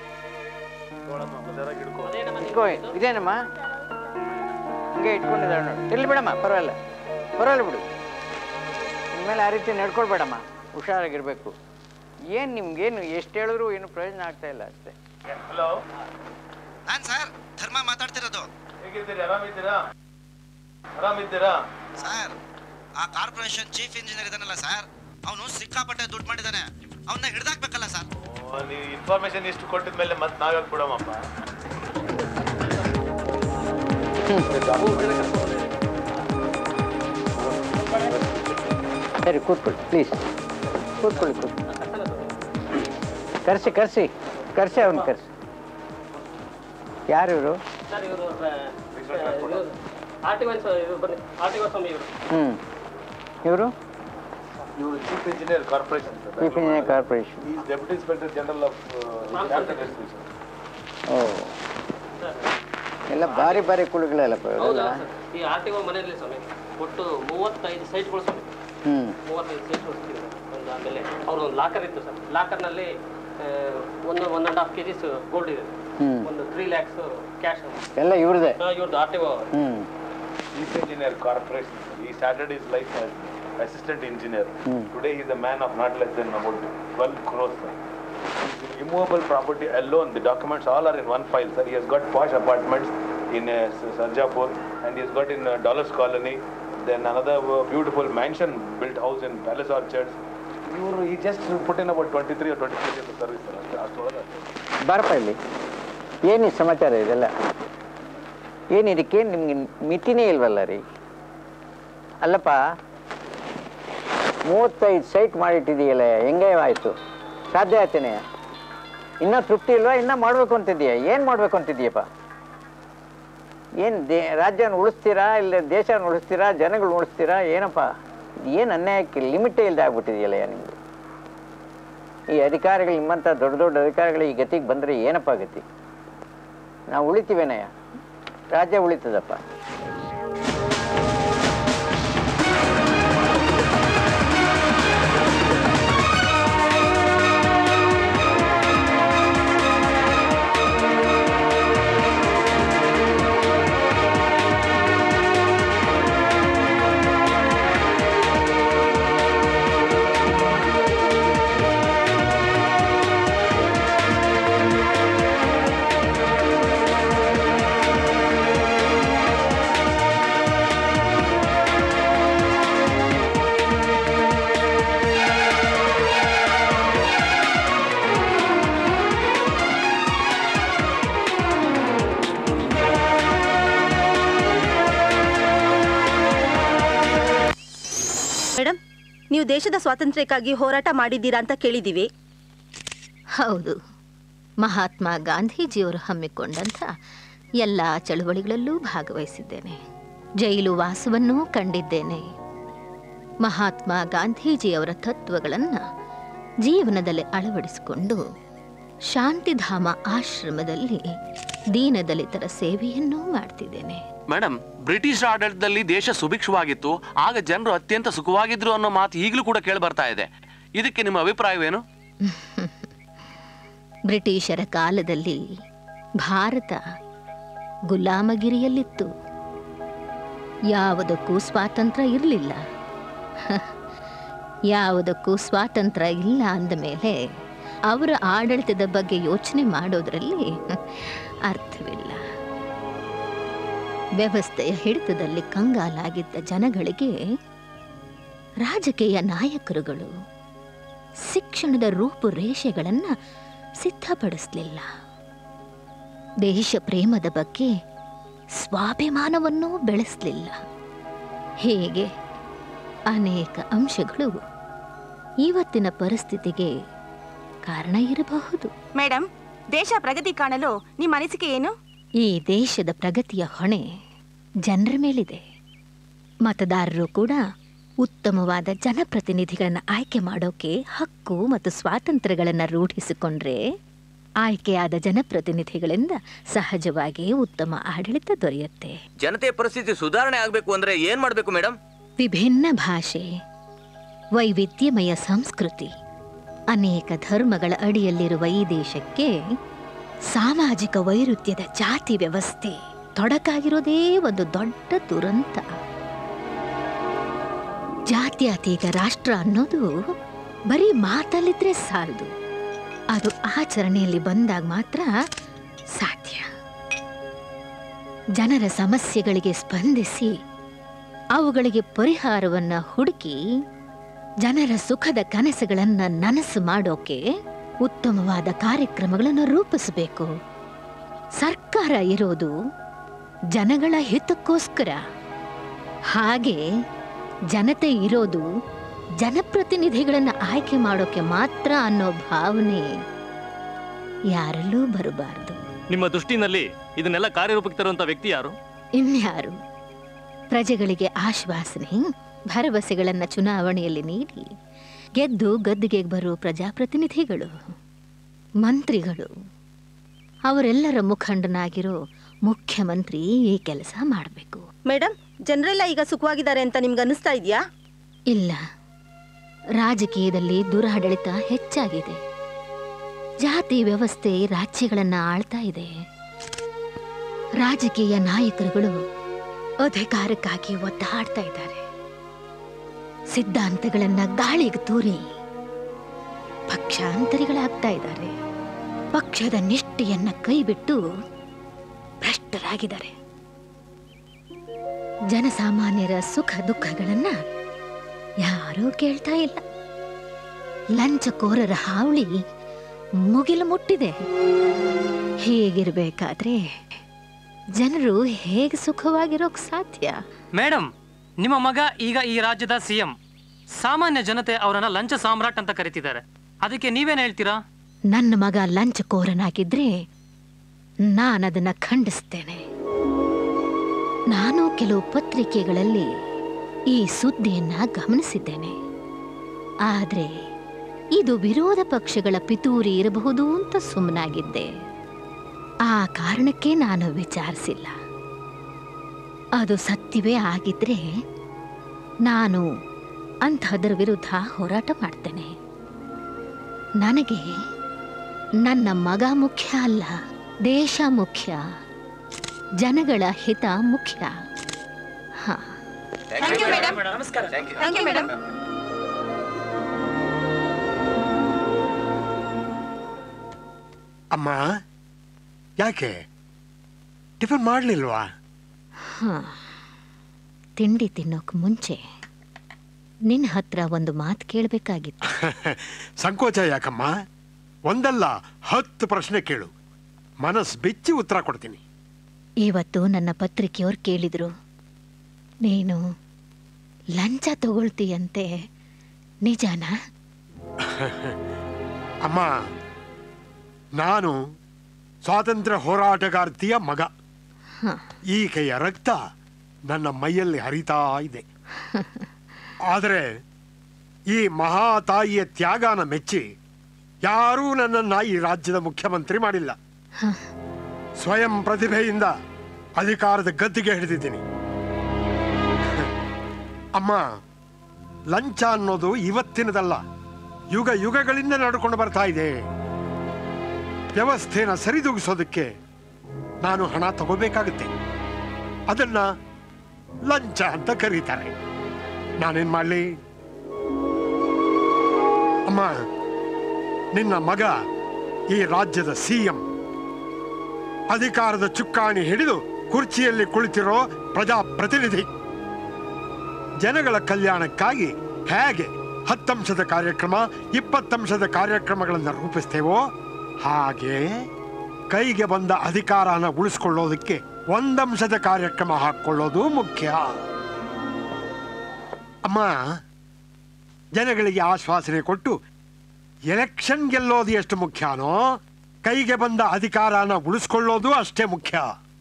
Speaker 7: ಇಟ್ಕೋ ಇದೇನಮ್ಮ ಹಿಂಗೆ ಇಟ್ಕೊಂಡಿದ್ದಾಳೆ ನೋಡಿ ಇಲ್ಲಿ ಬಿಡಮ್ಮ ಪರವಾಗಿಲ್ಲ ಪರವಾಗಿಲ್ಲ ಬಿಡು ಇನ್ಮೇಲೆ ಆ ರೀತಿ ನಡ್ಕೊಳ್ಬೇಡಮ್ಮ ಹುಷಾರಾಗಿರ್ಬೇಕು ಏನು ನಿಮ್ಗೇನು ಎಷ್ಟು ಹೇಳಿದ್ರು ಏನು ಪ್ರಯೋಜನ ಆಗ್ತಾ ಇಲ್ಲ ಅಷ್ಟೇ
Speaker 8: ಹಲೋ
Speaker 21: ನಾನ್ ಸರ್ ಧರ್ಮ ಮಾತಾಡ್ತಿರೋದು
Speaker 8: ಹೇಗಿದ್ದೀರಿ ಆರಾಮಿದ್ದೀರಾ ಆರಾಮಿದ್ದೀರಾ
Speaker 21: ಸರ್ ಆ ಕಾರ್ಪೊರೇಷನ್ ಚೀಫ್ ಇಂಜಿನಿಯರ್ ಇದಾನಲ್ಲ ಸರ್ ಅವನು ಸಿಕ್ಕಾಪಟ್ಟೆ ದುಡ್ಡು ಮಾಡಿದಾನೆ ಅವನ್ನ ಹಿಡ್ದಾಕ್ಬೇಕಲ್ಲ ಸರ್
Speaker 8: ಓ, ನೀವು ಇನ್ಫಾರ್ಮೇಶನ್ ಇಷ್ಟು ಕೊಟ್ಟಿದ ಮೇಲೆ ಮತ್ತೆ ನಾವ್ಯಾಕೆ ಬಿಡೋಮಪ್ಪ
Speaker 7: ಸರಿ ಕೂತ್ಕೊಳ್ಳಿ ಪ್ಲೀಸ್ ಕೂತ್ಕೊಳ್ಳಿ ಕೂತ್ಕೊಳ್ಳಿ ಕರ್ಸಿ ಕರ್ಸಿ ಕರ್ಸಿ ಅವನು ಕರ್ಸಿ ಯಾರು ಇವರು
Speaker 10: ಸರ್ ಇವರು ಆರ್ಟಿವನ್ ಇವರು ಬನ್ನಿ ಆರ್ಟಿವನ್ ಸ್ವಾಮಿ ಇವರು
Speaker 7: ಹ್ಞೂ ಇವರು
Speaker 8: ಇವರು chief engineer corporation
Speaker 7: chief engineer corporation
Speaker 8: is deputy inspector general of
Speaker 7: ಓ ಎಲ್ಲ ಬಾರಿ ಬಾರಿ ಕುಳಿಗಳಲ್ಲಪ್ಪ
Speaker 10: ಹೌದಾ
Speaker 7: ಇವರೆಲ್ಲ
Speaker 10: ಸರ್ ಈ ಆರ್ ಟಿ ಒ ಮನೆಯಲ್ಲಿ ಸ್ವಾಮಿ ಒಟ್ಟು ಮೂವತ್ತೈದು ಸೈಟ್ಗಳು ಸ್ವಾಮಿ
Speaker 7: ಹ್ಞೂ
Speaker 10: ಮೂವತ್ತೈದು ಸೈಟ್ಗಳು ಸಿಕ್ಕಿದೆ ಒಂದು ಆಮೇಲೆ ಅವ್ರ ಒಂದು ಲಾಕರ್ ಇತ್ತು ಸರ್ ಲಾಕರ್ನಲ್ಲಿ ಒಂದು one and half K Gs gold ಇದೆ
Speaker 7: ಹ್ಮ್.
Speaker 10: ಒಂದು ತ್ರೀ ಲ್ಯಾಕ್ಸ್ ಕ್ಯಾಶ್
Speaker 7: ಎಲ್ಲ ಇವ್ರದೇ
Speaker 10: ಇವ್ರದ್ದು ಆರ್ ಟಿ ಒ
Speaker 7: ಹ್ಞೂ
Speaker 8: chief engineer corporation he started his life as assistant engineer
Speaker 7: Hmm.
Speaker 8: today he is a man of not less than about 12 crores sir. His immovable property alone the documents all are in one file sir he has got posh apartments in uh, Sarjapur and he has got in uh, Dollars Colony then another uh, beautiful mansion built house in Palace Orchards ಇವರು he just put in about 23 or 24 years of service sir ಅಷ್ಟೇ ಅಷ್ಟೊಳಗೆ
Speaker 7: ಬಾರಪ್ಪ ಇಲ್ಲಿ ಏನು ಈ ಸಮಾಚಾರ ಇದೆಲ್ಲ ಏನು ಇದಕ್ಕೇನು ನಿಮ್ಗೆ ಮಿತಿನೇ ಇಲ್ವಲ್ಲ ರೀ ಅಲ್ಲಪ್ಪ ಮೂವತ್ತೈದು ಸೈಟ್ ಮಾಡಿಟ್ಟಿದೆಯಲ್ಲ ಹೆಂಗೆ ಆಯಿತು ಸಾಧ್ಯ ಆಯ್ತೇನೆ ಇನ್ನೂ ತೃಪ್ತಿ ಇಲ್ವಾ ಇನ್ನೂ ಮಾಡಬೇಕು ಅಂತಿದೀಯ ಏನು ಮಾಡಬೇಕು ಅಂತಿದೀಯಪ್ಪ ಏನು ದೇ ರಾಜ್ಯನ ಉಳಿಸ್ತೀರಾ ಇಲ್ಲ ದೇಶನ ಉಳಿಸ್ತೀರಾ ಜನಗಳು ಉಳಿಸ್ತೀರಾ ಏನಪ್ಪ ಏನು ಅನ್ಯಾಯಕ್ಕೆ ಲಿಮಿಟೇ ಇಲ್ಲದೆ ಆಗ್ಬಿಟ್ಟಿದೆಯಲ್ಲ ನಿಮ್ಮದು ಈ ಅಧಿಕಾರಿಗಳು ನಿಮ್ಮಂಥ ದೊಡ್ಡ ದೊಡ್ಡ ಅಧಿಕಾರಿಗಳು ಈ ಗತಿಗೆ ಬಂದರೆ ಏನಪ್ಪ ಗತಿ ನಾವು ಉಳಿತೀವೇನಯ್ಯ ರಾಜ್ಯ ಉಳಿತದಪ್ಪ
Speaker 12: ಮೇಡಮ್ ನೀವು ದೇಶದ ಸ್ವಾತಂತ್ರ್ಯಕ್ಕಾಗಿ ಹೋರಾಟ ಮಾಡಿದ್ದೀರಾ ಅಂತ ಕೇಳಿದ್ದೀವಿ
Speaker 23: ಹೌದು ಮಹಾತ್ಮ ಗಾಂಧೀಜಿಯವರು ಹಮ್ಮಿಕೊಂಡಂಥ ಎಲ್ಲ ಚಳುವಳಿಗಳಲ್ಲೂ ಭಾಗವಹಿಸಿದ್ದೇನೆ ಜೈಲು ವಾಸವನ್ನೂ ಕಂಡಿದ್ದೇನೆ ಮಹಾತ್ಮ ಗಾಂಧೀಜಿಯವರ ತತ್ವಗಳನ್ನು ಜೀವನದಲ್ಲಿ ಅಳವಡಿಸಿಕೊಂಡು ಶಾಂತಿಧಾಮ ಆಶ್ರಮದಲ್ಲಿ ದೀನದಲಿತರ ಸೇವೆಯನ್ನೂ ಮಾಡ್ತಿದ್ದೇನೆ
Speaker 15: ಮೇಡಮ್ ಬ್ರಿಟಿಷ್ ಆಡಳಿತದಲ್ಲಿ ದೇಶ ಸುಭಿಕ್ಷವಾಗಿತ್ತು ಆಗ ಜನರು ಅತ್ಯಂತ ಸುಖವಾಗಿದ್ರು ಅನ್ನೋ ಮಾತು ಈಗಲೂ ಕೂಡ ಕೇಳಿ ಬರ್ತಾ ಇದೆ ಇದಕ್ಕೆ ನಿಮ್ಮ ಅಭಿಪ್ರಾಯವೇನು
Speaker 23: ಬ್ರಿಟಿಷರ ಕಾಲದಲ್ಲಿ ಭಾರತ ಗುಲಾಮಗಿರಿಯಲ್ಲಿತ್ತು ಯಾವುದಕ್ಕೂ ಸ್ವಾತಂತ್ರ್ಯ ಇರಲಿಲ್ಲ ಯಾವುದಕ್ಕೂ ಸ್ವಾತಂತ್ರ್ಯ ಇಲ್ಲ ಅಂದಮೇಲೆ ಅವರ ಆಡಳಿತದ ಬಗ್ಗೆ ಯೋಚನೆ ಮಾಡೋದ್ರಲ್ಲಿ ಅರ್ಥವಿಲ್ಲ ವ್ಯವಸ್ಥೆಯ ಹಿಡಿತದಲ್ಲಿ ಕಂಗಾಲಾಗಿದ್ದ ಜನಗಳಿಗೆ ರಾಜಕೀಯ ನಾಯಕರುಗಳು ಶಿಕ್ಷಣದ ರೂಪುರೇಷೆಗಳನ್ನು ಸಿದ್ಧಪಡಿಸಲಿಲ್ಲ ದೇಶ ಪ್ರೇಮದ ಬಗ್ಗೆ ಸ್ವಾಭಿಮಾನವನ್ನೂ ಬೆಳೆಸಲಿಲ್ಲ ಹೀಗೆ ಅನೇಕ ಅಂಶಗಳು ಇವತ್ತಿನ ಪರಿಸ್ಥಿತಿಗೆ ಕಾರಣ ಇರಬಹುದು
Speaker 9: ಮೇಡಮ್ ದೇಶ ಪ್ರಗತಿ ಕಾಣಲು ನಿಮ್ಮ ಅನಿಸಿಕೆ ಏನು
Speaker 23: ಈ ದೇಶದ ಪ್ರಗತಿಯ ಹೊಣೆ ಜನರ ಮೇಲಿದೆ ಮತದಾರರು ಕೂಡ ಉತ್ತಮವಾದ ಜನಪ್ರತಿನಿಧಿಗಳನ್ನು ಆಯ್ಕೆ ಮಾಡೋಕೆ ಹಕ್ಕು ಮತ್ತು ಸ್ವಾತಂತ್ರ್ಯಗಳನ್ನು ರೂಢಿಸಿಕೊಂಡ್ರೆ ಆಯ್ಕೆಯಾದ ಜನಪ್ರತಿನಿಧಿಗಳಿಂದ ಸಹಜವಾಗಿ ಉತ್ತಮ ಆಡಳಿತ ದೊರೆಯುತ್ತೆ
Speaker 13: ಜನತೆಯ ಪರಿಸ್ಥಿತಿ ಸುಧಾರಣೆ ಆಗ್ಬೇಕು ಅಂದ್ರೆ ಏನ್ ಮಾಡ್ಬೇಕು ಮೇಡಮ್
Speaker 23: ವಿಭಿನ್ನ ಭಾಷೆ ವೈವಿಧ್ಯಮಯ ಸಂಸ್ಕೃತಿ ಅನೇಕ ಧರ್ಮಗಳ ಅಡಿಯಲ್ಲಿರುವ ಈ ದೇಶಕ್ಕೆ ಸಾಮಾಜಿಕ ವೈರುಧ್ಯದ ಜಾತಿ ವ್ಯವಸ್ಥೆ ತೊಡಕಾಗಿರೋದೇ ಒಂದು ದೊಡ್ಡ ದುರಂತ ಜಾತ್ಯತೀತ ರಾಷ್ಟ್ರ ಅನ್ನೋದು ಬರೀ ಮಾತಲ್ಲಿದ್ರೆ ಸಾಲದು ಅದು ಆಚರಣೆಯಲ್ಲಿ ಬಂದಾಗ ಮಾತ್ರ ಸಾಧ್ಯ ಜನರ ಸಮಸ್ಯೆಗಳಿಗೆ ಸ್ಪಂದಿಸಿ ಅವುಗಳಿಗೆ ಪರಿಹಾರವನ್ನ ಹುಡುಕಿ ಜನರ ಸುಖದ ಕನಸುಗಳನ್ನ ನನಸು ಮಾಡೋಕೆ ಉತ್ತಮವಾದ ಕಾರ್ಯಕ್ರಮಗಳನ್ನು ರೂಪಿಸಬೇಕು ಸರ್ಕಾರ ಇರೋದು ಜನಗಳ ಹಿತಕ್ಕೋಸ್ಕರ ಹಾಗೆ ಜನತೆ ಇರೋದು ಜನಪ್ರತಿನಿಧಿಗಳನ್ನ ಆಯ್ಕೆ ಮಾಡೋಕೆ ಮಾತ್ರ ಅನ್ನೋ ಭಾವನೆ ಯಾರಲ್ಲೂ ಬರಬಾರದು
Speaker 18: ನಿಮ್ಮ ದೃಷ್ಟಿನಲ್ಲಿ ಇದನ್ನೆಲ್ಲ ಕಾರ್ಯರೂಪಕ್ಕೆ ತರುವಂತ ವ್ಯಕ್ತಿ ಯಾರು
Speaker 23: ಇನ್ಯಾರು ಪ್ರಜೆಗಳಿಗೆ ಆಶ್ವಾಸನೆ ಭರವಸೆಗಳನ್ನ ಚುನಾವಣೆಯಲ್ಲಿ ನೀಡಿ ಗೆದ್ದು ಗದ್ದಿಗೆ ಬರೋ ಪ್ರಜಾಪ್ರತಿನಿಧಿಗಳು ಮಂತ್ರಿಗಳು ಅವರೆಲ್ಲರ ಮುಖಂಡನಾಗಿರೋ ಮುಖ್ಯಮಂತ್ರಿ ಈ ಕೆಲಸ ಮಾಡಬೇಕು
Speaker 12: ಮೇಡಮ್ ಜನರೆಲ್ಲ ಈಗ ಸುಖವಾಗಿದ್ದಾರೆ ಅಂತ ನಿಮ್ಗೆ ಅನಿಸ್ತಾ ಇದೆಯಾ
Speaker 23: ಇಲ್ಲ ರಾಜಕೀಯದಲ್ಲಿ ದುರಾಡಳಿತ ಹೆಚ್ಚಾಗಿದೆ ಜಾತಿ ವ್ಯವಸ್ಥೆ ರಾಜ್ಯಗಳನ್ನ ಆಳ್ತಾ ಇದೆ ರಾಜಕೀಯ ನಾಯಕರುಗಳು ಅಧಿಕಾರಕ್ಕಾಗಿ ಒದ್ದಾಡ್ತಾ ಇದ್ದಾರೆ ಸಿದ್ಧಾಂತಗಳನ್ನ ಗಾಳಿಗೆ ತೂರಿ ಪಕ್ಷಾಂತರಿಗಳಾಗ್ತಾ ಇದ್ದಾರೆ ಪಕ್ಷದ ನಿಷ್ಠೆಯನ್ನ ಕೈಬಿಟ್ಟು ಭ್ರಷ್ಟರಾಗಿದ್ದಾರೆ ಜನಸಾಮಾನ್ಯರ ಸುಖ ದುಃಖಗಳನ್ನ ಯಾರೂ ಕೇಳ್ತಾ ಇಲ್ಲ ಲಂಚಕೋರರ ಹಾವಳಿ ಮುಗಿಲು ಮುಟ್ಟಿದೆ ಹೀಗಿರ್ಬೇಕಾದ್ರೆ ಜನರು ಹೇಗೆ ಸುಖವಾಗಿರೋಕ್ ಸಾಧ್ಯ
Speaker 14: ಮೇಡಮ್ ನಿಮ್ಮ ಮಗ ಈಗ ಈ ರಾಜ್ಯದ ಸಿಎಂ ಸಾಮಾನ್ಯ ಜನತೆ ಅವರನ್ನ ಲಂಚ ಸಾಮ್ರಾಟ್ ಅಂತ ಕರಿತಿದ್ದಾರೆ ಅದಕ್ಕೆ ನೀವೇನ್ ಹೇಳ್ತೀರಾ
Speaker 23: ನನ್ನ ಮಗ ಲಂಚಕೋರನಾಗಿದ್ರೆ ನಾನದನ್ನ ಖಂಡಿಸ್ತೇನೆ ನಾನು ಕೆಲವು ಪತ್ರಿಕೆಗಳಲ್ಲಿ ಈ ಸುದ್ದಿಯನ್ನ ಗಮನಿಸಿದ್ದೇನೆ ಆದ್ರೆ ಇದು ವಿರೋಧ ಪಕ್ಷಗಳ ಪಿತೂರಿ ಇರಬಹುದು ಅಂತ ಸುಮ್ಮನಾಗಿದ್ದೆ ಆ ಕಾರಣಕ್ಕೆ ನಾನು ವಿಚಾರಿಸಿಲ್ಲ ಅದು ಸತ್ಯವೇ ಆಗಿದ್ರೆ ನಾನು ಅಂಥದ್ರ ವಿರುದ್ಧ ಹೋರಾಟ ಮಾಡ್ತೇನೆ ನನಗೆ ನನ್ನ ಮಗ ಮುಖ್ಯ ಅಲ್ಲ ದೇಶ ಮುಖ್ಯ ಜನಗಳ ಹಿತ ಮುಖ್ಯ ಹಾ
Speaker 12: ಥ್ಯಾಂಕ್ ಯು ಮೇಡಮ್
Speaker 13: ನಮಸ್ಕಾರ
Speaker 12: ಥ್ಯಾಂಕ್ ಯು ಮೇಡಮ್
Speaker 5: ಅಮ್ಮ ಯಾಕೆ ಟಿಫನ್ ಮಾಡಲಿಲ್ವಾ
Speaker 23: ಹಾ ತಿಂಡಿ ತಿನ್ನೋಕ್ ಮುಂಚೆ ನಿನ್ನ ಹತ್ರ ಒಂದು ಮಾತು ಕೇಳಬೇಕಾಗಿತ್ತು
Speaker 5: ಸಂಕೋಚ ಯಾಕಮ್ಮ ಒಂದಲ್ಲ ಹತ್ತು ಪ್ರಶ್ನೆ ಕೇಳು ಮನಸ್ಸು ಬಿಚ್ಚಿ ಉತ್ತರ ಕೊಡ್ತೀನಿ
Speaker 23: ಇವತ್ತು ನನ್ನ ಪತ್ರಿಕೆಯವ್ರು ಕೇಳಿದ್ರು ನೀನು ಲಂಚ ತಗೊಳ್ತೀಯಂತೆ ನಿಜನಾ
Speaker 5: ಅಮ್ಮ ನಾನು ಸ್ವಾತಂತ್ರ್ಯ ಹೋರಾಟಗಾರ್ತಿಯ ಮಗ
Speaker 23: ಹ.
Speaker 5: ಈಕೆಯ ರಕ್ತ ನನ್ನ ಮೈಯಲ್ಲಿ ಹರಿತಾ ಇದೆ ಆದರೆ ಈ ಮಹಾತಾಯಿಯ ತ್ಯಾಗನ ಮೆಚ್ಚಿ ಯಾರೂ ನನ್ನನ್ನ ಈ ರಾಜ್ಯದ ಮುಖ್ಯಮಂತ್ರಿ ಮಾಡಿಲ್ಲ ಸ್ವಯಂ ಪ್ರತಿಭೆಯಿಂದ ಅಧಿಕಾರದ ಗದ್ದಿಗೆ ಹಿಡಿದಿದ್ದೀನಿ ಅಮ್ಮ ಲಂಚ ಅನ್ನೋದು ಇವತ್ತಿನದಲ್ಲ ಯುಗ ಯುಗಗಳಿಂದ ನಡ್ಕೊಂಡು ಬರ್ತಾ ಇದೆ ವ್ಯವಸ್ಥೆನ ಸರಿದೂಗಿಸೋದಕ್ಕೆ ನಾನು ಹಣ ತಗೋಬೇಕಾಗುತ್ತೆ ಅದನ್ನ ಲಂಚ ಅಂತ ಕರೀತಾರೆ ನಾನೇನ್ ಮಾಡ್ಲಿ ಅಮ್ಮ ನಿನ್ನ ಮಗ ಈ ರಾಜ್ಯದ ಸಿಎಂ ಅಧಿಕಾರದ ಚುಕ್ಕಾಣಿ ಹಿಡಿದು ಕುರ್ಚಿಯಲ್ಲಿ ಕುಳಿತಿರೋ ಪ್ರಜಾಪ್ರತಿನಿಧಿ ಜನಗಳ ಕಲ್ಯಾಣಕ್ಕಾಗಿ ಹೇಗೆ ಹತ್ತಂಶದ ಕಾರ್ಯಕ್ರಮ ಇಪ್ಪತ್ತಂಶದ ಕಾರ್ಯಕ್ರಮಗಳನ್ನು ರೂಪಿಸ್ತೇವೋ ಹಾಗೆ ಕೈಗೆ ಬಂದ ಅಧಿಕಾರನ ಉಳಿಸ್ಕೊಳ್ಳೋದಕ್ಕೆ ಒಂದಂಶದ ಕಾರ್ಯಕ್ರಮ ಹಾಕ್ಕೊಳ್ಳೋದು ಮುಖ್ಯ ಅಮ್ಮ ಜನಗಳಿಗೆ ಆಶ್ವಾಸನೆ ಕೊಟ್ಟು ಎಲೆಕ್ಷನ್ ಗೆಲ್ಲೋದು ಎಷ್ಟು ಮುಖ್ಯನೋ ಕೈಗೆ ಬಂದ ಅಧಿಕಾರನ ಉಳಿಸ್ಕೊಳ್ಳೋದು ಅಷ್ಟೇ ಮುಖ್ಯ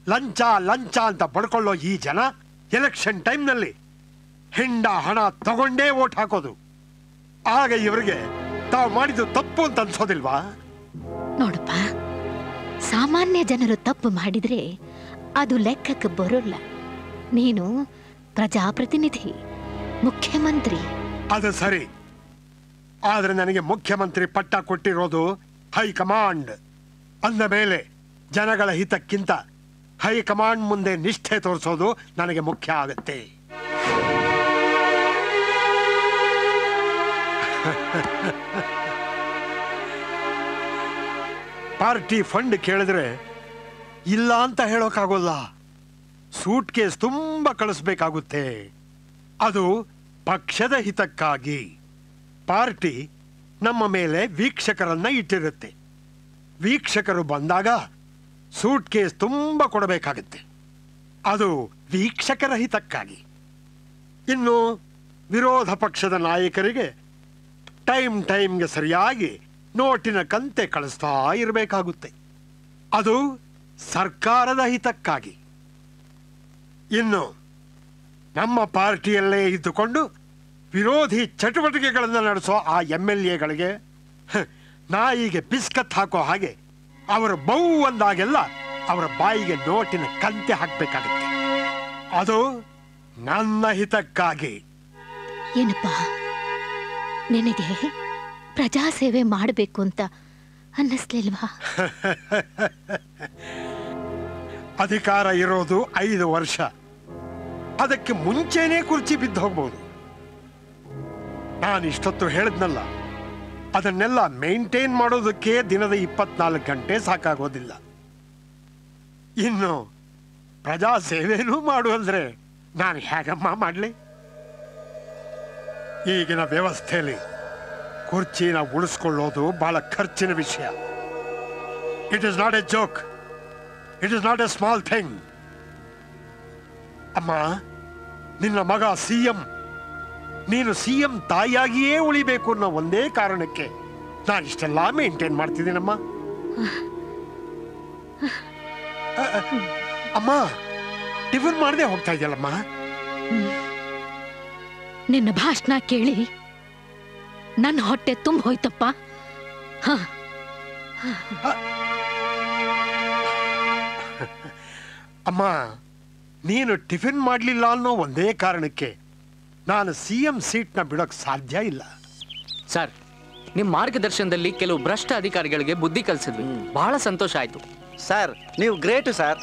Speaker 5: ಲಂಚ ಲಂಚ ಅಂತ ಬಡ್ಕೊಳ್ಳೋ ಈ ಜನ ಎಲೆಕ್ಷನ್ ಟೈಮ್ನಲ್ಲಿ ಹೆಂಡ ಹಣ ತಗೊಂಡೇ ಓಟ್ ಹಾಕೋದು ಆಗ ಇವರಿಗೆ ತಾವು ಮಾಡಿದ್ದು ತಪ್ಪು ಅಂತ ಅನ್ಸೋದಿಲ್ವಾ
Speaker 23: ನೋಡಪ್ಪ ಸಾಮಾನ್ಯ ಜನರು ತಪ್ಪು ಮಾಡಿದ್ರೆ ಅದು ಲೆಕ್ಕಕ್ಕೆ ಬರೋಲ್ಲ ನೀನು ಪ್ರಜಾಪ್ರತಿನಿಧಿ ಮುಖ್ಯಮಂತ್ರಿ
Speaker 5: ಅದು ಸರಿ ಆದ್ರೆ ನನಗೆ ಮುಖ್ಯಮಂತ್ರಿ ಪಟ್ಟ ಕೊಟ್ಟಿರೋದು ಹೈಕಮಾಂಡ್ ಅಂದ ಮೇಲೆ ಜನಗಳ ಹಿತಕ್ಕಿಂತ ಹೈಕಮಾಂಡ್ ಮುಂದೆ ನಿಷ್ಠೆ ತೋರಿಸೋದು ನನಗೆ ಮುಖ್ಯ ಆಗುತ್ತೆ ಪಾರ್ಟಿ ಫಂಡ್ ಕೇಳಿದ್ರೆ ಇಲ್ಲ ಅಂತ ಹೇಳೋಕ್ಕಾಗೋಲ್ಲ ಸೂಟ್ ಕೇಸ್ ತುಂಬ ಕಳಿಸ್ಬೇಕಾಗುತ್ತೆ ಅದು ಪಕ್ಷದ ಹಿತಕ್ಕಾಗಿ ಪಾರ್ಟಿ ನಮ್ಮ ಮೇಲೆ ವೀಕ್ಷಕರನ್ನ ಇಟ್ಟಿರುತ್ತೆ ವೀಕ್ಷಕರು ಬಂದಾಗ ಸೂಟ್ ಕೇಸ್ ತುಂಬ ಕೊಡಬೇಕಾಗುತ್ತೆ ಅದು ವೀಕ್ಷಕರ ಹಿತಕ್ಕಾಗಿ ಇನ್ನು ವಿರೋಧ ಪಕ್ಷದ ನಾಯಕರಿಗೆ ಟೈಮ್ ಟೈಮ್ಗೆ ಸರಿಯಾಗಿ ನೋಟಿನ ಕಂತೆ ಕಳಿಸ್ತಾ ಇರಬೇಕಾಗುತ್ತೆ ಅದು ಸರ್ಕಾರದ ಹಿತಕ್ಕಾಗಿ ಇನ್ನು ನಮ್ಮ ಪಾರ್ಟಿಯಲ್ಲೇ ಇದ್ದುಕೊಂಡು ವಿರೋಧಿ ಚಟುವಟಿಕೆಗಳನ್ನು ನಡೆಸೋ ಆ ಎಮ್ ಎಲ್ ಎಗಳಿಗೆ ನಾಯಿಗೆ ಬಿಸ್ಕತ್ ಹಾಕೋ ಹಾಗೆ ಅವರು ಬೌ ಅಂದಾಗೆಲ್ಲ ಅವರ ಬಾಯಿಗೆ ನೋಟಿನ ಕಂತೆ ಹಾಕಬೇಕಾಗುತ್ತೆ ಅದು ನನ್ನ ಹಿತಕ್ಕಾಗಿ
Speaker 23: ಏನಪ್ಪ ನಿನಗೆ ಪ್ರಜಾಸೇವೆ ಮಾಡಬೇಕು ಅಂತ ಅನ್ನಿಸ್ಲಿಲ್ವಾ
Speaker 5: ಅಧಿಕಾರ ಇರೋದು ಐದು ವರ್ಷ ಅದಕ್ಕೆ ಮುಂಚೆನೇ ಕುರ್ಚಿ ಬಿದ್ದು ಹೋಗ್ಬೋದು ನಾನು ಇಷ್ಟೊತ್ತು ಹೇಳಿದ್ನಲ್ಲ ಅದನ್ನೆಲ್ಲ ಮೇಂಟೈನ್ ಮಾಡೋದಕ್ಕೆ ದಿನದ ಇಪ್ಪತ್ನಾಲ್ಕು ಗಂಟೆ ಸಾಕಾಗೋದಿಲ್ಲ ಇನ್ನು ಪ್ರಜಾ ಸೇವೆನೂ ಮಾಡು ಅಂದ್ರೆ ನಾನು ಹೇಗಮ್ಮ ಮಾಡಲಿ ಈಗಿನ ವ್ಯವಸ್ಥೆಯಲ್ಲಿ ಕುರ್ಚಿನ ಉಳಿಸ್ಕೊಳ್ಳೋದು ಬಹಳ ಖರ್ಚಿನ ವಿಷಯ it is not a joke it is not a small thing ಅಮ್ಮ ನಿನ್ನ ಮಗ ಸಿ ಎಂ ನೀನು ಸಿ ಎಂ ತಾಯಿಯಾಗಿಯೇ ಉಳಿಬೇಕು ಅನ್ನೋ ಒಂದೇ ಕಾರಣಕ್ಕೆ ನಾನು ಇಷ್ಟೆಲ್ಲ ಮೇಂಟೈನ್ ಮಾಡ್ತಿದ್ದೀನಮ್ಮ ಅ, ಅ, ಅಮ್ಮ ಟಿಫನ್ ಮಾಡದೆ ಹೋಗ್ತಾ ಇದೆಯಲ್ಲಮ್ಮ
Speaker 23: ನಿನ್ನ ಭಾಷಣ ಕೇಳಿ ನನ್ನ ಹೊಟ್ಟೆ ತುಂಬ ಹೋಯ್ತಪ್ಪ ಹ
Speaker 5: ಅಮ್ಮ ನೀನು ಟಿಫಿನ್ ಮಾಡಲಿಲ್ಲ ಅನ್ನೋ ಒಂದೇ ಕಾರಣಕ್ಕೆ ನಾನು ಸಿ ಎಂ ಸೀಟ್ನ ಬಿಡೋಕ್ ಸಾಧ್ಯ ಇಲ್ಲ
Speaker 10: ಸರ್ ನಿಮ್ಮ ಮಾರ್ಗದರ್ಶನದಲ್ಲಿ ಕೆಲವು ಭ್ರಷ್ಟ ಅಧಿಕಾರಿಗಳಿಗೆ ಬುದ್ಧಿ ಕಲಿಸಿದ್ವಿ ಬಹಳ ಸಂತೋಷ ಆಯ್ತು
Speaker 21: ಸರ್ ನೀವು ಗ್ರೇಟು ಸರ್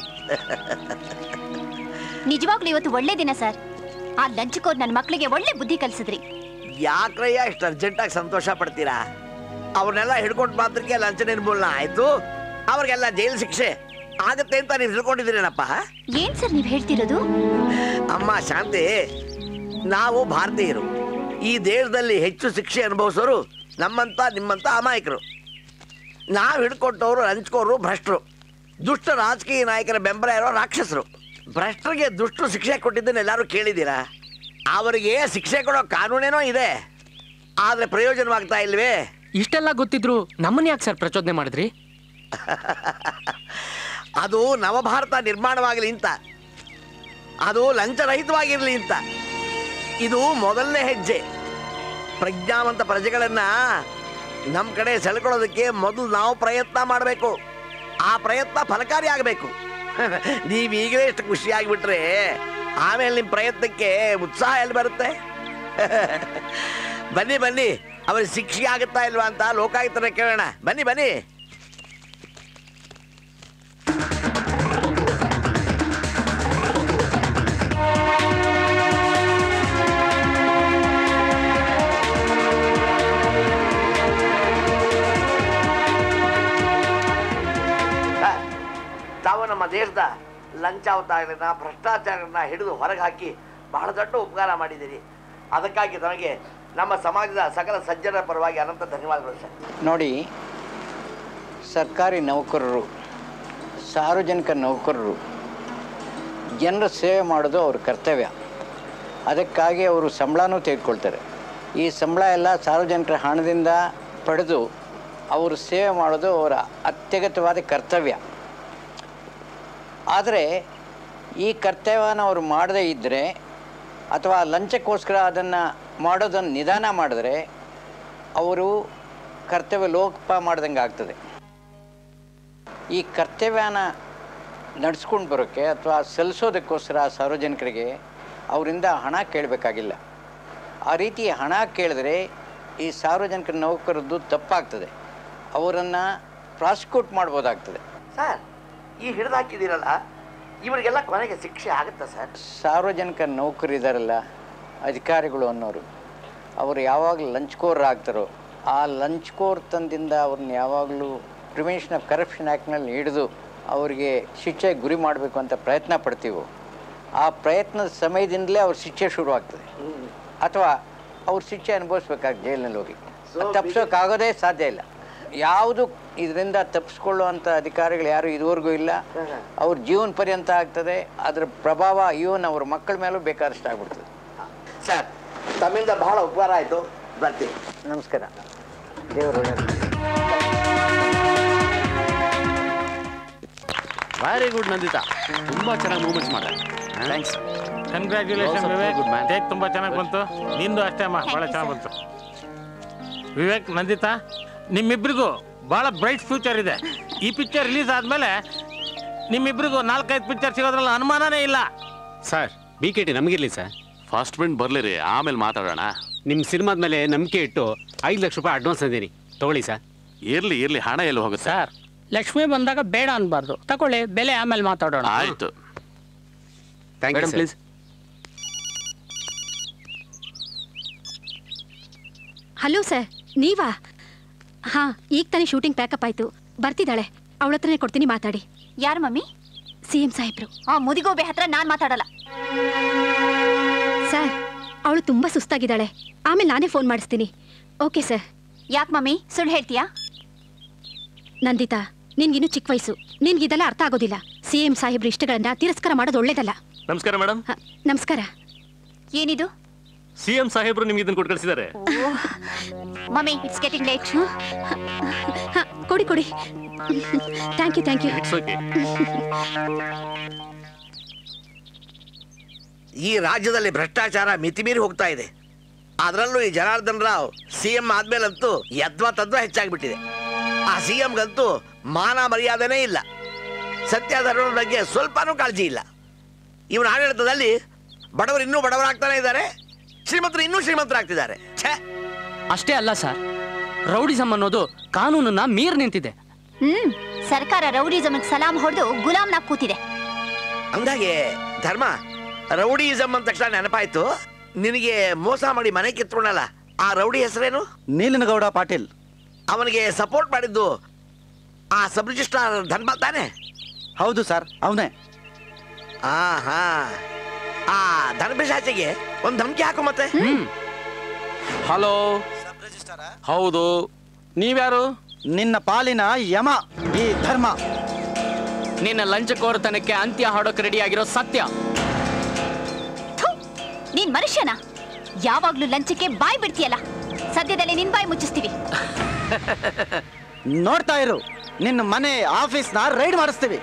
Speaker 19: ನಿಜವಾಗ್ಲೂ ಇವತ್ತು ಒಳ್ಳೆ ದಿನ ಸರ್ ಆ ಲಂಚಕೋರ್ ನನ್ನ ಮಕ್ಕಳಿಗೆ ಒಳ್ಳೆ ಬುದ್ಧಿ ಕಲಿಸಿದ್ರಿ
Speaker 11: ಯಾಕ್ರಯ್ಯ ಇಷ್ಟು ಅರ್ಜೆಂಟಾಗಿ ಸಂತೋಷ ಪಡ್ತೀರಾ ಅವ್ರನ್ನೆಲ್ಲ ಹಿಡ್ಕೊಂಡು ಮಾತ್ರಕ್ಕೆ ಲಂಚ ನಿರ್ಮೂಲನ ಆಯ್ತು ಅವ್ರಿಗೆಲ್ಲ ಜೈಲು ಶಿಕ್ಷೆ ಆಗತ್ತೆ ಅಂತ ನೀವು ತಿಳ್ಕೊಂಡಿದ್ದೀರೇನಪ್ಪ
Speaker 19: ಏನ್ ಸರ್ ನೀವ್ ಹೇಳ್ತಿರೋದು
Speaker 11: ಅಮ್ಮ ಶಾಂತಿ ನಾವು ಭಾರತೀಯರು ಈ ದೇಶದಲ್ಲಿ ಹೆಚ್ಚು ಶಿಕ್ಷೆ ಅನುಭವಿಸೋರು ನಮ್ಮಂತ ನಿಮ್ಮಂತ ಅಮಾಯಕರು ನಾವು ಹಿಡ್ಕೊಟ್ಟವರು ಹಂಚ್ಕೋರು ಭ್ರಷ್ಟರು ದುಷ್ಟ ರಾಜಕೀಯ ನಾಯಕರ ಬೆಂಬಲ ಇರೋ ರಾಕ್ಷಸರು ಭ್ರಷ್ಟರಿಗೆ ದುಷ್ಟರು ಶಿಕ್ಷೆ ಕೊಟ್ಟಿದ್ದನ್ನು ಎಲ್ಲರೂ ಕೇಳಿದ್ದೀರಾ ಅವರಿಗೆ ಶಿಕ್ಷೆ ಕೊಡೋ ಕಾನೂನೇನೋ ಇದೆ ಆದರೆ ಪ್ರಯೋಜನವಾಗ್ತಾ ಇಲ್ವೇ
Speaker 10: ಇಷ್ಟೆಲ್ಲ ಗೊತ್ತಿದ್ರು ನಮ್ಮನ್ನ ಯಾಕೆ ಸರ್ ಪ್ರಚೋದನೆ ಮಾಡಿದ್ರಿ
Speaker 11: ಅದು ನವಭಾರತ ನಿರ್ಮಾಣವಾಗಲಿ ಅಂತ ಅದು ಲಂಚರಹಿತವಾಗಿರಲಿ ಅಂತ ಇದು ಮೊದಲನೇ ಹೆಜ್ಜೆ ಪ್ರಜ್ಞಾವಂತ ಪ್ರಜೆಗಳನ್ನ ನಮ್ಮ ಕಡೆ ಸೆಳ್ಕೊಳ್ಳೋದಕ್ಕೆ ಮೊದಲು ನಾವು ಪ್ರಯತ್ನ ಮಾಡಬೇಕು ಆ ಪ್ರಯತ್ನ ಫಲಕಾರಿ ಆಗಬೇಕು ನೀವು ಈಗಲೇ ಇಷ್ಟು ಖುಷಿಯಾಗಿಬಿಟ್ರೆ ಆಮೇಲೆ ನಿಮ್ಮ ಪ್ರಯತ್ನಕ್ಕೆ ಉತ್ಸಾಹ ಎಲ್ಲಿ ಬರುತ್ತೆ ಬನ್ನಿ ಬನ್ನಿ ಅವ್ರಿಗೆ ಶಿಕ್ಷೆ ಆಗುತ್ತಾ ಇಲ್ವಾ ಅಂತ ಲೋಕಾಯುಕ್ತನ ಕೇಳೋಣ ಬನ್ನಿ ಬನ್ನಿ ತಾವು ನಮ್ಮ ದೇಶದ ಲಂಚಾವತಾರಗಳನ್ನ ಭ್ರಷ್ಟಾಚಾರಗಳನ್ನ ಹಿಡಿದು ಹೊರಗೆ ಹಾಕಿ ಬಹಳ ದೊಡ್ಡ ಉಪಕಾರ ಮಾಡಿದ್ದೀರಿ ಅದಕ್ಕಾಗಿ ನನಗೆ ನಮ್ಮ ಸಮಾಜದ ಸಕಲ ಸಜ್ಜನರ ಪರವಾಗಿ ಅನಂತ ಧನ್ಯವಾದಗಳು ಸರ್
Speaker 7: ನೋಡಿ ಸರ್ಕಾರಿ ನೌಕರರು ಸಾರ್ವಜನಿಕ ನೌಕರರು ಜನರ ಸೇವೆ ಮಾಡೋದು ಅವ್ರ ಕರ್ತವ್ಯ ಅದಕ್ಕಾಗಿ ಅವರು ಸಂಬಳನೂ ತೆಗೆದುಕೊಳ್ತಾರೆ ಈ ಸಂಬಳ ಎಲ್ಲ ಸಾರ್ವಜನಿಕರ ಹಣದಿಂದ ಪಡೆದು ಅವರು ಸೇವೆ ಮಾಡೋದು ಅವರ ಅತ್ಯಗತ್ಯವಾದ ಕರ್ತವ್ಯ ಆದರೆ ಈ ಕರ್ತವ್ಯನ ಅವರು ಮಾಡದೇ ಇದ್ದರೆ ಅಥವಾ ಲಂಚಕ್ಕೋಸ್ಕರ ಅದನ್ನು ಮಾಡೋದನ್ನು ನಿಧಾನ ಮಾಡಿದ್ರೆ ಅವರು ಕರ್ತವ್ಯ ಲೋಪ ಮಾಡ್ದಂಗೆ ಆಗ್ತದೆ ಈ ಕರ್ತವ್ಯನ ನಡೆಸ್ಕೊಂಡು ಬರೋಕ್ಕೆ ಅಥವಾ ಸಲ್ಲಿಸೋದಕ್ಕೋಸ್ಕರ ಸಾರ್ವಜನಿಕರಿಗೆ ಅವರಿಂದ ಹಣ ಕೇಳಬೇಕಾಗಿಲ್ಲ ಆ ರೀತಿ ಹಣ ಕೇಳಿದ್ರೆ ಈ ಸಾರ್ವಜನಿಕ ನೌಕರದ್ದು ತಪ್ಪಾಗ್ತದೆ ಅವರನ್ನು ಪ್ರಾಸಿಕ್ಯೂಟ್ ಮಾಡ್ಬೋದಾಗ್ತದೆ
Speaker 11: ಸರ್ ಈ ಹಿಡಿದು ಹಾಕಿದ್ದೀರಲ್ಲ ಇವರಿಗೆಲ್ಲ ಕೊನೆಗೆ ಶಿಕ್ಷೆ ಆಗುತ್ತಾ ಸರ್
Speaker 7: ಸಾರ್ವಜನಿಕ ನೌಕರಿದಾರಲ್ಲ ಅಧಿಕಾರಿಗಳು ಅನ್ನೋರು ಅವರು ಯಾವಾಗಲೂ ಲಂಚ್ಕೋರ್ ಆಗ್ತಾರೋ ಆ ಲಂಚ್ಕೋರ್ ತಂದಿಂದ ಅವ್ರನ್ನ ಯಾವಾಗಲೂ ಪ್ರಿವೆನ್ಷನ್ ಆಫ್ ಕರಪ್ಷನ್ ಆ್ಯಕ್ಟ್ನಲ್ಲಿ ಹಿಡಿದು ಅವರಿಗೆ ಶಿಕ್ಷೆಗೆ ಗುರಿ ಮಾಡಬೇಕು ಅಂತ ಪ್ರಯತ್ನ ಪಡ್ತೀವೋ ಆ ಪ್ರಯತ್ನದ ಸಮಯದಿಂದಲೇ ಅವ್ರ ಶಿಕ್ಷೆ ಶುರುವಾಗ್ತದೆ ಅಥವಾ ಅವ್ರ ಶಿಕ್ಷೆ ಅನುಭವಿಸ್ಬೇಕಾಗಿ ಜೈಲಿನಲ್ಲಿ ಹೋಗಿ ತಪ್ಪಿಸೋಕ್ಕಾಗೋದೇ ಸಾಧ್ಯ ಇಲ್ಲ ಯಾವುದು ಇದರಿಂದ ತಪ್ಪಿಸ್ಕೊಳ್ಳುವಂಥ ಅಧಿಕಾರಿಗಳು ಯಾರು ಇದುವರೆಗೂ ಇಲ್ಲ ಅವ್ರ ಜೀವನ ಪರ್ಯಂತ ಆಗ್ತದೆ ಅದರ ಪ್ರಭಾವ ಇವನ್ ಅವ್ರ ಮಕ್ಕಳ ಮೇಲೂ ಬೇಕಾದಷ್ಟು ಆಗ್ಬಿಡ್ತದೆ
Speaker 11: ಸರ್ ತಮ್ಮಿಂದ ಬಹಳ ಉಪಕಾರ ಆಯಿತು ಬರ್ತೀನಿ
Speaker 7: ನಮಸ್ಕಾರ ದೇವರು
Speaker 15: ವೆರಿ ಗುಡ್ ನಂದಿತಾ ತುಂಬಾ ಚೆನ್ನಾಗಿ ಮೂವ್ಮೆಂಟ್ಸ್ ಮಾಡ
Speaker 6: ಥ್ಯಾಂಕ್ಸ್ ಕಂಗ್ರ್ಯಾಚುಲೇಷನ್ ವಿವೇಕ್ ಟೇಕ್ ತುಂಬಾ ಚೆನ್ನಾಗಿ ಬಂತು ನಿಂದು ಅಷ್ಟೇ ಅಮ್ಮ ಭಾಳ ಚೆನ್ನಾಗಿ ಬಂತು ವಿವೇಕ್ ನಂದಿತಾ ನಿಮ್ಮಿಬ್ರಿಗೂ ಭಾಳ ಬ್ರೈಟ್ ಫ್ಯೂಚರ್ ಇದೆ ಈ ಪಿಕ್ಚರ್ ರಿಲೀಸ್ ಆದ್ಮೇಲೆ ನಿಮ್ಮಿಬ್ರಿಗೂ ನಾಲ್ಕೈದು ಪಿಕ್ಚರ್ ಸಿಗೋದ್ರಲ್ಲಿ ಅನುಮಾನನೇ ಇಲ್ಲ
Speaker 4: ಸರ್ ಬಿ ಕೆ ಟಿ ನಮಗಿರ್ಲಿ ಸರ್
Speaker 15: ಫಸ್ಟ್ ಪ್ರಿಂಟ್ ಬರ್ಲಿರಿ ಆಮೇಲೆ ಮಾತಾಡೋಣ
Speaker 4: ನಿಮ್ಮ ಸಿನಿಮಾದ ಮೇಲೆ ನಂಬಿಕೆ ಇಟ್ಟು ಐದು ಲಕ್ಷ ರೂಪಾಯಿ ಅಡ್ವಾನ್ಸ್ ಅಂದೀನಿ ತಗೊಳ್ಳಿ ಸರ್
Speaker 15: ಇರ್ಲಿ ಇರ್ಲಿ ಹಣ ಎಲ್ಲಿ ಹೋಗುತ್ತೆ
Speaker 10: ಸರ್ ಲಕ್ಷ್ಮಿ ಬಂದಾಗ ಬೇಡ ಅನ್ಬಾರ್ದು ತಗೊಳ್ಳಿ ಬೆಲೆ ಆಮೇಲೆ ಮಾತಾಡೋಣ
Speaker 15: ಆಯ್ತು
Speaker 4: thank you
Speaker 15: Madam,
Speaker 4: please
Speaker 23: hello sir ನೀವಾ ಹಾ ಈಗ ತಾನೇ ಶೂಟಿಂಗ್ ಪ್ಯಾಕಪ್ ಆಯ್ತು ಬರ್ತಿದ್ದಾಳೆ ಅವಳ ಹತ್ರನೇ ಕೊಡ್ತೀನಿ ಮಾತಾಡಿ
Speaker 19: ಯಾರು ಮಮ್ಮಿ
Speaker 23: ಸಿ ಎಂ ಸಾಹೇಬ್ರು
Speaker 19: ಆ ಮುದಿಗೋಬೆ ಹತ್ರ ನಾನ್ ಮಾತಾಡಲ್ಲ
Speaker 23: ಸರ್ ಅವಳು ತುಂಬಾ ಸುಸ್ತಾಗಿದ್ದಾಳೆ ಆಮೇಲೆ ನಾನೇ ಫೋನ್ ಮಾಡಿಸ್ತೀನಿ ಓಕೆ ಸರ್
Speaker 19: ಯಾಕೆ ಮಮ್ಮಿ ಸುಳ್ಳು ಹೇಳ್ತೀಯಾ
Speaker 23: ನಂದಿತಾ ನಿನ್ಗಿನ್ನು ಚಿಕ್ಕ ವಯಸ್ಸು ನಿನ್ಗಿದೆಲ್ಲ ಅರ್ಥ ಆಗೋದಿಲ್ಲ ಸಿ ಎಂ ಸಾಹೇಬ್ರ ಇಷ್ಟಗಳನ್ನ ತಿರಸ್ಕಾರ ಮಾಡೋದು ಒಳ್ಳೇದಲ್ಲ
Speaker 18: ನಮಸ್ಕಾರ ಮೇಡಮ್
Speaker 23: ಹ, ನಮಸ್ಕಾರ
Speaker 19: ಏನಿದು
Speaker 18: ಸಿ ಎಂ ಸಾಹೇಬ್ರು ನಿಮ್ಗೆ ಇದನ್ನ ಕೊಟ್ಟು ಕಳಿಸಿದ್ದಾರೆ
Speaker 19: ಮಮ್ಮಿ ಇಟ್ಸ್ ಗೆಟಿಂಗ್ ಲೇಟ್
Speaker 23: ಹ, ಕೊಡಿ ಕೊಡಿ thank you thank you
Speaker 18: it's okay
Speaker 11: ಈ ರಾಜ್ಯದಲ್ಲಿ ಭ್ರಷ್ಟಾಚಾರ ಮಿತಿಮೀರಿ ಹೋಗ್ತಾ ಇದೆ ಅದರಲ್ಲೂ ಈ ಜನಾರ್ದನ್ ರಾವ್ ಸಿ ಎಂ ಆದ್ಮೇಲಂತೂ ಯದ್ವಾ ತದ್ವಾ ಹೆಚ್ಚಾಗ್ಬಿಟ್ಟಿದೆ ಆ ಸಿ ಎಂಗಂತೂ ಮಾನ ಮರ್ಯಾದೆನೇ ಇಲ್ಲ ಸತ್ಯ ಧರ್ಮದ ಬಗ್ಗೆ ಸ್ವಲ್ಪನೂ ಕಾಳಜಿ ಇಲ್ಲ ಇವನ ಆಡಳಿತದಲ್ಲಿ ಬಡವರು ಇನ್ನೂ ಬಡವರಾಗ್ತಾನೆ ಇದ್ದಾರೆ ಶ್ರೀಮಂತರು ಇನ್ನೂ ಶ್ರೀಮಂತರಾಗ್ತಿದ್ದಾರೆ ಛೇ
Speaker 10: ಅಷ್ಟೇ ಅಲ್ಲ ಸರ್ ರೌಡಿಸಮ್ ಅನ್ನೋದು ಕಾನೂನನ್ನ ಮೀರ್ ನಿಂತಿದೆ
Speaker 19: ಹ್ಮ್ ಸರ್ಕಾರ ರೌಡಿಸಮ್ಗೆ ಸಲಾಂ ಹೊಡೆದು ಗುಲಾಮ್ನಾಗ್ ಕೂತಿದೆ
Speaker 11: ಅಂದಾಗೆ ಧರ್ಮ ರೌಡಿಯಿಸಮ್ ಅಂದ ತಕ್ಷಣ ನೆನಪಾಯ್ತು ನಿನಗೆ ಮೋಸ ಮಾಡಿ ಮನೆ ಕಿತ್ಕೊಂಡಲ್ಲ ಆ ರೌಡಿ ಹೆಸರೇನು
Speaker 21: ನೀಲನಗೌಡ ಪಾಟೀಲ್
Speaker 11: ಅವನಿಗೆ ಸಪೋರ್ಟ್ ಮಾಡಿದ್ದು ಆ ಸಬ್ ರಿಜಿಸ್ಟ್ರಾರ್ ಧನ್ಬ ತಾನೆ
Speaker 21: ಹೌದು ಸರ್ ಅವನೇ
Speaker 11: ಆ ಹಾ ಆ ಧನಪಿಶಾಚಿಗೆ ಒಂದು ಧಮಕಿ ಹಾಕು ಮತ್ತೆ
Speaker 15: ಹಲೋ ಹೌದು ನೀವ್ಯಾರು
Speaker 21: ನಿನ್ನ ಪಾಲಿನ ಯಮ ಈ ಧರ್ಮ
Speaker 10: ನಿನ್ನ ಲಂಚಕೋರತನಕ್ಕೆ ಅಂತ್ಯ ಹಾಡೋಕೆ ರೆಡಿ ಆಗಿರೋ ಸತ್ಯ
Speaker 19: ನೀನ್ ಮನುಷ್ಯನ ಯಾವಾಗ್ಲೂ ಲಂಚಕ್ಕೆ ಬಾಯ್ ಬಿಡ್ತೀಯಲ್ಲ ಸದ್ಯದಲ್ಲೇ ನಿನ್ ಬಾಯ್ ಮುಚ್ಚಿಸ್ತೀವಿ
Speaker 21: ನೋಡ್ತಾ ಇರು ನಿನ್ನ ಮನೆ ಆಫೀಸ್ನ ರೈಡ್ ಮಾಡಿಸ್ತೀವಿ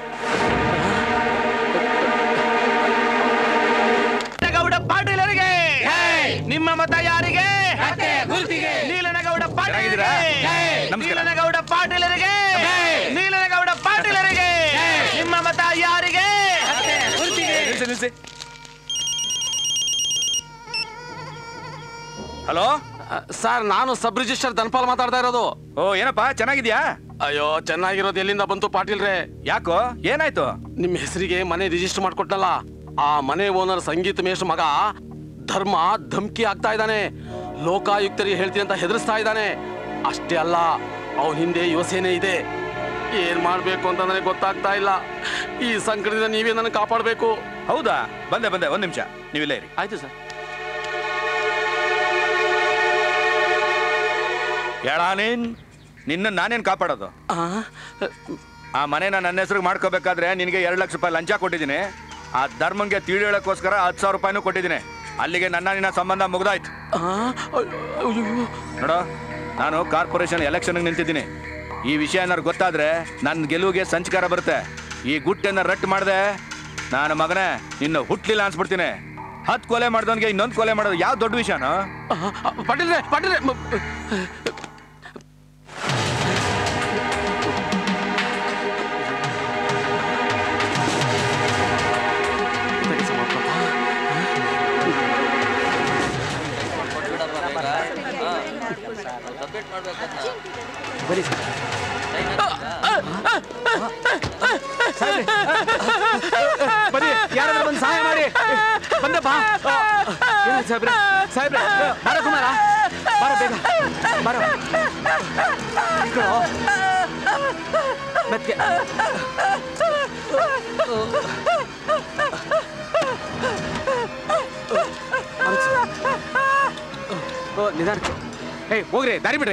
Speaker 2: ಗೌಡ ಪಾಟೀಲರಿಗೆ ನಿಮ್ಮ ಮತ ಯಾರಿಗೆ ನೀಲನಗೌಡ ಪಾಟೀಲರಿಗೆ ನೀಲನಗೌಡ ಪಾಟೀಲರಿಗೆ ನೀಲನಗೌಡ ಪಾಟೀಲರಿಗೆ ನಿಮ್ಮ ಮತ ಯಾರಿಗೆ ಹಲೋ
Speaker 15: ಸರ್ ನಾನು ಸಬ್ ರಿಜಿಸ್ಟರ್ ಧನ್ಪಾಲ್ ಮಾತಾಡ್ತಾ ಇರೋದು
Speaker 2: ಓ ಏನಪ್ಪ ಚೆನ್ನಾಗಿದ್ಯಾ
Speaker 15: ಅಯ್ಯೋ ಚೆನ್ನಾಗಿರೋದು ಎಲ್ಲಿಂದ ಬಂತು ಪಾಟೀಲ್ರೆ
Speaker 2: ಯಾಕೋ ಏನಾಯ್ತು
Speaker 15: ನಿಮ್ ಹೆಸರಿಗೆ ಮನೆ ರಿಜಿಸ್ಟರ್ ಮಾಡ್ಕೊಟ್ನಲ್ಲ ಆ ಮನೆ ಓನರ್ ಸಂಗೀತ ಮೇಷ್ ಮಗ ಧರ್ಮ ಧಮ್ಕಿ ಆಗ್ತಾ ಇದ್ದಾನೆ ಲೋಕಾಯುಕ್ತರಿಗೆ ಹೇಳ್ತೀನಿ ಅಂತ ಹೆದರ್ಸ್ತಾ ಇದ್ದಾನೆ ಅಷ್ಟೇ ಅಲ್ಲ ಅವನ ಹಿಂದೆ ಯುವಸೇನೆ ಇದೆ ಏನ್ ಮಾಡ್ಬೇಕು ಅಂತ ನನಗೆ ಗೊತ್ತಾಗ್ತಾ ಇಲ್ಲ ಈ ಸಂಕಟದಿಂದ ನೀವೇ ನನಗೆ ಕಾಪಾಡಬೇಕು
Speaker 2: ಹೌದಾ ಬಂದೆ ಬಂದೆ ಒಂದ್ ನಿಮಿಷ ನೀವಿಲ್ಲೇ ಇರಿ
Speaker 15: ಆಯ್ತು ಸರ್
Speaker 2: ಹೇಳ ನೀನ್ ನಿನ್ನ ನಾನೇನ್ ಕಾಪಾಡೋದು ಆ ಮನೆನ ನನ್ನ ಹೆಸರು ಮಾಡ್ಕೋಬೇಕಾದ್ರೆ ನಿನಗೆ ಎರಡು ಲಕ್ಷ ರೂಪಾಯಿ ಲಂಚ ಕೊಟ್ಟಿದ್ದೀನಿ ಆ ಧರ್ಮಂಗೆ ತಿಳಿ ಹೇಳಕ್ಕೋಸ್ಕರ ಹತ್ತು ಸಾವಿರ ರೂಪಾಯಿನೂ ಕೊಟ್ಟಿದ್ದೀನಿ ಅಲ್ಲಿಗೆ ನನ್ನ ನಿನ್ನ ಸಂಬಂಧ ಮುಗ್ದಾಯ್ತು ನೋಡೋ ನಾನು ಕಾರ್ಪೊರೇಷನ್ ಎಲೆಕ್ಷನ್ ನಿಂತಿದ್ದೀನಿ ಈ ವಿಷಯ ಏನಾದ್ರು ಗೊತ್ತಾದ್ರೆ ನನ್ನ ಗೆಲುವಿಗೆ ಸಂಚಕಾರ ಬರುತ್ತೆ ಈ ಗುಟ್ಟನ್ನ ರಟ್ಟು ಮಾಡ್ದೆ ನಾನು ಮಗನೇ ನಿನ್ನ ಹುಟ್ಲಿಲ್ಲ ಅನ್ಸ್ಬಿಡ್ತೀನಿ ಹತ್ತು ಕೊಲೆ ಮಾಡ್ದವನ್ಗೆ ಇನ್ನೊಂದು ಕೊಲೆ ಮಾಡೋದು ಯಾವ ದೊಡ್ಡ ವಿಷಯನೋ
Speaker 15: ಪಟೇಲ್ರೆ ಪಟೇಲ್ರೆ ಮ-
Speaker 21: ಬರೀ
Speaker 15: ಬನ್ನಿ ಯಾರಾದ್ರೂ ಬಂದು ಸಹಾಯ ಮಾಡಿ ಬಂದಪ್ಪ ಏನಾಯ್ತು ಸಾಹೇಬ್ರೆ ಸಾಹೇಬ್ರೆ ಬಾರ ಕುಮಾರ ಬಾರ ಬೇಗ ಬಾರ ಇಟ್ಕೊಳ್ಳೋ. ಮೆತ್ಗೆ ಓ ನಿಧಾನಕ್ಕೆ ಏಯ್ ಹೋಗ್ರಿ ದಾರಿ ಬಿಡ್ರಿ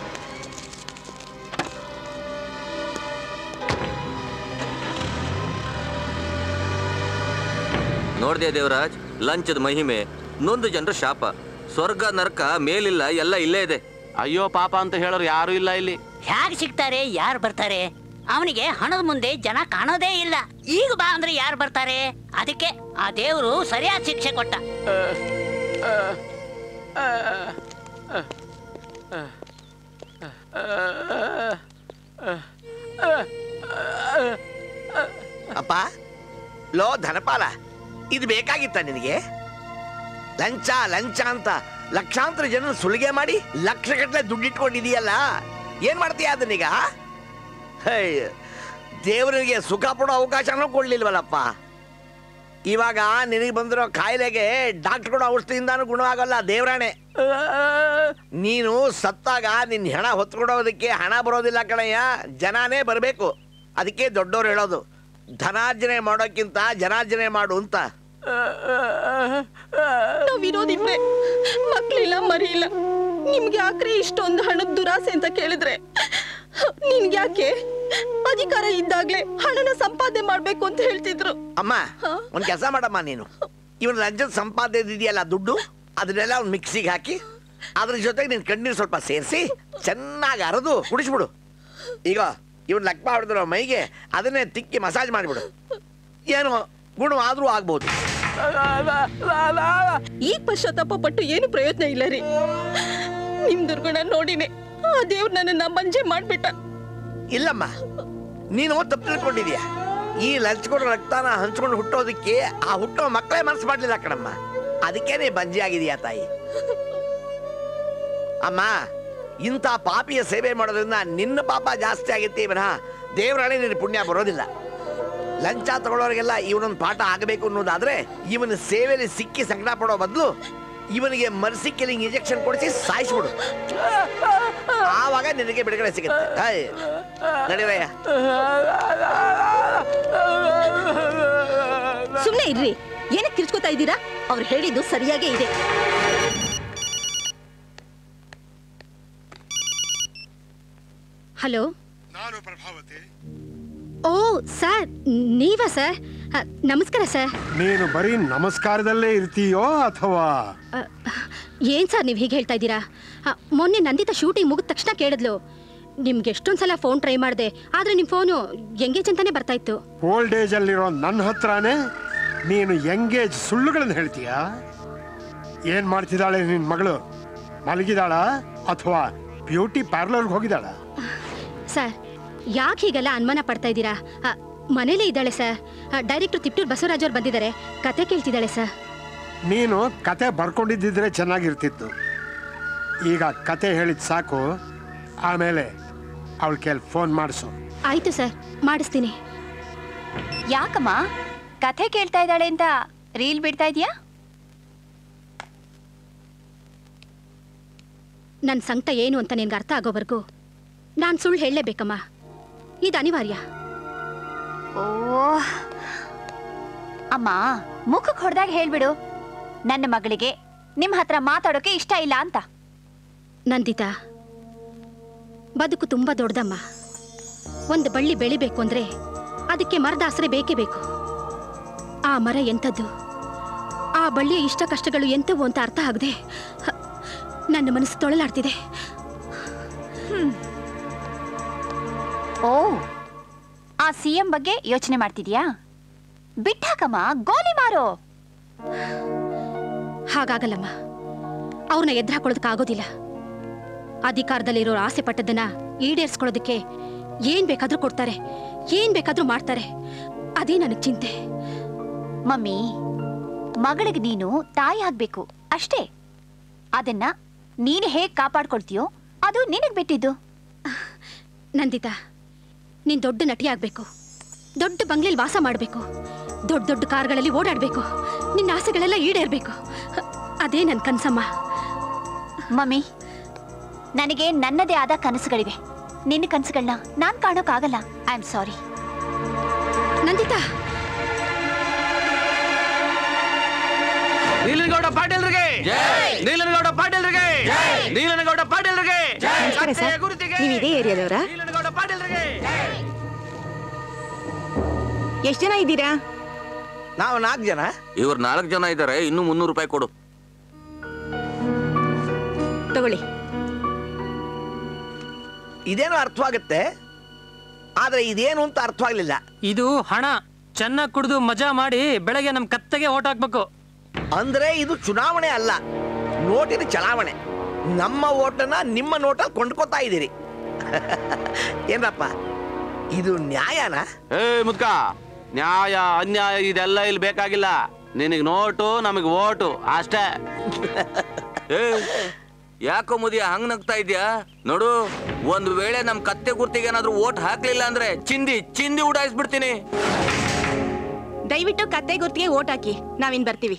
Speaker 13: ನೋಡ್ದೆ ದೇವರಾಜ್ ಲಂಚದ ಮಹಿಮೆ ನೊಂದು ಜನರ ಶಾಪ ಸ್ವರ್ಗ ನರಕ ಮೇಲಿಲ್ಲ ಎಲ್ಲ ಇಲ್ಲೇ ಇದೆ
Speaker 15: ಅಯ್ಯೋ ಪಾಪ ಅಂತ ಹೇಳೋರು ಯಾರು ಇಲ್ಲ ಇಲ್ಲಿ
Speaker 16: ಹೇಗೆ ಸಿಗ್ತಾರೆ ಯಾರು ಬರ್ತಾರೆ ಅವನಿಗೆ ಹಣದ ಮುಂದೆ ಜನ ಕಾಣೋದೇ ಇಲ್ಲ ಈಗ ಬಾ ಅಂದ್ರೆ ಯಾರು ಬರ್ತಾರೆ ಅದಕ್ಕೆ ಆ ದೇವರು ಸರಿಯಾದ ಶಿಕ್ಷೆ ಕೊಟ್ಟ
Speaker 11: ಅಪ್ಪ ಲೋ ಧನಪಾಲ ಇದು ಬೇಕಾಗಿತ್ತ ನಿನಗೆ ಲಂಚ ಲಂಚ ಅಂತ ಲಕ್ಷಾಂತರ ಜನ ಸುಲಿಗೆ ಮಾಡಿ ಲಕ್ಷ ಗಟ್ಟಲೆ ದುಡ್ಡಿಟ್ಕೊಂಡಿದೀಯಲ್ಲ ಏನ್ ಮಾಡ್ತೀಯ ಅದನ್ನೀಗ ಹೈ ದೇವರಿಗೆ ಸುಖ ಪಡೋ ಅವಕಾಶನೂ ಕೊಡ್ಲಿಲ್ವಲ್ಲಪ್ಪ ಇವಾಗ ನಿನಗೆ ಬಂದಿರೋ ಕಾಯಿಲೆಗೆ ಡಾಕ್ಟರ್ ಕೊಡೋ ಔಷಧಿಯಿಂದಾನು ಗುಣವಾಗಲ್ಲ ದೇವರಾಣೆ ನೀನು ಸತ್ತಾಗ ನಿನ್ನ ಹೆಣ ಹೊತ್ಕೊಡೋದಕ್ಕೆ ಹಣ ಬರೋದಿಲ್ಲ ಕಣಯ್ಯ ಜನನೇ ಬರಬೇಕು ಅದಕ್ಕೆ ದೊಡ್ಡವ್ರು ಹೇಳೋದು ಧನಾರ್ಜನೆ ಮಾಡೋಕ್ಕಿಂತ ಜನಾರ್ಜನೆ ಮಾಡು ಅಂತ
Speaker 17: ನಾವಿರೋದಿಬ್ರೆ ಮಕ್ಳಿಲ್ಲ ಮರಿ ಇಲ್ಲ ನಿಮ್ಗೆ ಯಾಕ್ರೆ ಇಷ್ಟೊಂದು ಹಣದ ದುರಾಸೆ ಅಂತ ಕೇಳಿದ್ರೆ ನಿನ್ಗೆ ಯಾಕೆ ಅಧಿಕಾರ ಇದ್ದಾಗ್ಲೇ ಹಣನ ಸಂಪಾದನೆ ಮಾಡ್ಬೇಕು ಅಂತ ಹೇಳ್ತಿದ್ರು
Speaker 11: ಅಮ್ಮ ಒಂದ್ ಕೆಲಸ ಮಾಡಮ್ಮ ನೀನು ಇವನ್ ಲಂಚದ ಸಂಪಾದನೆ ಇದೆಯಲ್ಲ ದುಡ್ಡು ಅದನ್ನೆಲ್ಲ ಅವ್ನು ಮಿಕ್ಸಿಗೆ ಹಾಕಿ ಅದ್ರ ಜೊತೆಗೆ ನಿನ್ ಕಣ್ಣೀರು ಸ್ವಲ್ಪ ಸೇರಿಸಿ ಚೆನ್ನಾಗಿ ಅರದು ಕುಡಿಸ್ಬಿಡು ಈಗ ಇವನ್ ಲಕ್ಪ ಹೊಡೆದಿರೋ ಮೈಗೆ ಅದನ್ನೇ ತಿಕ್ಕಿ ಮಸಾಜ್ ಮಾಡಿಬಿಡು ಏನೋ ಗುಣವಾದ್ರೂ ಆಗ್ಬೋದು
Speaker 17: ಈಗ ಪಶ್ಚಾತ್ತಾಪ ಪಟ್ಟು ಏನು ಪ್ರಯೋಜನ ಇಲ್ಲ ರೀ ನಿಮ್ ದುರ್ಗುಣ ನೋಡಿನೇ ಆ ದೇವ್ರು ನನ್ನ ಮಂಜೆ ಮಾಡ್ಬಿಟ್ಟ
Speaker 11: ಇಲ್ಲಮ್ಮ ನೀನು ತಪ್ಪು ತಿಳ್ಕೊಂಡಿದ್ಯಾ ಈ ಲಂಚ್ಕೊಂಡು ರಕ್ತನ ಹಂಚ್ಕೊಂಡು ಹುಟ್ಟೋದಕ್ಕೆ ಆ ಹುಟ್ಟೋ ಮಕ್ಕಳೇ ಮನಸ್ಸು ಮಾಡಲಿಲ್ಲ ಕಣಮ್ಮ ಅದಕ್ಕೇನೆ ಬಂಜಿ ಆಗಿದೆಯಾ ತಾಯಿ ಅಮ್ಮ ಇಂಥ ಪಾಪಿಯ ಸೇವೆ ಮಾಡೋದ್ರಿಂದ ನಿನ್ನ ಪಾಪ ಜಾಸ್ತಿ ಆಗುತ್ತೆ ವಿನಃ ದೇವರಾಣೆ ನಿನ್ನ ಪುಣ್ಯ ಬರೋದಿಲ್ಲ ಲಂಚ ತಗೊಳ್ಳೋರಿಗೆಲ್ಲ ಇವನೊಂದು ಪಾಠ ಆಗಬೇಕು ಅನ್ನೋದಾದ್ರೆ ಇವನ ಸೇವೆಯಲ್ಲಿ ಸಿಕ್ಕಿ ಸಂಕಟ ಪಡೋ ಬದಲು ಇವನಿಗೆ ಮರ್ಸಿ ಕಿಲಿಂಗ್ ಇಂಜೆಕ್ಷನ್ ಕೊಡಿಸಿ ಸಾಯಿಸ್ಬಿಡು ಆವಾಗ ನಿನಗೆ ಬಿಡುಗಡೆ ಸಿಗುತ್ತೆ ಹಾಯ್ ನಡೀರಯ್ಯ
Speaker 12: ಸುಮ್ನೆ ಇರ್ರಿ ಏನಕ್ಕೆ ಕಿರ್ಚ್ಕೋತಾ ಇದ್ದೀರಾ ಅವ್ರು ಹೇಳಿದ್ದು ಸರಿಯಾಗೇ ಇದೆ
Speaker 23: ಹಲೋ
Speaker 5: ನಾನು ಪ್ರಭಾವತಿ
Speaker 23: ಓ ಸರ್ ನೀವಾ ಸರ್ ಅ, ನಮಸ್ಕಾರ ಸರ್
Speaker 5: ನೀನು ಬರೀ ನಮಸ್ಕಾರದಲ್ಲೇ ಇರ್ತೀಯೋ ಅಥವಾ
Speaker 23: ಅ, ಏನ್ ಸರ್ ನೀವು ಹೀಗೆ ಹೇಳ್ತಾ ಇದ್ದೀರಾ ಅ, ಮೊನ್ನೆ ನಂದಿತ ಶೂಟಿಂಗ್ ಮುಗಿದ ತಕ್ಷಣ ಕೇಳಿದ್ಲು ನಿಮ್ಗೆ ಎಷ್ಟೊಂದು ಸಲ ಫೋನ್ ಟ್ರೈ ಮಾಡಿದೆ ಆದರೆ ನಿಮ್ಮ ಫೋನು ಎಂಗೇಜ್ ಅಂತಾನೆ ಬರ್ತಾ ಇತ್ತು
Speaker 5: ಓಲ್ಡ್ ಏಜ್ ಅಲ್ಲಿರೋ ನನ್ನ ಹತ್ರನೇ ನೀನು ಎಂಗೇಜ್ ಸುಳ್ಳುಗಳನ್ನು ಹೇಳ್ತೀಯಾ ಏನ್ ಮಾಡ್ತಿದ್ದಾಳೆ ನಿನ್ ಮಗಳು ಮಲಗಿದಾಳ ಅಥವಾ ಬ್ಯೂಟಿ ಪಾರ್ಲರ್ಗೆ ಹೋಗಿದ್ದಾಳ
Speaker 23: ಸರ್ ಯಾಕೆ ಹೀಗೆಲ್ಲ ಅನುಮಾನ ಪಡ್ತಾ ಇದ್ದೀರಾ ಅ, ಮನೇಲೇ ಇದ್ದಾಳೆ ಸರ್ ಡೈರೆಕ್ಟರ್ ತಿಪ್ಟೂರ್ ಬಸವರಾಜ್ ಅವ್ರು ಬಂದಿದ್ದಾರೆ ಕತೆ ಕೇಳ್ತಿದ್ದಾಳೆ ಸರ್
Speaker 5: ನೀನು ಕತೆ ಬರ್ಕೊಂಡಿದ್ದಿದ್ರೆ ಚೆನ್ನಾಗಿರ್ತಿತ್ತು ಈಗ ಕತೆ ಹೇಳಿದ್ ಸಾಕು ಆಮೇಲೆ ಅವಳ ಕೇಳಿ ಫೋನ್ ಮಾಡಿಸು
Speaker 23: ಆಯ್ತು ಸರ್ ಮಾಡಿಸ್ತೀನಿ
Speaker 19: ಯಾಕಮ್ಮ ಕಥೆ ಕೇಳ್ತಾ ಇದ್ದಾಳೆ ಅಂತ ರೀಲ್ ಬಿಡ್ತಾ ಇದೀಯಾ
Speaker 23: ನನ್ನ ಸಂಕಟ ಏನು ಅಂತ ನಿನ್ಗೆ ಅರ್ಥ ಆಗೋವರೆಗೂ ನಾನು ಸುಳ್ಳು ಹೇಳಲೇಬೇಕಮ್ಮ ಇದು ಅನಿವಾರ್ಯ
Speaker 19: ಓ ಅಮ್ಮ ಮುಖಕ್ಕೆ ಹೊಡೆದಾಗ ಹೇಳ್ಬಿಡು ನನ್ನ ಮಗಳಿಗೆ ನಿಮ್ಮ ಹತ್ರ ಮಾತಾಡೋಕೆ ಇಷ್ಟ ಇಲ್ಲ ಅಂತ
Speaker 23: ನಂದಿತಾ ಬದುಕು ತುಂಬ ದೊಡ್ಡದಮ್ಮ ಒಂದು ಬಳ್ಳಿ ಬೆಳಿಬೇಕು ಅಂದ್ರೆ ಅದಕ್ಕೆ ಮರದ ಆಸರೆ ಬೇಕೇ ಬೇಕು ಆ ಮರ ಎಂಥದ್ದು ಆ ಬಳ್ಳಿಯ ಇಷ್ಟ ಕಷ್ಟಗಳು ಎಂಥವು ಅಂತ ಅರ್ಥ ಆಗದೆ ನನ್ನ ಮನಸ್ಸು ತೊಳಲಾಡ್ತಿದೆ
Speaker 19: ಓ
Speaker 1: ಆ ಸಿಎಂ ಬಗ್ಗೆ ಯೋಚನೆ ಮಾಡ್ತಿದ್ಯಾ ಬಿಟ್ಟಾಕಮ್ಮ ಗೋಲಿ ಮಾರು
Speaker 23: ಹಾಗಾಗಲ್ಲಮ್ಮ ಅವ್ರನ್ನ ಎದುರು ಹಾಕೊಳ್ಳೋದಕ್ಕಾಗೋದಿಲ್ಲ ಅಧಿಕಾರದಲ್ಲಿರೋರು ಆಸೆ ಪಟ್ಟದನ್ನ ಈಡೇರಿಸ್ಕೊಳ್ಳೋದಕ್ಕೆ ಏನ್ ಬೇಕಾದ್ರೂ ಕೊಡ್ತಾರೆ ಏನ್ ಬೇಕಾದ್ರೂ ಮಾಡ್ತಾರೆ ಅದೇ ನನಗ್ ಚಿಂತೆ
Speaker 1: ಮಮ್ಮಿ ಮಗಳಿಗೆ ನೀನು ತಾಯಿ ಆಗ್ಬೇಕು ಅಷ್ಟೇ ಅದನ್ನ ನೀನು ಹೇಗ್ ಕಾಪಾಡ್ಕೊಳ್ತೀಯೋ ಅದು ನಿನಗ್ ಬಿಟ್ಟಿದ್ದು
Speaker 23: ನಂದಿತಾ ನೀನ್ ದೊಡ್ಡ ನಟಿ ಆಗ್ಬೇಕು ದೊಡ್ಡ ಬಂಗ್ಲೆಲ್ ವಾಸ ಮಾಡ್ಬೇಕು ದೊಡ್ಡ ದೊಡ್ಡ ಕಾರ್ಗಳಲ್ಲಿ ಓಡಾಡ್ಬೇಕು ನಿನ್ನ ಆಸೆಗಳೆಲ್ಲ ಈಡೇರ್ಬೇಕು ಅದೇ ನನ್ ಕನ್ಸಮ್ಮ
Speaker 1: ಮಮ್ಮಿ ನನಗೆ ನನ್ನದೇ ಆದ ಕನಸುಗಳಿವೆ ನಿನ್ನ ಕನಸುಗಳನ್ನ ನಾನ್ ಕಾಣೋಕ್ಕಾಗಲ್ಲ I am sorry
Speaker 23: Nandita
Speaker 15: Neelanagowda ಪಾಟೀಲ್ರಿಗೆ ನೀಲನಗೌಡ ಪಾಟೀಲ್ರಿಗೆ ನೀಲನಗೌಡ ಪಾಟೀಲ್ರಿಗೆ
Speaker 9: ನಮಸ್ಕಾರ ಸರ್ ನೀವು ಇದೇ ಏರಿಯಾದವರಾ ಎಷ್ಟು ಜನ ಇದ್ದೀರಾ
Speaker 11: ನಾವು ನಾಲ್ಕು ಜನ
Speaker 13: ಇವ್ರು ನಾಲ್ಕು ಜನ ಇದ್ದಾರೆ ಇನ್ನು ಮುನ್ನೂರು ರೂಪಾಯಿ ಕೊಡು
Speaker 9: ತಗೊಳ್ಳಿ
Speaker 11: ಇದೇನೋ ಅರ್ಥವಾಗುತ್ತೆ ಆದ್ರೆ ಇದೇನು ಅಂತ ಅರ್ಥವಾಗ್ಲಿಲ್ಲ
Speaker 14: ಇದು ಹಣ ಚೆನ್ನಾಗಿ ಕುಡಿದು ಮಜಾ ಮಾಡಿ ಬೆಳಗ್ಗೆ ನಮ್ ಕತ್ತೆಗೆ ಓಟ್ ಹಾಕ್ಬೇಕು
Speaker 11: ಅಂದ್ರೆ ಇದು ಚುನಾವಣೆ ಅಲ್ಲ ನೋಟಿನ ಚಲಾವಣೆ ನಮ್ಮ ಓಟನ್ನ ನಿಮ್ಮ ನೋಟಲ್ಲಿ ಕೊಂಡ್ಕೋತಾ ಇದ್ದೀರಿ ಏನಪ್ಪ ಇದು ನ್ಯಾಯನಾ
Speaker 15: ಏ ಮುದ್ಕ ನ್ಯಾಯ ಅನ್ಯಾಯ ಇದೆಲ್ಲ ಇಲ್ಲಿ ಬೇಕಾಗಿಲ್ಲ ನಿನಗ್ ನೋಟು ನಮಗ್ ಓಟು ಅಷ್ಟೇ
Speaker 13: ಏ ಯಾಕೋ ಮುದಿಯ ಹಂಗ್ ನಗ್ತಾ ಇದ್ಯಾ ನೋಡು ಒಂದ್ ವೇಳೆ ನಮ್ ಕತ್ತೆ ಗುರ್ತಿಗೆ ಏನಾದ್ರೂ ಓಟ್ ಹಾಕ್ಲಿಲ್ಲ ಅಂದ್ರೆ ಚಿಂದಿ ಚಿಂದಿ ಉಡಾಯಿಸ್ಬಿಡ್ತೀನಿ
Speaker 9: ದಯವಿಟ್ಟು ಕತ್ತೆ ಗುರ್ತಿಗೆ ಓಟ್ ಹಾಕಿ ನಾವಿನ್ ಬರ್ತೀವಿ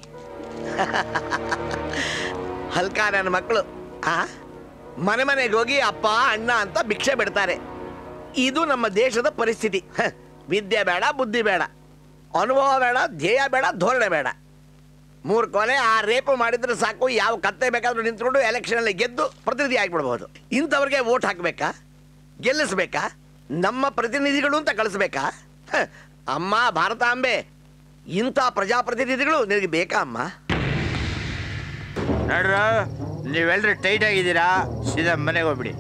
Speaker 11: ಹಲ್ಕ ನನ್ನ ಮಕ್ಕಳು ಆ ಮನೆ ಮನೆಗೆ ಹೋಗಿ ಅಪ್ಪ ಅಣ್ಣ ಅಂತ ಭಿಕ್ಷೆ ಬಿಡ್ತಾರೆ ಇದು ನಮ್ಮ ದೇಶದ ಪರಿಸ್ಥಿತಿ ಹ, ವಿದ್ಯೆ ಬೇಡ ಬುದ್ಧಿ ಬೇಡ ಅನುಭವ ಬೇಡ ಧ್ಯೇಯ ಬೇಡ ಧೋರಣೆ ಬೇಡ ಮೂರು ಕೊಲೆ ಆ ರೇಪು ಮಾಡಿದ್ರೆ ಸಾಕು ಯಾವ ಕತ್ತೆ ಬೇಕಾದ್ರೂ ನಿಂತ್ಕೊಂಡು ಎಲೆಕ್ಷನಲ್ಲಿ ಗೆದ್ದು ಪ್ರತಿನಿಧಿ ಆಗಿಬಿಡ್ಬೋದು ಇಂಥವ್ರಿಗೆ ವೋಟ್ ಹಾಕಬೇಕಾ ಗೆಲ್ಲಿಸ್ಬೇಕಾ ನಮ್ಮ ಪ್ರತಿನಿಧಿಗಳು ಅಂತ ಕಳಿಸ್ಬೇಕಾ ಹ, ಅಮ್ಮ ಭಾರತಾಂಬೆ ಇಂಥ ಪ್ರಜಾಪ್ರತಿನಿಧಿಗಳು ನಿನಗೆ ಬೇಕಾ ಅಮ್ಮ
Speaker 3: ನೋಡ್ರ ನೀವೆಲ್ಲರೂ ಟೈಟ್ ಆಗಿದ್ದೀರಾ ಸೀದಾ ಮನೆಗೆ ಹೋಗ್ಬಿಡಿ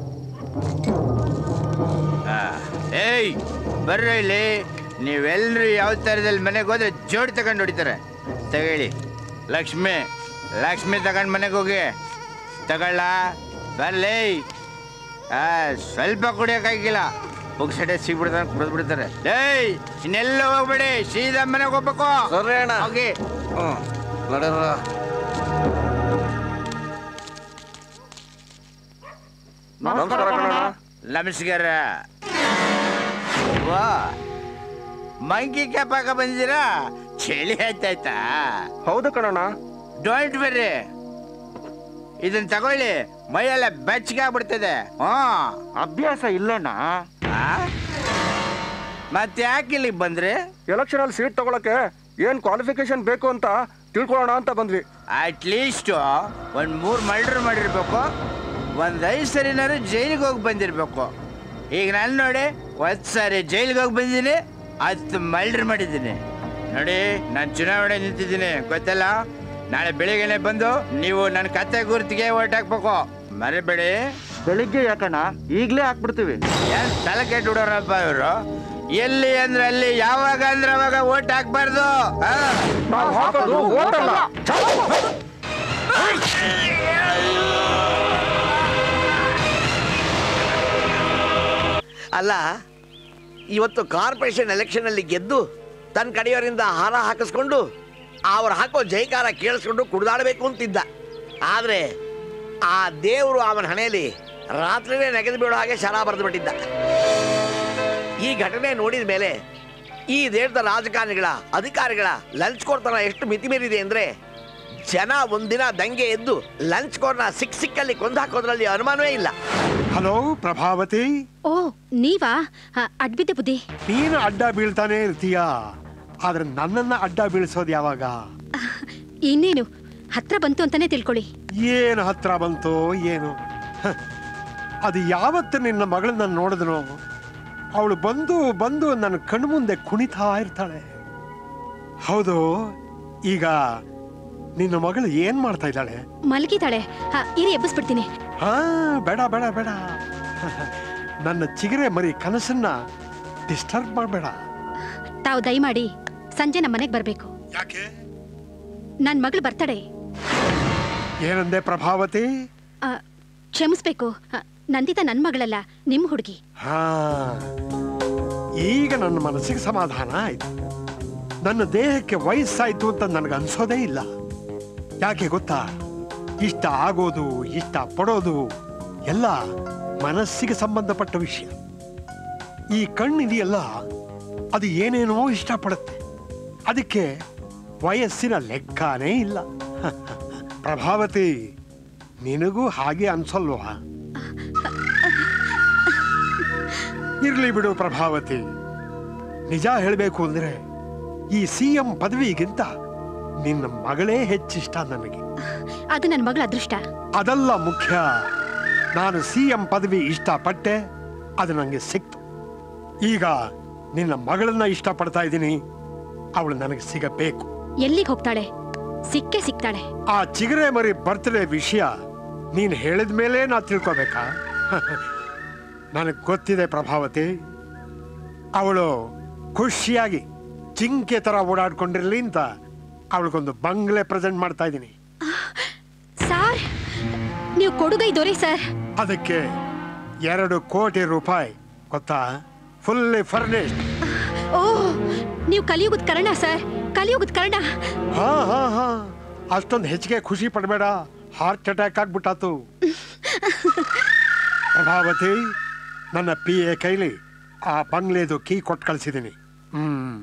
Speaker 3: ಆ, ಏಯ್ ಬರ್ರಿ ಇಲ್ಲಿ ನೀವೆಲ್ಲರೂ ಯಾವ ಥರದಲ್ಲಿ ಮನೆಗೆ ಹೋದ್ರೆ ಜೋಡಿ ತಗೊಂಡು ಹೊಡಿತಾರೆ ತಗೊಳ್ಳಿ ಲಕ್ಷ್ಮಿ ಲಕ್ಷ್ಮಿ ತಗೊಂಡು ಮನೆಗೆ ಹೋಗಿ ತಗೊಳ್ಳ ಬರ್ಲಿ ಆ ಸ್ವಲ್ಪ ಕುಡಿಯೋಕ್ಕಾಗಿಲ್ಲ ಪುಕ್ಸಡೆ ಸಿಗ್ಬಿಡ್ತಾರೆ ಕುಡಿದು ಬಿಡ್ತಾರೆ ಏಯ್ ಇನ್ನೆಲ್ಲ ಹೋಗ್ಬೇಡಿ ಸೀದಾ ಮನೆಗೆ ಹೋಗ್ಬೇಕು
Speaker 11: ಸರಿ ಅಣ್ಣ
Speaker 3: ಹೋಗಿ ಹ್ಞೂ
Speaker 11: ನಡೀರ
Speaker 3: ನಮಸ್ಕಾರ ನಮಸ್ಕಾರ ವಾ ಮಂಕಿ ಕ್ಯಾಪ್ ಹಾಕ ಬಂದಿರಾ ಚಳಿ ಆಯ್ತಾಯ್ತಾ
Speaker 22: ಹೌದು ಕಣಣ್ಣ
Speaker 3: ಡೋಂಟ್ ಬರ್ರಿ ಇದನ್ನ ತಗೊಳ್ಳಿ ಮೈಯೆಲ್ಲ ಬೆಚ್ಚಗೆ ಆಗ್ಬಿಡ್ತದೆ ಹಾ
Speaker 22: ಅಭ್ಯಾಸ ಇಲ್ಲಣ್ಣ
Speaker 3: ಮತ್ತೆ ಯಾಕೆ ಇಲ್ಲಿಗೆ ಬಂದ್ರಿ
Speaker 22: ಎಲೆಕ್ಷನ್ ಅಲ್ಲಿ ಸೀಟ್ ತಗೊಳಕ್ಕೆ ಏನ್ ಕ್ವಾಲಿಫಿಕೇಶನ್ ಬೇಕು ಅಂತ ತಿಳ್ಕೊಳ್ಳೋಣ ಅಂತ ಬಂದ್ವಿ
Speaker 3: ಅಟ್ ಲೀಸ್ಟ್ ಒಂದ್ ಮೂರ್ ಮರ್ಡರ್ ಮಾಡಿರ್ಬೇಕು ಒಂದ್ ಐದು ಸರಿನಾರು ಜೈಲಿಗೆ ಹೋಗಿ ಬಂದಿರ್ಬೇಕು ಈಗ ನಾನು ನೋಡಿ ಒಂದ್ ಸಾರಿ ಜೈಲಿಗೆ ಹೋಗಿ ಬಂದಿದ್ದೀನಿ ಹತ್ತು ಮರ್ಡರ್ ಮಾಡಿದ್ದೀನಿ ನೋಡಿ ನಾನು ಚುನಾವಣೆ ನಿಂತಿದ್ದೀನಿ ಗೊತ್ತಲ್ಲ ನಾಳೆ ಬೆಳಿಗ್ಗೆನೆ ಬಂದು ನೀವು ನನ್ನ ಕತ್ತೆ ಗುರುತಿಗೆ ಓಟ್ ಹಾಕ್ಬೇಕು ಮರಿಬೇಡಿ
Speaker 22: ಬೆಳಿಗ್ಗೆ ಯಾಕಣ್ಣ ಈಗ್ಲೇ ಹಾಕ್ಬಿಡ್ತೀವಿ
Speaker 3: ಏನ್ ತಲೆ ಕೆಟ್ಟು ಬಿಡೋರಪ್ಪ ಇವರು ಎಲ್ಲಿ ಅಂದ್ರೆ ಅಲ್ಲಿ ಯಾವಾಗ ಅಂದ್ರೆ ಅವಾಗ ಓಟ್ ಹಾಕ್ಬಾರ್ದು ಆ?
Speaker 22: ಹಾಕೋದು vote ಅಲ್ಲ.
Speaker 11: ಅಲ್ಲ ಇವತ್ತು ಕಾರ್ಪೊರೇಷನ್ ಎಲೆಕ್ಷನ್ ಅಲ್ಲಿ ಗೆದ್ದು ತನ್ನ ಕಡೆಯವರಿಂದ ಹಾರ ಹಾಕಿಸ್ಕೊಂಡು ಅವ್ರು ಹಾಕೋ ಜೈಕಾರ ಕೇಳಿಸ್ಕೊಂಡು ಕುಡ್ದಾಡಬೇಕು ಅಂತಿದ್ದ ಆದ್ರೆ ಆ ದೇವರು ಅವನ ಹಣೆಯಲ್ಲಿ ರಾತ್ರಿನೇ ನೆಗೆದು ಬೀಳೋ ಹಾಗೆ ಶರ ಬರೆದು ಬಿಟ್ಟಿದ್ದ ಈ ಘಟನೆ ನೋಡಿದ ಮೇಲೆ ಈ ದೇಶದ ರಾಜಕಾರಣಿಗಳ ಅಧಿಕಾರಿಗಳ ಲಂಚ್ ಕೋರ್ತನ ಎಷ್ಟು ಮಿತಿ ಮೀರಿದೆ ಅಂದ್ರೆ ಜನ ಒಂದಿನ ದಂಗೆ ಎದ್ದು ಲಂಚ್ ಕೋರ್ನ ಸಿಕ್ ಸಿಕ್ಕಲ್ಲಿ ಕೊಂದು ಹಾಕೋದ್ರಲ್ಲಿ ಅನುಮಾನವೇ ಇಲ್ಲ
Speaker 5: ಹಲೋ ಪ್ರಭಾವತಿ
Speaker 23: ಓ ನೀವಾ ಆ, ಅಡ್ಬಿದ್ದೆ ಬುದ್ಧಿ
Speaker 5: ನೀನು ಅಡ್ಡ ಬೀಳ್ತಾನೆ ಇರ್ತೀಯ ಆದ್ರೆ ನನ್ನನ್ನ ಅಡ್ಡ ಬೀಳ್ಸೋದು ಯಾವಾಗ
Speaker 23: ಇನ್ನೇನು ಹತ್ರ ಬಂತು ಅಂತಾನೆ ತಿಳ್ಕೊಳ್ಳಿ
Speaker 5: ಏನು ಹತ್ರ ಬಂತೋ ಏನು ಹ, ಅದು ಯಾವತ್ತು ನಿನ್ನ ಮಗಳನ್ನ ನೋಡಿದ್ನೋ ಅವಳು ಬಂದು ಬಂದು ನನ್ನ ಕಣ್ಣು ಮುಂದೆ ಕುಣಿತಾ ಇರ್ತಾಳೆ ಹೌದು ಈಗ ನಿನ್ನ ಮಗಳು ಏನ್ ಮಾಡ್ತಾ ಇದ್ದಾಳೆ
Speaker 23: ಮಲಗಿದಾಳೆ ಆ, ಇರಿ ಎಬ್ಬಿಸ್ಬಿಡ್ತೀನಿ
Speaker 5: ಹಾ ಬೇಡ ಬೇಡ ಬೇಡ ನನ್ನ ಚಿಗರೆ ಮರಿ ಕನಸನ್ನ ಡಿಸ್ಟರ್ಬ್ ಮಾಡಬೇಡ
Speaker 23: ತಾವು ದಯಮಾಡಿ ಸಂಜೆ ನಮ್ಮ ಮನೆಗೆ ಬರಬೇಕು
Speaker 5: ಯಾಕೆ
Speaker 23: ನನ್ನ ಮಗಳು ಬರ್ತಡೆ
Speaker 5: ಏನಂದೆ ಪ್ರಭಾವತಿ
Speaker 23: ಕ್ಷಮಿಸ್ಬೇಕು ಆ, ನಂದಿತಾ ನನ್ನ ಮಗಳಲ್ಲ ನಿಮ್ಮ ಹುಡುಗಿ
Speaker 5: ಹಾ ಈಗ ನನ್ನ ಮನಸ್ಸಿಗೆ ಸಮಾಧಾನ ಆಯ್ತು ನನ್ನ ದೇಹಕ್ಕೆ ವಯಸ್ಸಾಯ್ತು ಅಂತ ನನಗೆ ಅನ್ಸೋದೇ ಇಲ್ಲ ಯಾಕೆ ಗೊತ್ತಾ ಇಷ್ಟ ಆಗೋದು ಇಷ್ಟ ಪಡೋದು ಎಲ್ಲ ಮನಸ್ಸಿಗೆ ಸಂಬಂಧಪಟ್ಟ ವಿಷಯ ಈ ಕಣ್ಣಿದೆಯಲ್ಲ ಅದು ಏನೇನೋ ಇಷ್ಟಪಡುತ್ತೆ ಅದಕ್ಕೆ ವಯಸ್ಸಿನ ಲೆಕ್ಕನೇ ಇಲ್ಲ ಪ್ರಭಾವತಿ ನಿನಗೂ ಹಾಗೆ ಅನ್ಸಲ್ವಾ ಇರ್ಲಿ ಬಿಡು ಪ್ರಭಾವತಿ ನಿಜ ಹೇಳಬೇಕು ಅಂದ್ರೆ ಈ ಸಿ ಎಂ ಪದವಿಗಿಂತ ನಿನ್ನ ಮಗಳೇ ಹೆಚ್ಚಿಷ್ಟ ನನಗೆ
Speaker 23: ಅದು ನನ್ನ ಮಗಳ ಅದೃಷ್ಟ
Speaker 5: ಅದಲ್ಲ ಮುಖ್ಯ ನಾನು ಸಿ ಎಂ ಪದವಿ ಇಷ್ಟಪಟ್ಟೆ ಅದು ನನಗೆ ಸಿಕ್ತು ಈಗ ನಿನ್ನ ಮಗಳನ್ನ ಇಷ್ಟಪಡ್ತಾ ಇದ್ದೀನಿ ಅವಳು ನನಗೆ ಸಿಗಬೇಕು
Speaker 23: ಎಲ್ಲಿಗೆ ಹೋಗ್ತಾಳೆ ಸಿಕ್ಕೇ ಸಿಗ್ತಾಳೆ
Speaker 5: ಆ ಚಿಗರೆ ಮರಿ ಬರ್ತ್ಡೇ ವಿಷಯ ನೀನು ಹೇಳಿದ ಮೇಲೆ ನಾ ತಿಳ್ಕೊಬೇಕಾ ನನಗೆ ಗೊತ್ತಿದೆ ಪ್ರಭಾವತಿ ಅವಳು ಖುಷಿಯಾಗಿ ಜಿಂಕೆ ತರ ಓಡಾಡ್ಕೊಂಡಿರ್ಲಿ ಅಂತ ಅವಳಿಗೊಂದು ಬಂಗ್ಲೆ ಪ್ರೆಸೆಂಟ್ ಮಾಡ್ತಾ ಇದ್ದೀನಿ
Speaker 23: ಸಾರ್ ನೀವು ಕೊಡುಗೈ ದೊರೆ ಸರ್
Speaker 5: ಅದಕ್ಕೆ ಎರಡು ಕೋಟಿ ರೂಪಾಯಿ ಗೊತ್ತಾ ಫುಲ್ಲಿ ಫರ್ನಿಶ್ಡ್
Speaker 23: ಓ ನೀವು ಕಲಿಯುಗದ ಕರ್ಣ ಸರ್ ಕಲಿಯುಗದ ಕರ್ಣ
Speaker 5: ಹಾ ಹಾ ಹಾ ಅಷ್ಟೊಂದು ಹೆಚ್ಚಿಗೆ ಖುಷಿ ಪಡಬೇಡ ಹಾರ್ಟ್ ಅಟ್ಯಾಕ್ ಆಗ್ಬಿಟ್ಟಾತು ಪ್ರಭಾವತಿ ನನ್ನ ಪಿ ಎ ಕೈಲಿ ಆ ಬಂಗ್ಲೆದು ಕೀ ಕೊಟ್ಟು ಕಳಿಸಿದ್ದೀನಿ ಹ್ಮ್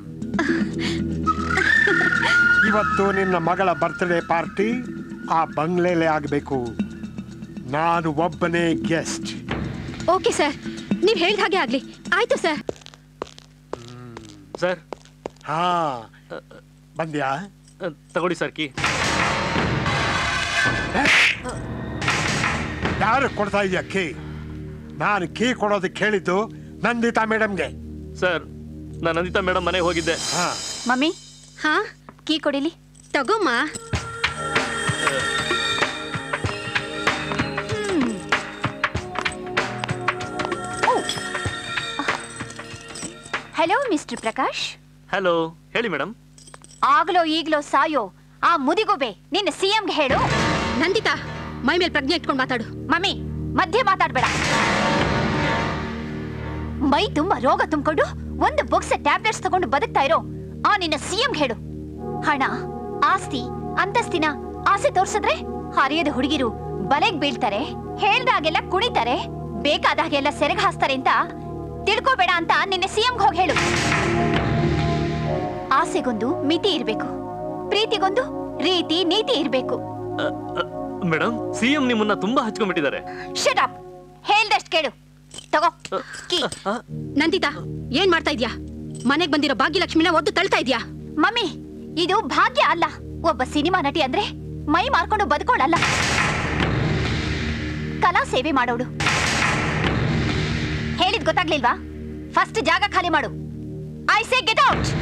Speaker 5: ಇವತ್ತು ನಿನ್ನ ಮಗಳ ಬರ್ತ್ಡೇ ಪಾರ್ಟಿ ಆ ಬಂಗ್ಲೆಲೇ ಆಗಬೇಕು ನಾನು ಒಬ್ಬನೇ ಗೆಸ್ಟ್
Speaker 23: ಓಕೆ ಸರ್ ನೀವು ಹೇಳ್ದ ಹಾಗೆ ಆಗ್ಲಿ ಆಯ್ತು ಸರ್
Speaker 18: ಸರ್
Speaker 5: ಹಾ ಬಂದ್ಯಾ
Speaker 18: ತಗೊಳ್ಳಿ ಸರ್ ಕೀ
Speaker 5: ಯಾರು ಕೊಡ್ತಾ ಇದೆಯಾ ಕೀ ನಾನು ಕೀ ಕೊಡೋದಕ್ಕೆ ಹೇಳಿದ್ದು ನಂದಿತಾ ಮೇಡಮ್ಗೆ
Speaker 18: ಸರ್ ನಾನು ನಂದಿತಾ ಮೇಡಮ್ ಮನೆಗೆ ಹೋಗಿದ್ದೆ
Speaker 1: ಮಮ್ಮಿ
Speaker 23: ಹಾ
Speaker 1: ಕೀ ಕೊಡಿಲಿ
Speaker 23: ತಗೋಮ್ಮ
Speaker 1: ಹಲೋ ಮಿಸ್ಟರ್ ಪ್ರಕಾಶ್
Speaker 18: ಹಲೋ ಹೇಳಿ ಮೇಡಮ್
Speaker 1: ಆಗ್ಲೋ ಈಗ್ಲೋ ಸಾಯೋ ಆ ಮುದಿಗುಬೆ ನಿನ್ನ ಸಿಎಂಗೆ ಹೇಳು
Speaker 23: ನಂದಿತಾ ಮೈ ಮೇಲೆ ಪ್ರಜ್ಞೆ ಇಟ್ಕೊಂಡು ಮಾತಾಡು
Speaker 1: ಮಮ್ಮಿ ಮಧ್ಯೆ ಮಾತಾಡ್ಬೇಡ ಮೈ ತುಂಬಾ ರೋಗ ತುಂಬಿಕೊಂಡು ಒಂದು ಬಾಕ್ಸ್ ಟ್ಯಾಬ್ಲೆಟ್ಸ್ ತಗೊಂಡು ಬದುಕ್ತಾ ಇರೋ ಆ ನಿನ್ನ ಸಿಎಂ ಹೇಳು ಹಣ ಆಸ್ತಿ ಅಂತಸ್ತಿನ ಆಸೆ ತೋರ್ಸಿದ್ರೆ ಹರಿಯದ ಹುಡುಗಿರು ಬಲೆಗ್ ಬೀಳ್ತಾರೆ ಹೇಳ್ದಾಗೆಲ್ಲ ಕುಣಿತಾರೆ ಬೇಕಾದಾಗೆಲ್ಲ ಸೆರೆಗ್ ಹಾಸ್ತಾರೆ ಅಂತ ತಿಳ್ಕೋಬೇಡ ಅಂತ ನಿನ್ನೆ ಸಿಎಂಗೆ ಹೋಗಿ ಹೇಳು ಆಸೆಗೊಂದು ಮಿತಿ ಇರ್ಬೇಕು ಪ್ರೀತಿಗೊಂದು ರೀತಿ ನೀತಿ ಇರ್ಬೇಕು
Speaker 18: ಮೇಡಮ್ ಸಿಎಂ ನಿಮ್ಮನ್ನ ತುಂಬಾ ಹಚ್ಕೊಂಡ್ಬಿಟ್ಟಿದ್ದಾರೆ
Speaker 1: ಶಟ್ ಅಪ್ ಹೇಳ್ದಷ್ಟು ಕೇಳು ತಗೋ ಕೀ
Speaker 23: ನಂದಿತಾ ಏನ್ ಮಾಡ್ತಾ ಇದ್ಯಾ ಮನೆಗ್ ಬಂದಿರೋ ಭಾಗ್ಯಲಕ್ಷ್ಮಿನ ಒದ್ದು ತಳ್ತಾ ಇದ್ಯಾ
Speaker 1: ಮಮ್ಮಿ ಇದು ಭಾಗ್ಯ ಅಲ್ಲ ಒಬ್ಬ ಸಿನಿಮಾ ನಟಿ ಅಂದ್ರೆ ಮೈ ಮಾರ್ಕೊಂಡು ಬದುಕೋಳಲ್ಲ ಕಲಾ ಸೇವೆ ಮಾಡೋಡು ಹೇಳಿದ್ ಗೊತ್ತಾಗ್ಲಿಲ್ವಾ ಫಸ್ಟ್ ಜಾಗ ಖಾಲಿ ಮಾಡು ಐ ಸೇ ಗೆಟ್ ಔಟ್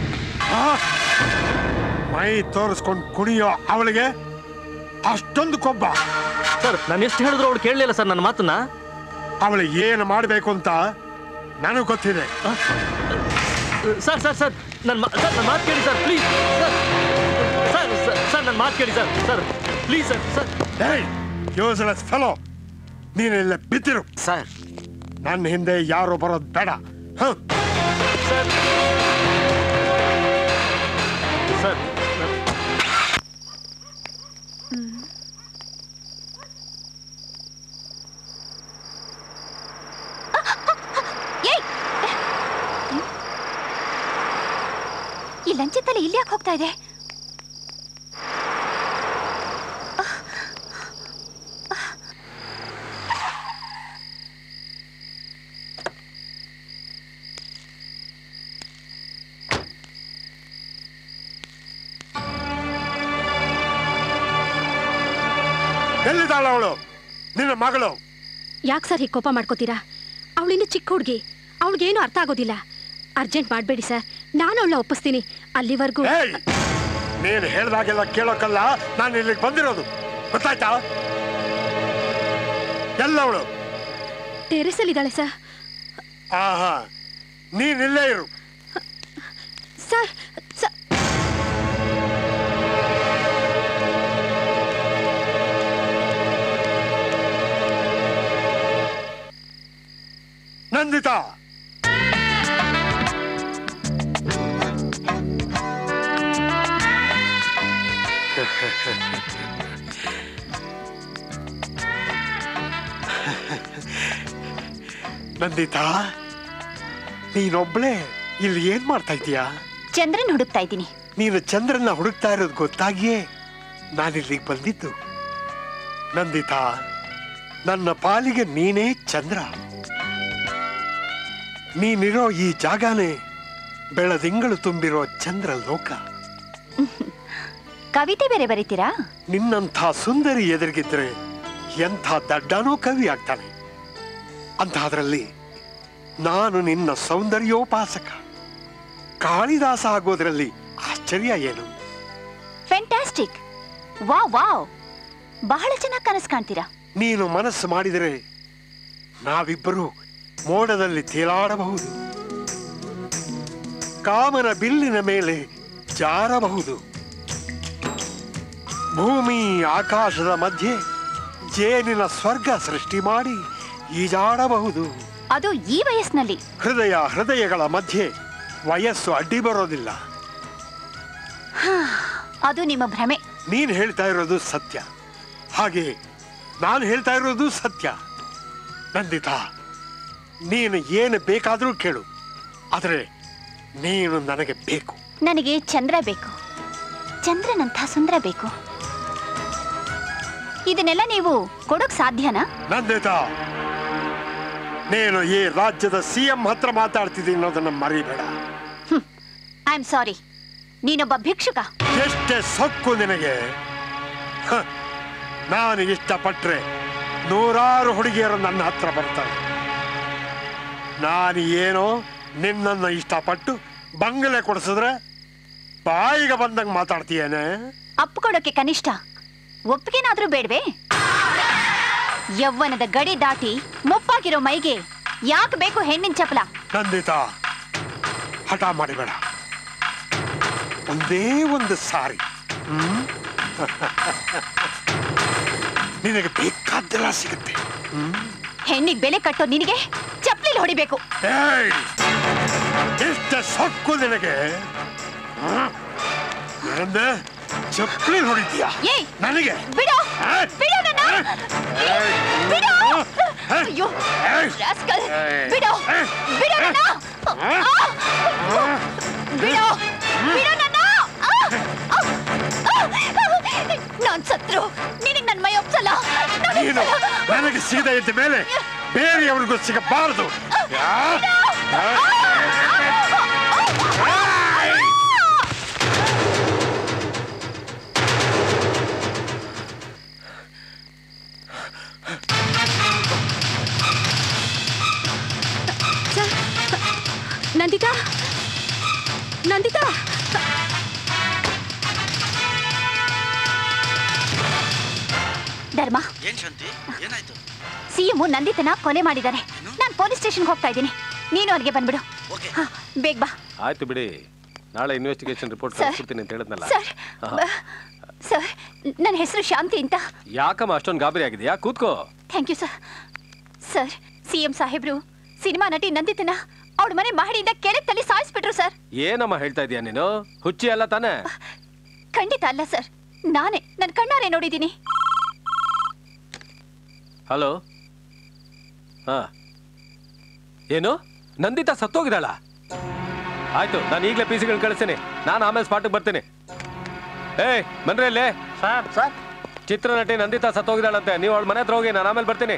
Speaker 5: ಮೈ ತೋರಿಸ್ಕೊಂಡು ಕುಣಿಯೋ ಅವಳಿಗೆ ಅಷ್ಟೊಂದು ಕೊಬ್ಬ
Speaker 18: ಸರ್ ನಾನು ಎಷ್ಟು ಹೇಳಿದ್ರು ಅವಳು ಕೇಳಲಿಲ್ಲ ಸರ್ ನನ್ನ ಮಾತನ್ನ
Speaker 5: ಅವಳು ಏನು ಮಾಡಬೇಕು ಅಂತ ನನಗೆ ಗೊತ್ತಿದೆ
Speaker 18: ಸರ್ ಸರ್ ಸರ್ ನನ್ನ ಸರ್ ನನ್ನ ಮಾತು ಕೇಳಿ sir please sir sir sir sir ನನ್ನ ಮಾತು ಕೇಳಿ sir sir please sir sir
Speaker 5: ಏಯ್ ಯೂಸ್ಲೆಸ್ ಫೆಲೋ ನೀನೆಲ್ಲ ಬಿದ್ದಿರು
Speaker 21: ಸರ್
Speaker 5: ನನ್ನ ಹಿಂದೆ ಯಾರು ಬರೋದು ಬೇಡ ಹ
Speaker 18: ಸರ್ ಸರ್
Speaker 1: ಏಯ್ ಈ ಲಂಚತ್ತಲೆ ಇಲ್ಲಿ ಯಾಕೆ ಹೋಗ್ತಾ ಇದೆ
Speaker 5: ಎಲ್ಲಿದ್ದಾಳ ಅವಳು ನಿನ್ನ ಮಗಳು
Speaker 23: ಯಾಕೆ ಸರ್ ಹೀಗೆ ಕೋಪ ಮಾಡ್ಕೋತೀರಾ ಅವಳಿನ್ನು ಚಿಕ್ಕ ಹುಡುಗಿ ಅವಳಿಗೇನು ಅರ್ಥ ಆಗೋದಿಲ್ಲ ಅರ್ಜೆಂಟ್ ಮಾಡಬೇಡಿ ಸರ್ ನಾನು ಅವಳ ಒಪ್ಪಿಸ್ತೀನಿ ಅಲ್ಲಿವರೆಗೂ
Speaker 5: ಏಯ್ ನೀನು ಹೇಳ್ದಾಗೆಲ್ಲ ಕೇಳೋಕ್ಕಲ್ಲ ನಾನು ಇಲ್ಲಿಗೆ ಬಂದಿರೋದು ಗೊತ್ತಾಯ್ತಾ ಎಲ್ಲವಳು
Speaker 23: ಟೆರೆಸಲ್ಲಿದ್ದಾಳೆ ಸರ್
Speaker 5: ಆಹಾ ನೀನಿಲ್ಲೇ ಇರು
Speaker 23: ಸರ್ ಸ-
Speaker 5: ನಂದಿತಾ ನಂದಿತಾ ನೀನೊಬ್ಳೆ ಇಲ್ಲಿ ಏನ್ ಮಾಡ್ತಾ ಇದೀಯಾ
Speaker 1: ಚಂದ್ರನ್ ಹುಡುಕ್ತಾ ಇದ್ದೀನಿ
Speaker 5: ನೀನು ಚಂದ್ರನ ಹುಡುಕ್ತಾ ಇರೋದು ಗೊತ್ತಾಗಿಯೇ ನಾನಿಲ್ಲಿಗೆ ಬಂದಿದ್ದು ನಂದಿತಾ ನನ್ನ ಪಾಲಿಗೆ ನೀನೇ ಚಂದ್ರ ನೀನಿರೋ ಈ ಜಾಗನೇ ಬೆಳದಿಂಗಳು ತುಂಬಿರೋ ಚಂದ್ರ ಲೋಕ
Speaker 1: ಕವಿತೆ ಬೇರೆ ಬರೀತೀರಾ
Speaker 5: ನಿನ್ನಂಥ ಸುಂದರಿ ಎದುರಿಗಿದ್ರೆ ಎಂಥ ದಡ್ಡನೋ ಕವಿ ಆಗ್ತಾನೆ ಅಂಥದ್ರಲ್ಲಿ ನಾನು ನಿನ್ನ ಸೌಂದರ್ಯೋಪಾಸಕ ಕಾಳಿದಾಸ ಆಗೋದ್ರಲ್ಲಿ ಆಶ್ಚರ್ಯ ಏನು
Speaker 1: ಫ್ಯಾಂಟಾಸ್ಟಿಕ್ ವಾವ್ ವಾವ್ ಬಹಳ ಚೆನ್ನಾಗಿ ಕನಸು ಕಾಣ್ತೀರಾ
Speaker 5: ನೀನು ಮನಸ್ಸು ಮಾಡಿದರೆ ನಾವಿಬ್ಬರು ಮೋಡದಲ್ಲಿ ತೇಲಾಡಬಹುದು ಕಾಮನ ಬಿಲ್ಲಿನ ಮೇಲೆ ಜಾರಬಹುದು ಭೂಮಿ ಆಕಾಶದ ಮಧ್ಯೆ ಜೇನಿನ ಸ್ವರ್ಗ ಸೃಷ್ಟಿ ಮಾಡಿ ಈಜಾಡಬಹುದು
Speaker 1: ಅದು ಈ ವಯಸ್ಸಿನಲ್ಲಿ
Speaker 5: ಹೃದಯ ಹೃದಯಗಳ ಮಧ್ಯೆ ವಯಸ್ಸು ಅಡ್ಡಿ ಬರೋದಿಲ್ಲ
Speaker 1: ಹಾ, ಅದು ನಿಮ್ಮ ಭ್ರಮೆ
Speaker 5: ನೀನು ಹೇಳ್ತಾ ಇರೋದು ಸತ್ಯ ಹಾಗೆ ನಾನು ಹೇಳ್ತಾ ಇರೋದು ಸತ್ಯ ನಂದಿತಾ ನೀನು ಏನು ಬೇಕಾದರೂ ಕೇಳು ಆದರೆ ನೀನು ನನಗೆ ಬೇಕು
Speaker 1: ನನಗೆ ಚಂದ್ರ ಬೇಕು ಚಂದ್ರನಂಥ ಸುಂದರ ಬೇಕು ಇದನ್ನೆಲ್ಲ ನೀವು ಕೊಡೋಕ್ ಸಾಧ್ಯನಾ
Speaker 5: ನಂದಿತಾ ನೀನು ಈ ರಾಜ್ಯದ ಸಿಎಂ ಹತ್ರ ಮಾತಾಡ್ತಿದ್ದೀನಿ ಅನ್ನೋದನ್ನ ಮರಿಬೇಡ
Speaker 1: ಐ ಆಮ್ ಸಾರಿ ನೀನೊಬ್ಬ ಭಿಕ್ಷುಕ
Speaker 5: ಎಷ್ಟೇ ಸೊಕ್ಕು ನಿನಗೆ ಹ, ನಾನು ಇಷ್ಟಪಟ್ರೆ ನೂರಾರು ಹುಡುಗಿಯರು ನನ್ನ ಹತ್ರ ಬರ್ತಾರೆ ನಾನು ಏನೋ ನಿನ್ನನ್ನು ಇಷ್ಟಪಟ್ಟು ಬಂಗಲೆ ಕೊಡಿಸಿದ್ರೆ ಬಾಯಿಗೆ ಬಂದಂಗೆ ಮಾತಾಡ್ತೀಯೇನೆ
Speaker 1: ಅಪ್ಪಿಕೊಡೋಕೆ ಕನಿಷ್ಠ ಒಪ್ಪಿಗೆನಾದ್ರೂ ಬೇಡ್ವೇ ಯವ್ವನದ ಗಡಿ ದಾಟಿ ಮುಪ್ಪಾಗಿರೋ ಮೈಗೆ ಯಾಕೆ ಬೇಕು ಹೆಣ್ಣಿನ ಚಪಲ
Speaker 5: ನಂದಿತಾ ಹಠ ಮಾಡಿಬೇಡ ಒಂದೇ ಒಂದು ಸಾರಿ ಹ್ಮ್? ನಿನಗೆ ಬೇಕಾದ್ದೆಲ್ಲ ಸಿಗುತ್ತೆ ಹ್ಮ್?
Speaker 1: ಹೆಣ್ಣಿಗೆ ಬೆಲೆ ಕಟ್ಟೋ ನಿನಗೆ ಚಪ್ಲಿಲ್ ಹೊಡಿಬೇಕು
Speaker 5: ಏಯ್! ಎಷ್ಟು ಸೊಕ್ಕು ನಿನಗೆ ಹ್ಮ್? ಏನಂದೆ ಚಪ್ಪಲಿ ಹೊಡಿತೀಯ
Speaker 1: ಏಯ್
Speaker 5: ನನಗೆ
Speaker 1: ಬಿಡು
Speaker 5: ಏಯ್!
Speaker 1: ಬಿಡು ನನ್ನ
Speaker 5: ಏಯ್!
Speaker 1: ಬಿಡು
Speaker 5: ಏಯ್!
Speaker 1: ಅಯ್ಯೋ
Speaker 5: ಏಯ್!
Speaker 1: rascal.
Speaker 5: ಏಯ್!
Speaker 1: ಬಿಡು
Speaker 5: ಏಯ್!
Speaker 1: ಬಿಡು ನನ್ನ ಆ! ಬಿಡು ಬಿಡು ನನ್ನ ಆ! ಆ! ಆ! ನಾನ್ ಸತ್ರು ನಿನಗೆ ನನ್ನ ಮೈ ಒಪ್ಸಲ್ಲ ನಾನ್
Speaker 5: ನೀನು
Speaker 1: ಒಪ್ಸಲ್ಲ.
Speaker 5: ನನಗೆ ಸಿಗದೆ ಇದ್ದ ಮೇಲೆ ಬೇರೆಯವ್ರಿಗೂ ಸಿಗಬಾರದು ಯಾ?
Speaker 23: ಸರ್ ನಂದಿತಾ ನಂದಿತಾ
Speaker 1: ಧರ್ಮ
Speaker 21: ಏನ್ ಶಾಂತಿ ಏನಾಯ್ತು
Speaker 1: ಸಿಎಂ ನಂದಿತನ ಕೊಲೆ ಮಾಡಿದ್ದಾರೆ ನಾನು ಪೊಲೀಸ್ ಸ್ಟೇಷನ್ಗೆ ಹೋಗ್ತಾ ಇದ್ದೀನಿ ನೀನು ಅಲ್ಲಿಗೆ ಬಂದ್ಬಿಡು ಹಾ, ಬೇಗ ಬಾ
Speaker 7: ಆಯ್ತು ಬಿಡಿ ನಾಳೆ ಇನ್ವೆಸ್ಟಿಗೇಷನ್ ರಿಪೋರ್ಟ್
Speaker 1: ಸರ್,
Speaker 7: ಕಳಿಸ್ಕೊಡ್ತೀನಿ ಅಂತ ಹೇಳಿದ್ನಲ್ಲ
Speaker 1: ಸರ್
Speaker 7: ಹಾ.
Speaker 1: ಬ- ಸರ್ ನನ್ನ ಹೆಸರು ಶಾಂತಿ ಅಂತ
Speaker 7: ಯಾಕಮ್ಮ ಅಷ್ಟೊಂದು ಗಾಬರಿ ಆಗಿದೆಯಾ ಕೂತ್ಕೋ
Speaker 1: thank you sir sir CM ಸಾಹೇಬ್ರು ಸಿನಿಮಾ ನಟಿ ನಂದಿತನ ಅವಳ ಮನೆ ಮಹಡಿಯಿಂದ ಕೆಳಗೆ ತಲೆ ಸಾಯಿಸ್ಬಿಟ್ರು ಸರ್
Speaker 7: ಏನಮ್ಮ ಹೇಳ್ತಾ ಇದೀಯ ನೀನು ಹುಚ್ಚಿ ಅಲ್ಲ ತಾನೇ
Speaker 1: ಖಂಡಿತ ಅಲ್ಲ ಸರ್ ನಾನೇ ನನ್ನ ಕಣ್ಣಾರೆ ನೋಡಿದ್ದೀನಿ
Speaker 7: ಹಲೋ ಹಾ ಏನು ನಂದಿತಾ ಸತ್ತೋಗಿದ್ದಾಳ ಆಯ್ತು ನಾನು ಈಗಲೇ ಪಿ ಸಿಗಳು ಕಳಿಸ್ತೀನಿ ನಾನು ಆಮೇಲೆ ಸ್ಪಾಟಿಗೆ ಬರ್ತೀನಿ ಏಯ್ ಬನ್ರಿ ಇಲ್ಲಿ
Speaker 21: ಸರ್ ಸರ್
Speaker 7: ಚಿತ್ರನಟಿ ನಂದಿತಾ ಸತ್ತೋಗಿದ್ದಾಳಂತೆ ನೀವು ಅವಳ ಮನೆ ಹತ್ರ ಹೋಗಿ ನಾನು ಆಮೇಲೆ ಬರ್ತೀನಿ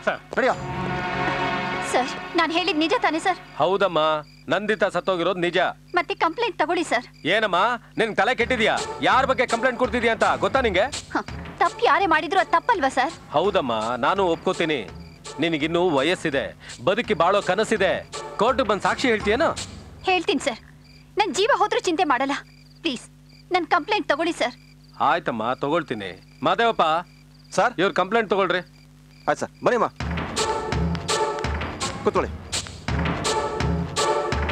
Speaker 1: ಸರ್ ನಾನು ಹೇಳಿದ್ ನಿಜ ತಾನೇ ಸರ್
Speaker 7: ಹೌದಮ್ಮ ನಂದಿತಾ ಸತ್ತೋಗಿರೋದು ನಿಜ
Speaker 1: ಮತ್ತೆ ಕಂಪ್ಲೇಂಟ್ ತಗೊಳ್ಳಿ ಸರ್
Speaker 7: ಏನಮ್ಮ ನಿನ್ ತಲೆ ಕೆಟ್ಟಿದ್ಯಾ ಯಾರ ಬಗ್ಗೆ ಕಂಪ್ಲೇಂಟ್ ಕೊಡ್ತಿದ್ಯಾ ಅಂತ ಗೊತ್ತಾ ನಿಂಗೆ
Speaker 1: ತಪ್ಪು ಯಾರೇ ಮಾಡಿದ್ರು ಅದು ತಪ್ಪಲ್ವಾ ಸರ್
Speaker 7: ಹೌದಮ್ಮ ನಾನು ಒಪ್ಕೋತೀನಿ ನಿನಗಿನ್ನೂ ವಯಸ್ಸಿದೆ ಬದುಕಿ ಬಾಳೋ ಕನಸಿದೆ ಕೋರ್ಟ್ ಬಂದ್ ಸಾಕ್ಷಿ ಹೇಳ್ತೀಯೇನೋ
Speaker 1: ಹೇಳ್ತೀನಿ ಸರ್ ನನ್ನ ಜೀವ ಹೋದ್ರೂ ಚಿಂತೆ ಮಾಡಲ್ಲ ಪ್ಲೀಸ್ ನನ್ನ ಕಂಪ್ಲೇಂಟ್ ತಗೊಳ್ಳಿ ಸರ್
Speaker 7: ಆಯ್ತಮ್ಮ ತಗೊಳ್ತೀನಿ ಮಾದೇವಪ್ಪ ಸರ್ ಇವ್ರ ಕಂಪ್ಲೇಂಟ್ ತಗೊಳ್ರಿ
Speaker 22: ಆಯ್ತು ಸರ್ ಬನ್ನಿಮ್ಮ ಕೂತ್ಕೊಳ್ಳಿ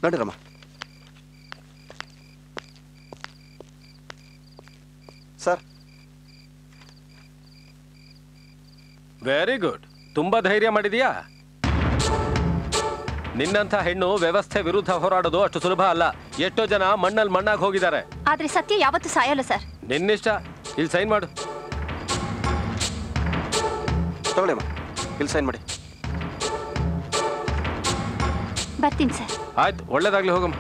Speaker 6: ನಡೀರಮ್ಮ ಸರ್
Speaker 7: ವೆರಿ ಗುಡ್ ತುಂಬಾ ಧೈರ್ಯ ಮಾಡಿದೀಯಾ ನಿನ್ನಂಥ ಹೆಣ್ಣು ವ್ಯವಸ್ಥೆ ವಿರುದ್ಧ ಹೋರಾಡೋದು ಅಷ್ಟು ಸುಲಭ ಅಲ್ಲ ಎಷ್ಟೋ ಜನ ಮಣ್ಣಲ್ಲಿ ಮಣ್ಣಾಗಿ ಹೋಗಿದ್ದಾರೆ
Speaker 1: ಆದ್ರೆ ಸತ್ಯ ಯಾವತ್ತೂ ಸಾಯಲ್ಲ ಸರ್
Speaker 7: ನಿನ್ನಿಷ್ಟ ಇಲ್ಲಿ ಸೈನ್ ಮಾಡು
Speaker 6: ತಗೊಳ್ಳಿ ಅಮ್ಮ ಇಲ್ಲಿ ಸೈನ್ ಮಾಡಿ
Speaker 1: ಬರ್ತೀನಿ ಸರ್
Speaker 7: ಆಯ್ತು ಒಳ್ಳೇದಾಗ್ಲಿ ಹೋಗಮ್ಮ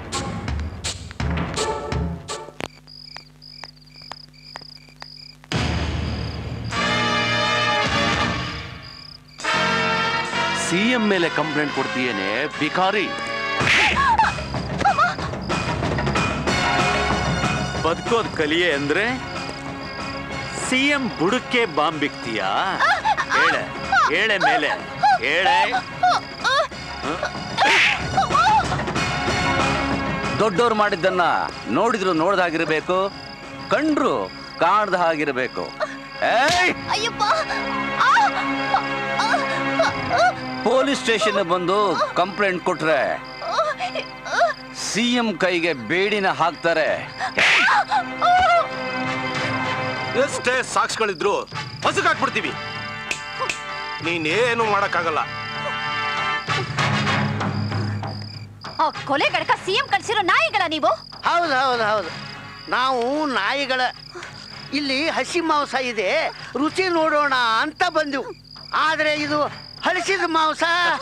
Speaker 15: ಸಿ ಎಂ ಮೇಲೆ ಕಂಪ್ಲೇಂಟ್ ಕೊಡ್ತೀಯೇನೆ ಬಿಕಾರಿ
Speaker 4: ಬದುಕೋದ್ ಕಲಿಯೆ ಅಂದ್ರೆ ಸಿಎಂ ಬುಡಕ್ಕೆ ಬಾಂಬ್ ಬಿಕ್ತೀಯಾ ಹೇಳೆ ಹೇಳೆ ಮೇಲೆ ಹೇಳೆ
Speaker 13: ದೊಡ್ಡವ್ರು ಮಾಡಿದ್ದನ್ನ ನೋಡಿದ್ರು ನೋಡ್ದಾಗಿರ್ಬೇಕು ಕಂಡ್ರು ಕಾಣ್ದ ಹಾಗಿರ್ಬೇಕು ಏಯ್
Speaker 1: ಅಯ್ಯಪ್ಪ
Speaker 13: ಪೊಲೀಸ್ ಸ್ಟೇಷನ್ ಬಂದು ಕಂಪ್ಲೇಂಟ್ ಕೊಟ್ರೆ ಸಿಎಂ ಕೈಗೆ ಬೇಡಿನ ಹಾಕ್ತಾರೆ
Speaker 8: ಎಷ್ಟೇ ಸಾಕ್ಷಿಗಳಿದ್ರು ಹಸುಗಾಕ್ಬಿಡ್ತೀವಿ ನೀನೇನು ಮಾಡಕ್ಕಾಗಲ್ಲ
Speaker 1: ಆ ಕೊಲೆ ಗಡಕ ಸಿಎಂ ಕಳ್ಸಿರೋ ನಾಯಿಗಳ ನೀವು
Speaker 20: ಹೌದು ಹೌದು ಹೌದು ನಾವು ನಾಯಿಗಳ ಇಲ್ಲಿ ಹಸಿ ಮಾಂಸ ಇದೆ ರುಚಿ ನೋಡೋಣ ಅಂತ ಬಂದೆವು ಆದರೆ ಇದು ಹಲಸಿದ ಮಾಂಸ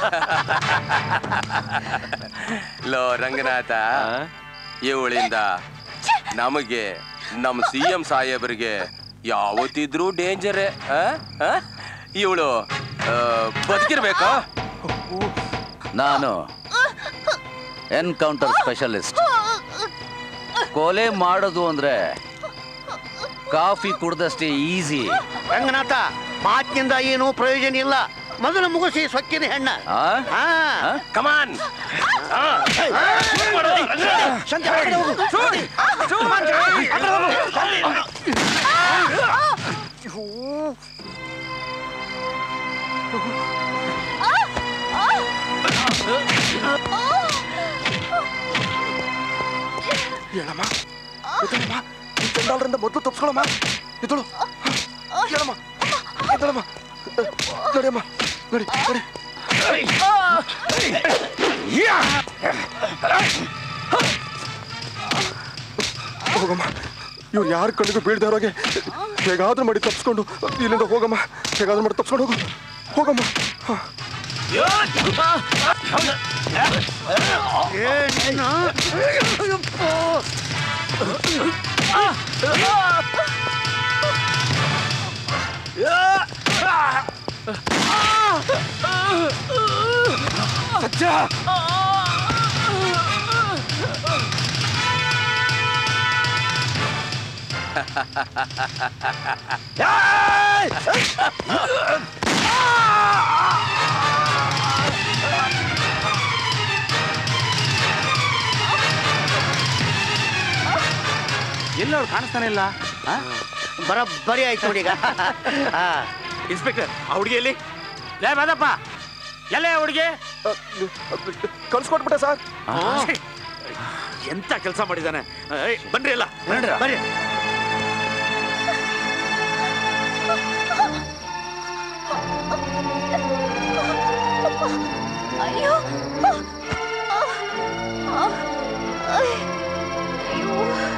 Speaker 24: ಲೋ ರಂಗನಾಥ ಇವಳಿಂದ ನಮಗೆ ನಮ್ಮ ಸಿ ಎಂ ಸಾಹೇಬರಿಗೆ ಯಾವತ್ತಿದ್ರೂ ಡೇಂಜರೇ ಇವಳು ಬದುಕಿರ್ಬೇಕಾ
Speaker 13: ನಾನು ಎನ್ಕೌಂಟರ್ ಸ್ಪೆಷಲಿಸ್ಟ್ ಕೊಲೆ ಮಾಡೋದು ಅಂದ್ರೆ ಕಾಫಿ ಕುಡ್ದಷ್ಟೇ ಈಸಿ
Speaker 20: ರಂಗನಾಥ ಮಾತಿನಿಂದ ಏನು ಪ್ರಯೋಜನ ಇಲ್ಲ ಮೊದಲು ಮುಗಿಸಿ ಸೊಕ್ಕಿನ ಹೆಣ್ಣ
Speaker 8: ಕಮಾನ್
Speaker 6: ಹೇಳಮ್ಮ ಎದ್ದಳಮ್ಮ ಈ ಚಂಡಾಲರಿಂದ ಮೊದಲು ತಪ್ಸ್ಕೊಳಮ್ಮ ಎದ್ದಳು ಹೇಳಮ್ಮ ಎದ್ದಳಮ್ಮ ನಡಿಯಮ್ಮ ನಡಿ ನಡಿ ಹೋಗಮ್ಮ ಇವ್ರು ಯಾರ ಕಣ್ಣಿಗೂ ಬೀಳ್ದವ್ರಾಗೆ ಹೇಗಾದ್ರೂ ಮಾಡಿ ತಪ್ಸ್ಕೊಂಡು ಇಲ್ಲಿಂದ ಹೋಗಮ್ಮ ಹೇಗಾದ್ರೂ ಮಾಡಿ ತಪ್ಸ್ಕೊಂಡು ಹೋಗು ಹೋಗಮ್ಮ ಹ. ಸಜ್ಜ
Speaker 15: ಎಲ್ಲವ್ರು ಕಾಣಿಸ್ತಾನೆ ಇಲ್ಲ
Speaker 20: ಬರಬ್ಬರಿ ಆಯ್ತು ನೋಡಿ ಈಗ
Speaker 4: ಇನ್ಸ್ಪೆಕ್ಟರ್ ಆ ಹುಡುಗಿಯಲ್ಲಿ
Speaker 15: ಲೇ ಬೇದಪ್ಪ ಎಲ್ಲೇ ಹುಡುಗಿ
Speaker 6: ಕಳ್ಸ್ಕೊಟ್ಬಿಟ್ಟೆ ಸರ್
Speaker 4: ಎಂತ ಕೆಲಸ ಮಾಡಿದಾನೆ ಏಯ್, ಬನ್ರಿ ಎಲ್ಲ
Speaker 20: ಬರ್ರಿ
Speaker 1: ಅಯ್ಯೋ ಅಯ್ಯೋ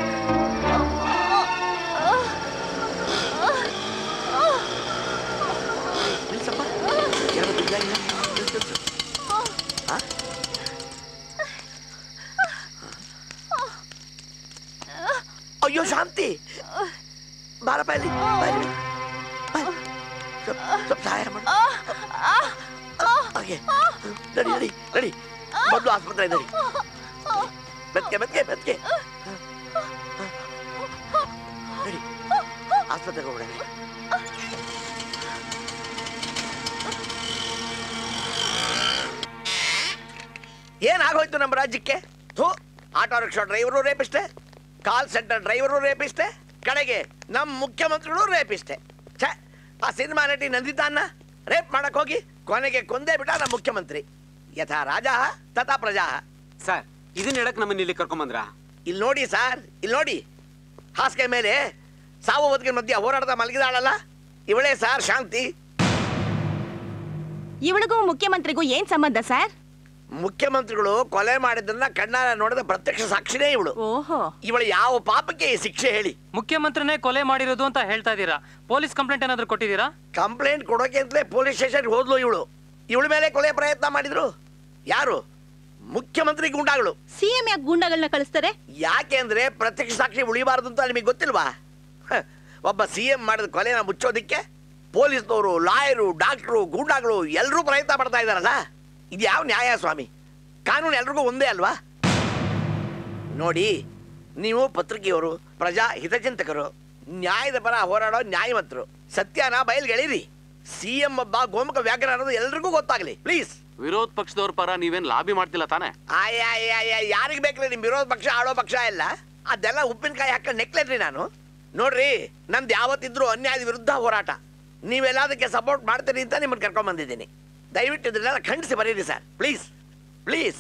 Speaker 11: ಅಯ್ಯೋ ಶಾಂತಿ ಬಾರಪ್ಪ ಇಲ್ಲಿ ಬಾ ಇಲ್ಲಿ. ಬಾ. ಸ್ವಲ್ಪ ಸ್ವಲ್ಪ ಸಹಾಯ ಮಾಡು ಹಾಗೆ ನಡಿ ನಡಿ ನಡಿ ಮೊದಲು ಆಸ್ಪತ್ರೆ ನಡಿ ಮೆತ್ಗೆ ಮೆತ್ಗೆ ಮೆತ್ಗೆ ನಡಿ ಆಸ್ಪತ್ರೆಗೆ ಹೋಗೋಣ ನಡಿ. ಏನಾಗೋಯ್ತು ನಮ್ಮ ರಾಜ್ಯಕ್ಕೆ ಥೂ ಆಟೋ ರಿಕ್ಷಾ ಡ್ರೈವರು ರೇಪಿಸ್ಟೆ ಕಾಲ್ ಸೆಂಟರ್ ಡ್ರೈವರು ರೇಪಿಸ್ಟೆ ಕಡೆಗೆ ನಮ್ಮ ಮುಖ್ಯಮಂತ್ರಿಗಳು ರೇಪಿಸ್ಟೆ ಛೇ ಆ ಸಿನಿಮಾ ನಟಿ ನಂದಿತಾನ್ನ ರೇಪ್ ಮಾಡಕ್ ಹೋಗಿ ಕೊನೆಗೆ ಕೊಂದೇ ಬಿಟ್ಟ ನಮ್ಮ ಮುಖ್ಯಮಂತ್ರಿ ಯಥಾ ರಾಜ ತಥಾ ಪ್ರಜಾ
Speaker 25: ಸರ್
Speaker 2: ಇದನ್ನ ಹೇಳಕ್ ನಮ್ಮನ್ನ ಇಲ್ಲಿ ಕರ್ಕೊಂಬಂದ್ರ
Speaker 11: ಇಲ್ಲಿ ನೋಡಿ ಸರ್ ಇಲ್ಲಿ ನೋಡಿ ಹಾಸಿಗೆ ಮೇಲೆ ಸಾವು ಬದುಕಿನ ಮಧ್ಯ ಹೋರಾಟದ ಮಲಗಿದಾಳಲ್ಲ ಇವಳೇ ಸರ್ ಶಾಂತಿ
Speaker 9: ಇವಳಿಗೂ ಮುಖ್ಯಮಂತ್ರಿಗೂ ಏನ್ ಸಂಬಂಧ ಸರ್
Speaker 11: ಮುಖ್ಯಮಂತ್ರಿಗಳು ಕೊಲೆ ಮಾಡಿದ್ದನ್ನ ಕಣ್ಣಾರ ನೋಡಿದ ಪ್ರತ್ಯಕ್ಷ ಸಾಕ್ಷಿನೇ ಇವಳು
Speaker 9: ಓಹೋ
Speaker 11: ಇವಳು ಯಾವ ಪಾಪಕ್ಕೆ ಈ ಶಿಕ್ಷೆ ಹೇಳಿ
Speaker 14: ಮುಖ್ಯಮಂತ್ರಿನೇ ಕೊಲೆ ಮಾಡಿರೋದು ಅಂತ ಹೇಳ್ತಾ ಇದ್ದೀರಾ ಪೊಲೀಸ್ ಕಂಪ್ಲೇಂಟ್ ಏನಾದ್ರು ಕೊಟ್ಟಿದ್ದೀರಾ
Speaker 11: ಕಂಪ್ಲೇಂಟ್ ಕೊಡೋಕೆ ಅಂತಲೇ ಪೊಲೀಸ್ ಸ್ಟೇಷನ್ ಹೋದ್ಲು ಇವಳು ಇವಳ ಮೇಲೆ ಕೊಲೆ ಪ್ರಯತ್ನ ಮಾಡಿದ್ರು ಯಾರು ಮುಖ್ಯಮಂತ್ರಿ ಗುಂಡಾಗಳು
Speaker 12: ಸಿಎಂ ಯಾಕೆ ಗೂಂಡಾಗಳನ್ನ ಕಳಿಸ್ತಾರೆ
Speaker 11: ಯಾಕೆ ಅಂದ್ರೆ ಪ್ರತ್ಯಕ್ಷ ಸಾಕ್ಷಿ ಉಳಿಬಾರದು ಅಂತ ನಿಮಗೆ ಗೊತ್ತಿಲ್ವಾ ಹ, ಒಬ್ಬ ಸಿ ಎಂ ಮಾಡಿದ ಕೊಲೆನ ಮುಚ್ಚೋದಿಕ್ಕೆ ಪೊಲೀಸ್ನವರು ಲಾಯರು ಡಾಕ್ಟ್ರು ಗೂಂಡಾಗಳು ಎಲ್ಲರೂ ಪ್ರಯತ್ನ ಪಡ್ತಾ ಇದಾರಲ್ಲ ಇದು ಯಾವ ನ್ಯಾಯ ಸ್ವಾಮಿ ಕಾನೂನು ಎಲ್ರಿಗೂ ಒಂದೇ ಅಲ್ವಾ ನೋಡಿ ನೀವು ಪತ್ರಿಕೆಯವರು ಪ್ರಜಾ ಹಿತಚಿಂತಕರು ನ್ಯಾಯದ ಪರ ಹೋರಾಡೋ ನ್ಯಾಯವಂತರು ಸತ್ಯನ ಬಯಲ್ಗೆಳೀರಿ ಸಿ ಎಂ ಒಬ್ಬ ಗೋಮುಖ ವ್ಯಾಘ್ರ ಅನ್ನೋದು ಎಲ್ರಿಗೂ ಗೊತ್ತಾಗ್ಲಿ ಪ್ಲೀಸ್
Speaker 15: ವಿರೋಧ ಪಕ್ಷದವ್ರ ಪರ ನೀವೇನ್ ಲಾಬಿ ಮಾಡ್ತಿಲ್ಲ ತಾನೆ
Speaker 11: ಆಯ್ಯ ಯಾರಿಗೆ ಬೇಕಲ್ಲ ನಿಮ್ ವಿರೋಧ ಪಕ್ಷ ಆಳೋ ಪಕ್ಷ ಎಲ್ಲ ಅದೆಲ್ಲ ಉಪ್ಪಿನಕಾಯಿ ಹಾಕೊಂಡು ನೆಕ್ಲೇನ್ರಿ ನಾನು ನೋಡ್ರಿ ನಂದು ಯಾವತ್ತಿದ್ರು ಅನ್ಯಾಯದ ವಿರುದ್ಧ ಹೋರಾಟ ನೀವೆಲ್ಲದಕ್ಕೆ ಸಪೋರ್ಟ್ ಮಾಡ್ತೀರಿ ಅಂತ ನಿಮ್ಮನ್ನು ಕರ್ಕೊಂಡ್ ಬಂದಿದ್ದೀನಿ ದಯವಿಟ್ಟು ಇದನ್ನೆಲ್ಲ ಖಂಡಿಸಿ ಬರೀರಿ ಸರ್ ಪ್ಲೀಸ್ ಪ್ಲೀಸ್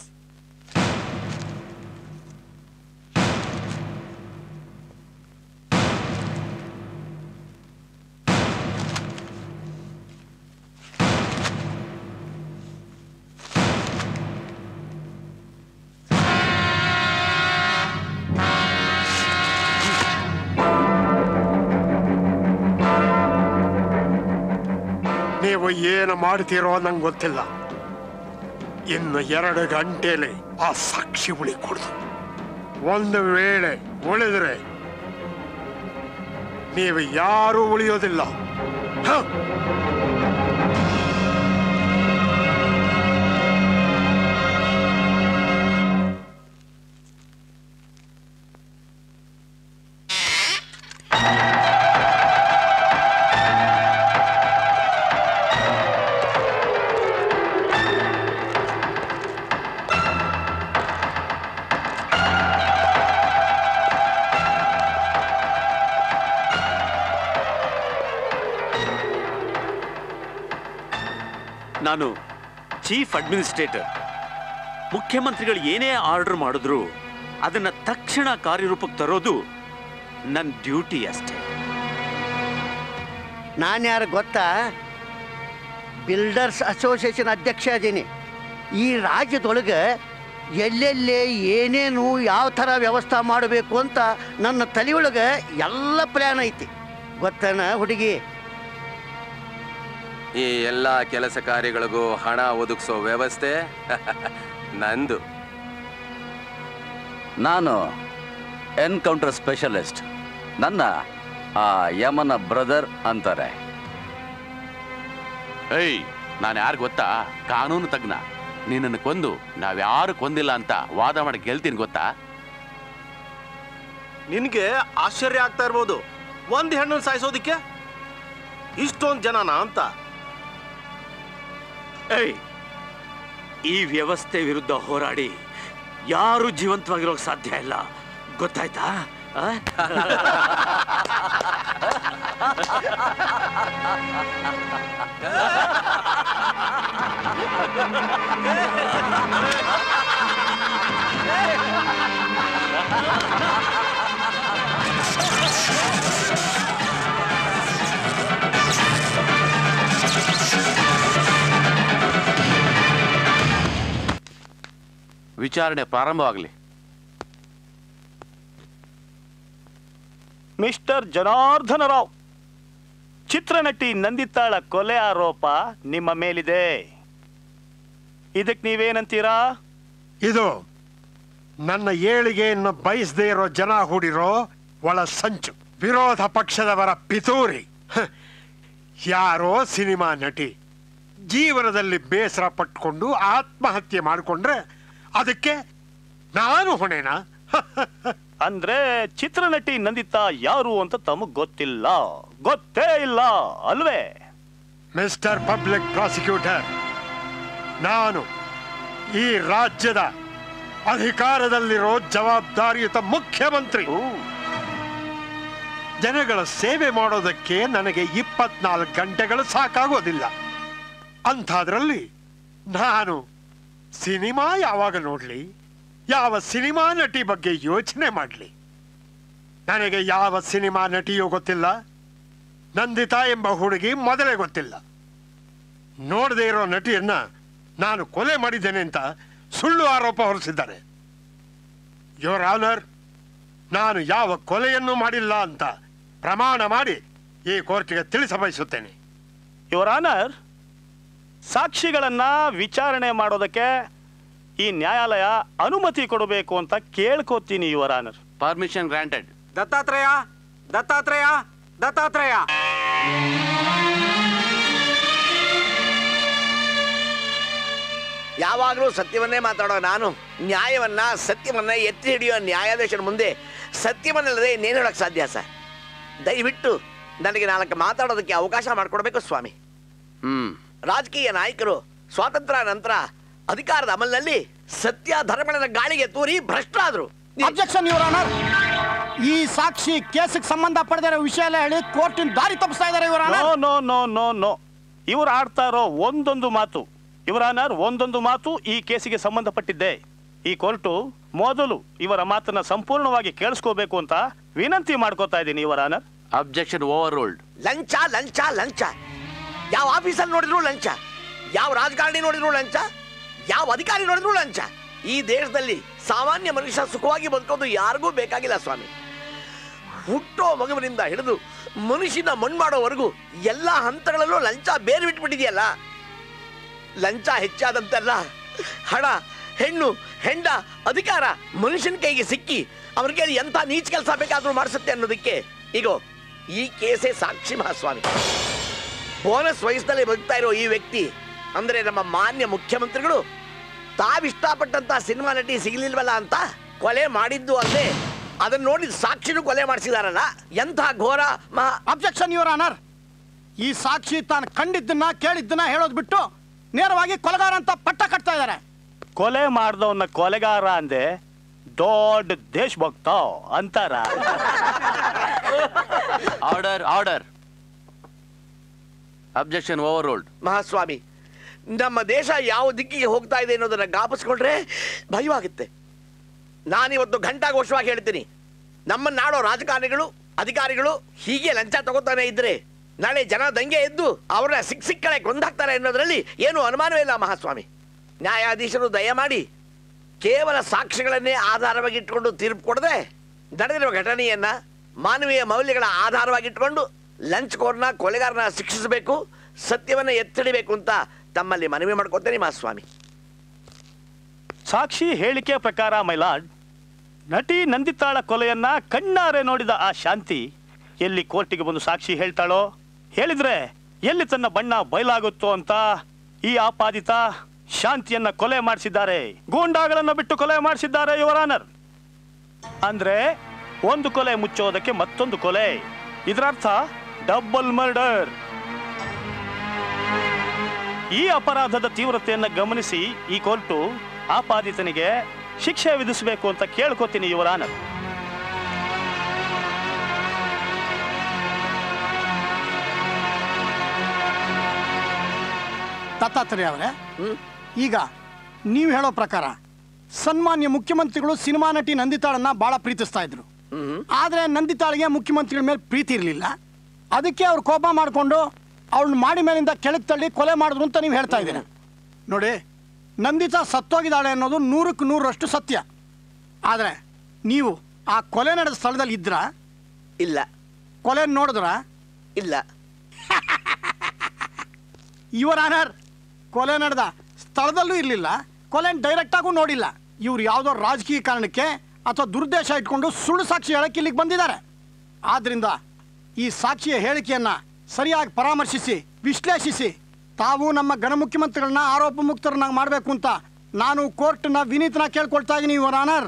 Speaker 5: ನೀವು ಏನು ಮಾಡ್ತೀರೋ ನಂಗೆ ಗೊತ್ತಿಲ್ಲ ಇನ್ನು ಎರಡು ಗಂಟೆಲಿ ಆ ಸಾಕ್ಷಿ ಉಳಿಕೊಡ್ದು ಒಂದು ವೇಳೆ ಉಳಿದ್ರೆ ನೀವು ಯಾರೂ ಉಳಿಯೋದಿಲ್ಲ ಹ!
Speaker 4: ನಾನು ಚೀಫ್ ಅಡ್ಮಿನಿಸ್ಟ್ರೇಟರ್ ಮುಖ್ಯಮಂತ್ರಿಗಳು ಏನೇ ಆರ್ಡರ್ ಮಾಡಿದ್ರು ಅದನ್ನ ತಕ್ಷಣ ಕಾರ್ಯರೂಪಕ್ಕೆ ತರೋದು ನನ್ನ ಡ್ಯೂಟಿ ಅಷ್ಟೇ
Speaker 20: ನಾನು ಯಾರು ಗೊತ್ತಾ ಬಿಲ್ಡರ್ಸ್ ಅಸೋಸಿಯೇಷನ್ ಅಧ್ಯಕ್ಷ ಅದೀನಿ ಈ ರಾಜ್ಯದೊಳಗೆ ಎಲ್ಲೆಲ್ಲೇ ಏನೇನು ಯಾವ ಥರ ವ್ಯವಸ್ಥೆ ಮಾಡಬೇಕು ಅಂತ ನನ್ನ ತಲೆಯೊಳಗೆ ಎಲ್ಲ ಪ್ಲ್ಯಾನ್ ಐತಿ ಗೊತ್ತನ ಹುಡುಗಿ
Speaker 24: ಈ ಎಲ್ಲ ಕೆಲಸ ಕಾರ್ಯಗಳಿಗೂ ಹಣ ಒದಗಿಸೋ ವ್ಯವಸ್ಥೆ ನಂದು
Speaker 10: ನಾನು ಎನ್ಕೌಂಟರ್ ಸ್ಪೆಷಲಿಸ್ಟ್ ನನ್ನ ಆ ಯಮನ ಬ್ರದರ್ ಅಂತಾರೆ
Speaker 15: ಏಯ್ ನಾನು ಯಾರು ಗೊತ್ತಾ ಕಾನೂನು ತಜ್ಞ ನಿನ್ನನ್ನು ಕೊಂದು ನಾವ್ಯಾರು ಕೊಂದಿಲ್ಲ ಅಂತ ವಾದ ಮಾಡಿ ಗೆಲ್ತೀನಿ ಗೊತ್ತಾ
Speaker 8: ನಿನ್ಗೆ ಆಶ್ಚರ್ಯ ಆಗ್ತಾ ಇರ್ಬೋದು ಒಂದ್ ಹೆಣ್ಣು ಸಾಯಿಸೋದಿಕ್ಕೆ ಇಷ್ಟೊಂದು ಜನನ ಅಂತ
Speaker 4: ಏಯ್ ಈ ವ್ಯವಸ್ಥೆ ವಿರುದ್ಧ ಹೋರಾಡಿ ಯಾರು ಜೀವಂತವಾಗಿರೋಕ್ ಸಾಧ್ಯ ಇಲ್ಲ ಗೊತ್ತಾಯ್ತಾ ಆ?
Speaker 15: ವಿಚಾರಣೆ ಪ್ರಾರಂಭವಾಗಲಿ
Speaker 16: ಮಿಸ್ಟರ್ ಜನಾರ್ದನ ರಾವ್ ಚಿತ್ರನಟಿ ನಂದಿತಾಳ ಕೊಲೆ ಆರೋಪ ನಿಮ್ಮ ಮೇಲಿದೆ ಇದಕ್ಕೆ ನೀವೇನಂತೀರಾ
Speaker 5: ಇದು ನನ್ನ ಏಳಿಗೆಯನ್ನು ಬಯಸದೇ ಇರೋ ಜನ ಹೂಡಿರೋ ಒಳ ಸಂಚು ವಿರೋಧ ಪಕ್ಷದವರ ಪಿತೂರಿ ಹ. ಯಾರೋ ಸಿನಿಮಾ ನಟಿ ಜೀವನದಲ್ಲಿ ಬೇಸರ ಪಟ್ಕೊಂಡು ಆತ್ಮಹತ್ಯೆ ಮಾಡಿಕೊಂಡ್ರೆ ಅದಕ್ಕೆ ನಾನು ಹೊಣೆನಾ
Speaker 16: ಅಂದ್ರೆ ಚಿತ್ರನಟಿ ನಂದಿತಾ ಯಾರು ಅಂತ ತಮಗ್ ಗೊತ್ತಿಲ್ಲ ಗೊತ್ತೇ ಇಲ್ಲ ಅಲ್ವೇ
Speaker 5: ಮಿಸ್ಟರ್ ಪಬ್ಲಿಕ್ ಪ್ರಾಸಿಕ್ಯೂಟರ್ ನಾನು ಈ ರಾಜ್ಯದ ಅಧಿಕಾರದಲ್ಲಿರೋ ಜವಾಬ್ದಾರಿಯುತ ಮುಖ್ಯಮಂತ್ರಿ ಜನಗಳ ಸೇವೆ ಮಾಡೋದಕ್ಕೆ ನನಗೆ ಇಪ್ಪತ್ನಾಲ್ಕು ಗಂಟೆಗಳು ಸಾಕಾಗೋದಿಲ್ಲ ಅಂಥದ್ರಲ್ಲಿ ನಾನು ಸಿನಿಮಾ ಯಾವಾಗ ನೋಡ್ಲಿ ಯಾವ ಸಿನಿಮಾ ನಟಿ ಬಗ್ಗೆ ಯೋಚನೆ ಮಾಡಲಿ ನನಗೆ ಯಾವ ಸಿನಿಮಾ ನಟಿಯೂ ಗೊತ್ತಿಲ್ಲ ನಂದಿತಾ ಎಂಬ ಹುಡುಗಿ ಮೊದಲೇ ಗೊತ್ತಿಲ್ಲ ನೋಡದೇ ಇರೋ ನಟಿಯನ್ನ ನಾನು ಕೊಲೆ ಮಾಡಿದ್ದೇನೆ ಅಂತ ಸುಳ್ಳು ಆರೋಪ ಹೊರಿಸಿದ್ದಾರೆ ಯೋರ್ ಆನರ್ ನಾನು ಯಾವ ಕೊಲೆಯನ್ನು ಮಾಡಿಲ್ಲ ಅಂತ ಪ್ರಮಾಣ ಮಾಡಿ ಈ ಕೋರ್ಟ್ಗೆ ತಿಳಿಸಬಯಸುತ್ತೇನೆ
Speaker 16: ಯುವರ್ ಆನರ್ ಸಾಕ್ಷಿಗಳನ್ನ ವಿಚಾರಣೆ ಮಾಡೋದಕ್ಕೆ ಈ ನ್ಯಾಯಾಲಯ ಅನುಮತಿ ಕೊಡಬೇಕು ಅಂತ ಕೇಳ್ಕೋತೀನಿ your honour
Speaker 15: permission granted
Speaker 8: Dattatreya Dattatreya Dattatreya
Speaker 11: ಯಾವಾಗಲೂ ಸತ್ಯವನ್ನೇ ಮಾತಾಡೋ ನಾನು ನ್ಯಾಯವನ್ನ ಸತ್ಯವನ್ನ ಎತ್ತಿ ಹಿಡಿಯೋ ನ್ಯಾಯಾಧೀಶರ ಮುಂದೆ ಸತ್ಯವನ್ನಲ್ಲದೆ ಇನ್ನೇನು ಹೇಳಕ್ ಸಾಧ್ಯ ಸರ್ ದಯವಿಟ್ಟು ನನಗೆ ನಾಲ್ಕು ಮಾತಾಡೋದಕ್ಕೆ ಅವಕಾಶ ಮಾಡಿಕೊಡ್ಬೇಕು ಸ್ವಾಮಿ
Speaker 15: ಹ್ಮ್
Speaker 11: ರಾಜಕೀಯ ನಾಯಕರು ಸ್ವಾತಂತ್ರ್ಯ ನಂತರ ಅಧಿಕಾರದ ಅಮಲಿನಲ್ಲಿ ಸತ್ಯ ಧರ್ಮಗಳ ಗಾಳಿಗೆ ತೂರಿ ಭ್ರಷ್ಟರಾದ್ರು
Speaker 2: ಅಬ್ಜೆಕ್ಷನ್ ಯುವರ್ ಆನರ್ ಈ ಸಾಕ್ಷಿ ಕೇಸಿಗೆ ಸಂಬಂಧ ಪಡೆದಿರೋ ವಿಷಯ ಎಲ್ಲ ಹೇಳಿ ಕೋರ್ಟಿನ ದಾರಿ ತಪ್ಪಿಸ್ತಾ ಇದ್ದಾರೆ your
Speaker 16: no
Speaker 2: honour
Speaker 16: no no no no ಇವ್ರು ಆಡ್ತಾ ಇರೋ ಒಂದೊಂದು ಮಾತು ಇವರ ಆನರ್ ಒಂದೊಂದು ಮಾತು ಈ ಕೇಸಿಗೆ ಸಂಬಂಧಪಟ್ಟಿದ್ದೆ ಈ ಕೋರ್ಟು ಮೊದಲು ಇವರ ಮಾತನ್ನ ಸಂಪೂರ್ಣವಾಗಿ ಕೇಳಿಸ್ಕೋಬೇಕು ಅಂತ ವಿನಂತಿ ಮಾಡ್ಕೋತಾ ಇದ್ದೀನಿ ಇವರ ಆನರ್
Speaker 15: ಅಬ್ಜೆಕ್ಷನ್ ಓವರ್ ರೂಲ್ಡ್
Speaker 11: ಲಂಚ ಲಂಚ ಲಂಚ ಯಾವ ಆಫೀಸಲ್ಲಿ ನೋಡಿದ್ರು ಲಂಚ ಯಾವ ರಾಜಕಾರಣಿ ನೋಡಿದ್ರು ಲಂಚ ಯಾವ ಅಧಿಕಾರಿ ನೋಡಿದ್ರು ಲಂಚ ಈ ದೇಶದಲ್ಲಿ ಸಾಮಾನ್ಯ ಮನುಷ್ಯ ಸುಖವಾಗಿ ಬದುಕೋದು ಯಾರಿಗೂ ಬೇಕಾಗಿಲ್ಲ ಸ್ವಾಮಿ ಹುಟ್ಟೋ ಮಗುವಿನಿಂದ ಹಿಡಿದು ಮನುಷ್ಯನ ಮಣ್ಣು ಮಾಡೋವರೆಗೂ ಎಲ್ಲ ಹಂತಗಳಲ್ಲೂ ಲಂಚ ಬೇರೆ ಬಿಟ್ಬಿಟ್ಟಿದೆಯಲ್ಲ ಲಂಚ ಹೆಚ್ಚಾದಂತೆಲ್ಲ ಹಣ ಹೆಣ್ಣು ಹೆಂಡ ಅಧಿಕಾರ ಮನುಷ್ಯನ ಕೈಗೆ ಸಿಕ್ಕಿ ಅವ್ರಿಗೆ ಅದು ಎಂಥ ನೀಚ ಕೆಲಸ ಬೇಕಾದ್ರೂ ಮಾಡಿಸುತ್ತೆ ಅನ್ನೋದಕ್ಕೆ ಈಗ ಈ ಕೇಸೇ ಸಾಕ್ಷಿ ಮಹಾಸ್ವಾಮಿ ಬೋನಸ್ ವಯಸ್ಸಲ್ಲಿ ಬದುಕ್ತಾ ಇರೋ ಈ ವ್ಯಕ್ತಿ ಅಂದ್ರೆ ನಮ್ಮ ಮಾನ್ಯ ಮುಖ್ಯಮಂತ್ರಿಗಳು ತಾವಿಷ್ಟಪಟ್ಟಂತ ಸಿನಿಮಾ ನಟಿ ಸಿಗಲಿಲ್ವಲ್ಲ ಅಂತ ಕೊಲೆ ಮಾಡಿದ್ದು ಅಲ್ಲದೆ ಅದನ್ನ ನೋಡಿ ಸಾಕ್ಷಿನೂ ಕೊಲೆ ಮಾಡಿಸಿದಾರಲ್ಲ ಎಂಥ ಘೋರ ಮಹಾ
Speaker 2: ಅಬ್ಜೆಕ್ಷನ್ ಯುವರ್ ಆನರ್ ಈ ಸಾಕ್ಷಿ ತಾನು ಕಂಡಿದ್ದನ್ನ ಕೇಳಿದ್ದನ್ನ ಹೇಳೋದು ಬಿಟ್ಟು ನೇರವಾಗಿ ಕೊಲಗಾರ ಅಂತ ಪಟ್ಟ ಕಟ್ತಾ ಇದ್ದಾರೆ
Speaker 16: ಕೊಲೆ ಮಾಡ್ದವನ್ನ ಕೊಲೆಗಾರ ಅಂದೆ ದೊಡ್ಡ ದೇಶಭಕ್ತ ಅಂತಾರ
Speaker 15: order order objection overruled
Speaker 11: ಮಹಾಸ್ವಾಮಿ ನಮ್ಮ ದೇಶ ಯಾವ ದಿಕ್ಕಿಗೆ ಹೋಗ್ತಾ ಇದೆ ಅನ್ನೋದನ್ನ ಗಾಪಿಸ್ಕೊಂಡ್ರೆ ಭಯವಾಗುತ್ತೆ ನಾನಿವತ್ತು ಘಂಟಾಘೋಷವಾಗಿ ಹೇಳ್ತೀನಿ ನಮ್ಮ ನಾಡೋ ರಾಜಕಾರಣಿಗಳು ಅಧಿಕಾರಿಗಳು ಹೀಗೆ ಲಂಚ ತಗೋತಾನೆ ಇದ್ರೆ ನಾಳೆ ಜನ ದಂಗೆ ಎದ್ದು ಅವರ ಸಿಕ್ ಸಿಕ್ಕಳೆ ಕೊಂದಾಕ್ತಾರೆ ಅನ್ನೋದ್ರಲ್ಲಿ ಏನು ಅನುಮಾನವೇ ಇಲ್ಲ ಮಹಾಸ್ವಾಮಿ ನ್ಯಾಯಾಧೀಶರು ದಯಮಾಡಿ ಕೇವಲ ಸಾಕ್ಷ್ಯಗಳನ್ನೇ ಆಧಾರವಾಗಿ ಇಟ್ಕೊಂಡು ತೀರ್ಪು ಕೊಡದೆ ನಡೆದಿರುವ ಘಟನೆಯನ್ನ ಮಾನವೀಯ ಮೌಲ್ಯಗಳ ಆಧಾರವಾಗಿಟ್ಕೊಂಡು ಲಂಚ್ ಕೋರ್ನ ಕೊಲೆಗಾರನ ಶಿಕ್ಷಿಸಬೇಕು ಸತ್ಯವನ್ನ ಎತ್ತಿಡಬೇಕು ಅಂತ ತಮ್ಮಲ್ಲಿ ಮನವಿ ಮಾಡ್ಕೊತೇನೆ ಮಹಾಸ್ವಾಮಿ
Speaker 16: ಸಾಕ್ಷಿ ಹೇಳಿಕೆ ಪ್ರಕಾರ ಮೈಲಾಡ್ ನಟಿ ನಂದಿತಾಳ ಕೊಲೆಯನ್ನ ಕಣ್ಣಾರೆ ನೋಡಿದ ಆ ಶಾಂತಿ ಎಲ್ಲಿ ಕೋರ್ಟಿಗೆ ಬಂದು ಸಾಕ್ಷಿ ಹೇಳ್ತಾಳೋ ಹೇಳಿದ್ರೆ ಎಲ್ಲಿ ತನ್ನ ಬಣ್ಣ ಬಯಲಾಗುತ್ತೋ ಅಂತ ಈ ಆಪಾದಿತ ಶಾಂತಿಯನ್ನ ಕೊಲೆ ಮಾಡಿಸಿದ್ದಾರೆ ಗೂಂಡಾಗಳನ್ನ ಬಿಟ್ಟು ಕೊಲೆ ಮಾಡಿಸಿದ್ದಾರೆ ಯುವರಾನರ್ ಅಂದ್ರೆ ಒಂದು ಕೊಲೆ ಮುಚ್ಚೋದಕ್ಕೆ ಮತ್ತೊಂದು ಕೊಲೆ ಇದರರ್ಥ ಡಬಲ್ ಮರ್ಡರ್ ಈ ಅಪರಾಧದ ತೀವ್ರತೆಯನ್ನು ಗಮನಿಸಿ ಈ ಕೋರ್ಟು ಆಪಾದಿತನಿಗೆ ಶಿಕ್ಷೆ ವಿಧಿಸಬೇಕು ಅಂತ ಕೇಳ್ಕೊತೀನಿ ಯುವರಾನರ್
Speaker 2: ದತ್ತಾತ್ರೇಯ ಅವರೇ ಈಗ ನೀವು ಹೇಳೋ ಪ್ರಕಾರ ಸನ್ಮಾನ್ಯ ಮುಖ್ಯಮಂತ್ರಿಗಳು ಸಿನಿಮಾ ನಟಿ ನಂದಿತಾಳನ್ನ ಬಹಳ ಪ್ರೀತಿಸ್ತಾ ಇದ್ರು ಆದ್ರೆ ನಂದಿತಾಳಿಗೆ ಮುಖ್ಯಮಂತ್ರಿಗಳ ಮೇಲೆ ಪ್ರೀತಿ ಇರಲಿಲ್ಲ ಅದಕ್ಕೆ ಅವ್ರು ಕೋಪ ಮಾಡಿಕೊಂಡು ಅವಳನ್ನ ಮಾಡಿ ಮೇಲಿಂದ ಕೆಳಗೆ ತಳ್ಳಿ ಕೊಲೆ ಮಾಡಿದ್ರು ಅಂತ ನೀವು ಹೇಳ್ತಾ ಇದ್ದೀರಾ ನೋಡಿ ನಂದಿತಾ ಸತ್ತೋಗಿದ್ದಾಳೆ ಅನ್ನೋದು ನೂರಕ್ಕೆ ನೂರರಷ್ಟು ಸತ್ಯ ಆದರೆ ನೀವು ಆ ಕೊಲೆ ನಡೆದ ಸ್ಥಳದಲ್ಲಿ ಇದ್ರಾ
Speaker 11: ಇಲ್ಲ
Speaker 2: ಕೊಲೆ ನೋಡಿದ್ರ
Speaker 11: ಇಲ್ಲ
Speaker 2: ಯುವರ್ ಆನರ್ ಕೊಲೆ ನಡೆದ ಸ್ಥಳದಲ್ಲೂ ಇರಲಿಲ್ಲ ಕೊಲೆ ಡೈರೆಕ್ಟಾಗೂ ನೋಡಿಲ್ಲ ಇವ್ರು ಯಾವುದೋ ರಾಜಕೀಯ ಕಾರಣಕ್ಕೆ ಅಥವಾ ದುರುದ್ದೇಶ ಇಟ್ಕೊಂಡು ಸುಳ್ಳು ಸಾಕ್ಷಿ ಹೇಳಕ್ಕೆ ಇಲ್ಲಿಗೆ ಬಂದಿದ್ದಾರೆ ಆದ್ರಿಂದ ಈ ಸಾಕ್ಷಿಯ ಹೇಳಿಕೆಯನ್ನ ಸರಿಯಾಗಿ ಪರಾಮರ್ಶಿಸಿ ವಿಶ್ಲೇಷಿಸಿ ತಾವು ನಮ್ಮ ಘನ ಮುಖ್ಯಮಂತ್ರಿಗಳನ್ನ ಆರೋಪ ಮುಕ್ತರನ್ನಾಗಿ ಮಾಡಬೇಕು ಅಂತ ನಾನು ಕೋರ್ಟ್ನ ವಿನೀತನ ಕೇಳ್ಕೊಳ್ತಾ ಇದ್ದೀನಿ ಯುವರ್ ಆನರ್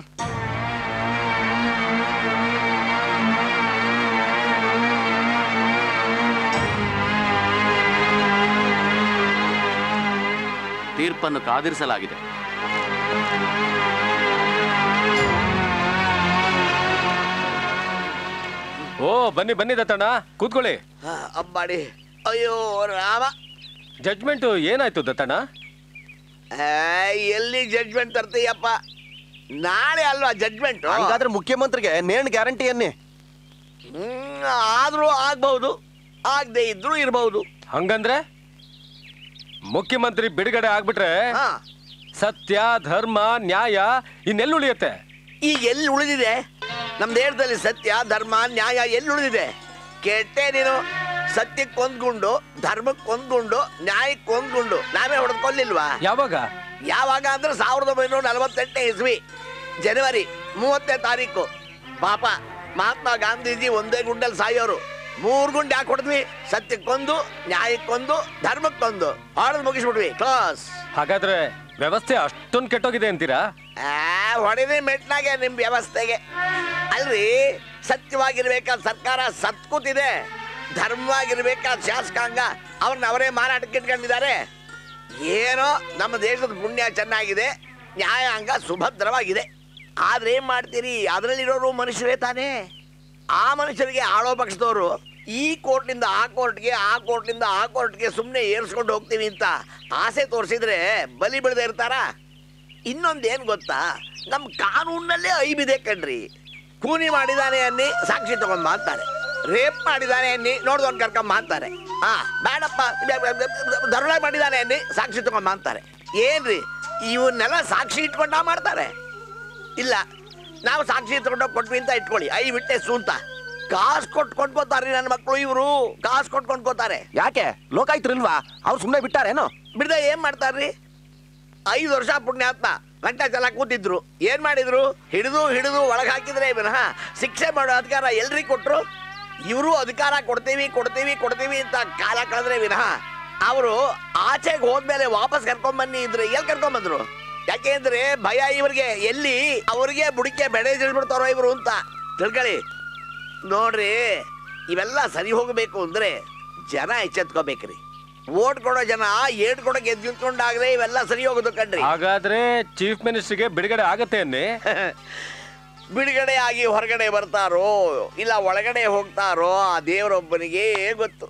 Speaker 15: ತೀರ್ಪನ್ನು ಕಾದಿರಿಸಲಾಗಿದೆ
Speaker 7: ಓ ಬನ್ನಿ ಬನ್ನಿ ದತ್ತಣ್ಣ ಕೂತ್ಕೊಳ್ಳಿ
Speaker 11: ಆ, ಅಂಬಾಡಿ ಅಯ್ಯೋ ರಾಮ
Speaker 7: ಜಡ್ಜ್ಮೆಂಟು ಏನಾಯ್ತು ದತ್ತಣ್ಣ
Speaker 11: ಆ, ಎಲ್ಲಿ ಜಡ್ಜ್ಮೆಂಟ್ ತರ್ತೀಯಪ್ಪ ನಾಳೆ ಅಲ್ವಾ ಜಡ್ಜ್ಮೆಂಟ್
Speaker 6: ಹಂಗಾದ್ರೆ ಮುಖ್ಯಮಂತ್ರಿಗೆ ನೇಣ್ ಗ್ಯಾರಂಟಿ ಅನ್ನಿ
Speaker 11: ಆದ್ರೂ ಆಗ್ಬಹುದು ಆಗದೆ ಇದ್ರೂ ಇರಬಹುದು
Speaker 7: ಹಂಗಂದ್ರೆ ಮುಖ್ಯಮಂತ್ರಿ ಬಿಡುಗಡೆ ಆಗ್ಬಿಟ್ರೆ ಸತ್ಯ ಧರ್ಮ ನ್ಯಾಯ ಇನ್ನೆಲ್ಲಿ ಉಳಿಯುತ್ತೆ
Speaker 11: ಈಗ ಎಲ್ಲಿ ಉಳಿದಿದೆ ನಮ್ಮ ದೇಶದಲ್ಲಿ ಸತ್ಯ ಧರ್ಮ ನ್ಯಾಯ ಎಲ್ಲಿ ಉಳಿದಿದೆ ಕೆಟ್ಟೆ ನೀನು ಸತ್ಯಕ್ಕೆ ಒಂದ್ಗುಂಡು ಧರ್ಮಕ್ಕೆ ಒಂದ್ಗುಂಡು ನ್ಯಾಯಕ್ಕೆ ಒಂದ್ಗುಂಡು ನಾವೇ ಹೊಡೆದು ಕೊಲ್ಲಿಲ್ವಾ
Speaker 7: ಯಾವಾಗ
Speaker 11: ಯಾವಾಗ ಅಂದ್ರೆ ಸಾವಿರದ ಒಂಬೈನೂರ ನಲವತ್ತೆಂಟನೇ ಇಸ್ವಿ ಜನವರಿ ಮೂವತ್ತನೇ ತಾರೀಕು ಪಾಪ ಮಹಾತ್ಮ ಗಾಂಧೀಜಿ ಒಂದೇ ಗುಂಡಲ್ಲಿ ಸಾಯೋರು ಮೂರು ಗುಂಡು ಯಾಕೆ ಹೊಡೆದ್ವಿ ಸತ್ಯಕ್ಕೊಂದು ನ್ಯಾಯಕ್ಕೊಂದು ಧರ್ಮಕ್ಕೊಂದು ಹೊಡೆದು ಮುಗಿಸ್ಬಿಟ್ವಿ ಕ್ಲಾಸ್
Speaker 7: ಹಾಗಾದ್ರೆ ವ್ಯವಸ್ಥೆ ಅಷ್ಟೊಂದು ಕೆಟ್ಟೋಗಿದೆ ಅಂತೀರಾ
Speaker 11: ಹೊಡೆದೇ ಮೆಟ್ನಾಗೆ ನಿಮ್ ವ್ಯವಸ್ಥೆಗೆ ಅಲ್ರಿ ಸತ್ಯವಾಗಿರ್ಬೇಕಾದ ಸರ್ಕಾರ ಸತ್ಕೂತಿದೆ ಧರ್ಮವಾಗಿರ್ಬೇಕಾದ ಶಾಸಕಾಂಗ ಅವ್ರನ್ನ ಅವರೇ ಮಾರಾಟಕ್ಕೆ ಇಟ್ಕೊಂಡಿದ್ದಾರೆ ಏನೋ ನಮ್ಮ ದೇಶದ ಪುಣ್ಯ ಚೆನ್ನಾಗಿದೆ ನ್ಯಾಯಾಂಗ ಸುಭದ್ರವಾಗಿದೆ ಆದ್ರೆ ಏನ್ ಮಾಡ್ತೀರಿ ಅದರಲ್ಲಿರೋರು ಮನುಷ್ಯರೇ ತಾನೇ ಆ ಮನುಷ್ಯರಿಗೆ ಆಳೋ ಪಕ್ಷದವರು ಈ ಕೋರ್ಟ್ನಿಂದ ಆ ಕೋರ್ಟ್ಗೆ ಆ ಕೋರ್ಟ್ನಿಂದ ಆ ಕೋರ್ಟ್ಗೆ ಸುಮ್ಮನೆ ಏರ್ಸ್ಕೊಂಡು ಹೋಗ್ತೀವಿ ಅಂತ ಆಸೆ ತೋರಿಸಿದ್ರೆ ಬಲಿ ಬಿಡದೆ ಇರ್ತಾರ ಇನ್ನೊಂದೇನು ಗೊತ್ತಾ ನಮ್ಮ ಕಾನೂನಲ್ಲೇ ಐಬಿದೆ ಕಣ್ರಿ ಕೂನಿ ಮಾಡಿದಾನೆ ಅನ್ನಿ ಸಾಕ್ಷಿ ತಗೊಂಡ್ ಮಾತಾನೆ ರೇಪ್ ಮಾಡಿದಾನೆ ಅನ್ನಿ ನೋಡ್ದವ್ನು ಕರ್ಕೊಂಡ್ ಮಾತಾರೆ ಹಾ ಬೇಡಪ್ಪ ದರೋಡೆ ಮಾಡಿದಾನೆ ಅನ್ನಿ ಸಾಕ್ಷಿ ತಗೊಂಡ್ ಮಾತಾರೆ ಏನ್ರಿ ಇವನ್ನೆಲ್ಲ ಸಾಕ್ಷಿ ಇಟ್ಕೊಂಡ ಮಾಡ್ತಾರೆ ಇಲ್ಲ ನಾವು ಸಾಕ್ಷಿ ತಗೊಂಡೋಗಿ ಕೊಟ್ವಿ ಅಂತ ಇಟ್ಕೊಳ್ಳಿ ಐ ವಿಟ್ನೆಸ್ ಅಂತ ಕಾಸು ಕೊಟ್ಟು ಕೊಂಡ್ಕೋತಾರ್ರಿ ನನ್ನ ಮಕ್ಕಳು ಇವರು ಕಾಸು ಕೊಟ್ಟು ಕೊಂಡ್ಕೋತಾರೆ
Speaker 6: ಯಾಕೆ ಲೋಕಾಯುಕ್ತರಿಲ್ವಾ ಅವ್ರು ಸುಮ್ಮನೆ ಬಿಟ್ಟಾರೇನೋ
Speaker 11: ಬಿಡದೆ ಏನ್ ಮಾಡ್ತಾರ್ರಿ ಐದು ವರ್ಷ ಪುಣ್ಯಾತ್ಮ ಗಂಟೆ ಚೆಲ್ಲ ಕೂತಿದ್ರು ಏನ್ ಮಾಡಿದ್ರು ಹಿಡಿದು ಹಿಡಿದು ಒಳಗೆ ಹಾಕಿದ್ರೆ ವಿನಃ ಶಿಕ್ಷೆ ಮಾಡೋ ಅಧಿಕಾರ ಎಲ್ರಿಗೆ ಕೊಟ್ರು ಇವರು ಅಧಿಕಾರ ಕೊಡ್ತೀವಿ ಕೊಡ್ತೀವಿ ಕೊಡ್ತೀವಿ ಅಂತ ಕಾಲ ಕಳೆದ್ರೆ ವಿನಃ ಅವರು ಆಚೆಗೆ ಹೋದ್ಮೇಲೆ ವಾಪಸ್ ಕರ್ಕೊಂಡ್ ಬನ್ನಿ ಇದ್ರೆ ಎಲ್ಲಿ ಕರ್ಕೊಂಡ್ ಬಂದ್ರು ಯಾಕೆಂದ್ರೆ ಭಯ ಇವ್ರಿಗೆ ಎಲ್ಲಿ ಅವ್ರಿಗೆ ಬುಡಿಕೆ ಬೆಳೆ ತಿಳ್ಬಿಡ್ತಾರೋ ಇವರು ಅಂತ ತಿಳ್ಕೊಳ್ಳಿ ನೋಡ್ರಿ ಇವೆಲ್ಲ ಸರಿ ಹೋಗಬೇಕು ಅಂದ್ರೆ ಜನ ಎಚ್ಚೆತ್ಕೋಬೇಕ್ರಿ ಓಟ್ ಕೊಡೋ ಜನ ಏಟ್ ಕೊಡೋ ಗೆದ್ದು ನಿಂತ್ಕೊಂಡಾಗಲೇ ಇವೆಲ್ಲ ಸರಿ ಹೋಗೋದು ಕಣ್ರಿ
Speaker 7: ಹಾಗಾದ್ರೆ ಚೀಫ್ ಮಿನಿಸ್ಟರ್ಗೆ ಬಿಡುಗಡೆ ಆಗತ್ತೆ ಅನ್ನಿ
Speaker 11: ಬಿಡುಗಡೆ ಆಗಿ ಹೊರಗಡೆ ಬರ್ತಾರೋ ಇಲ್ಲ ಒಳಗಡೆ ಹೋಗ್ತಾರೋ ಆ ದೇವರೊಬ್ಬನಿಗೆ ಗೊತ್ತು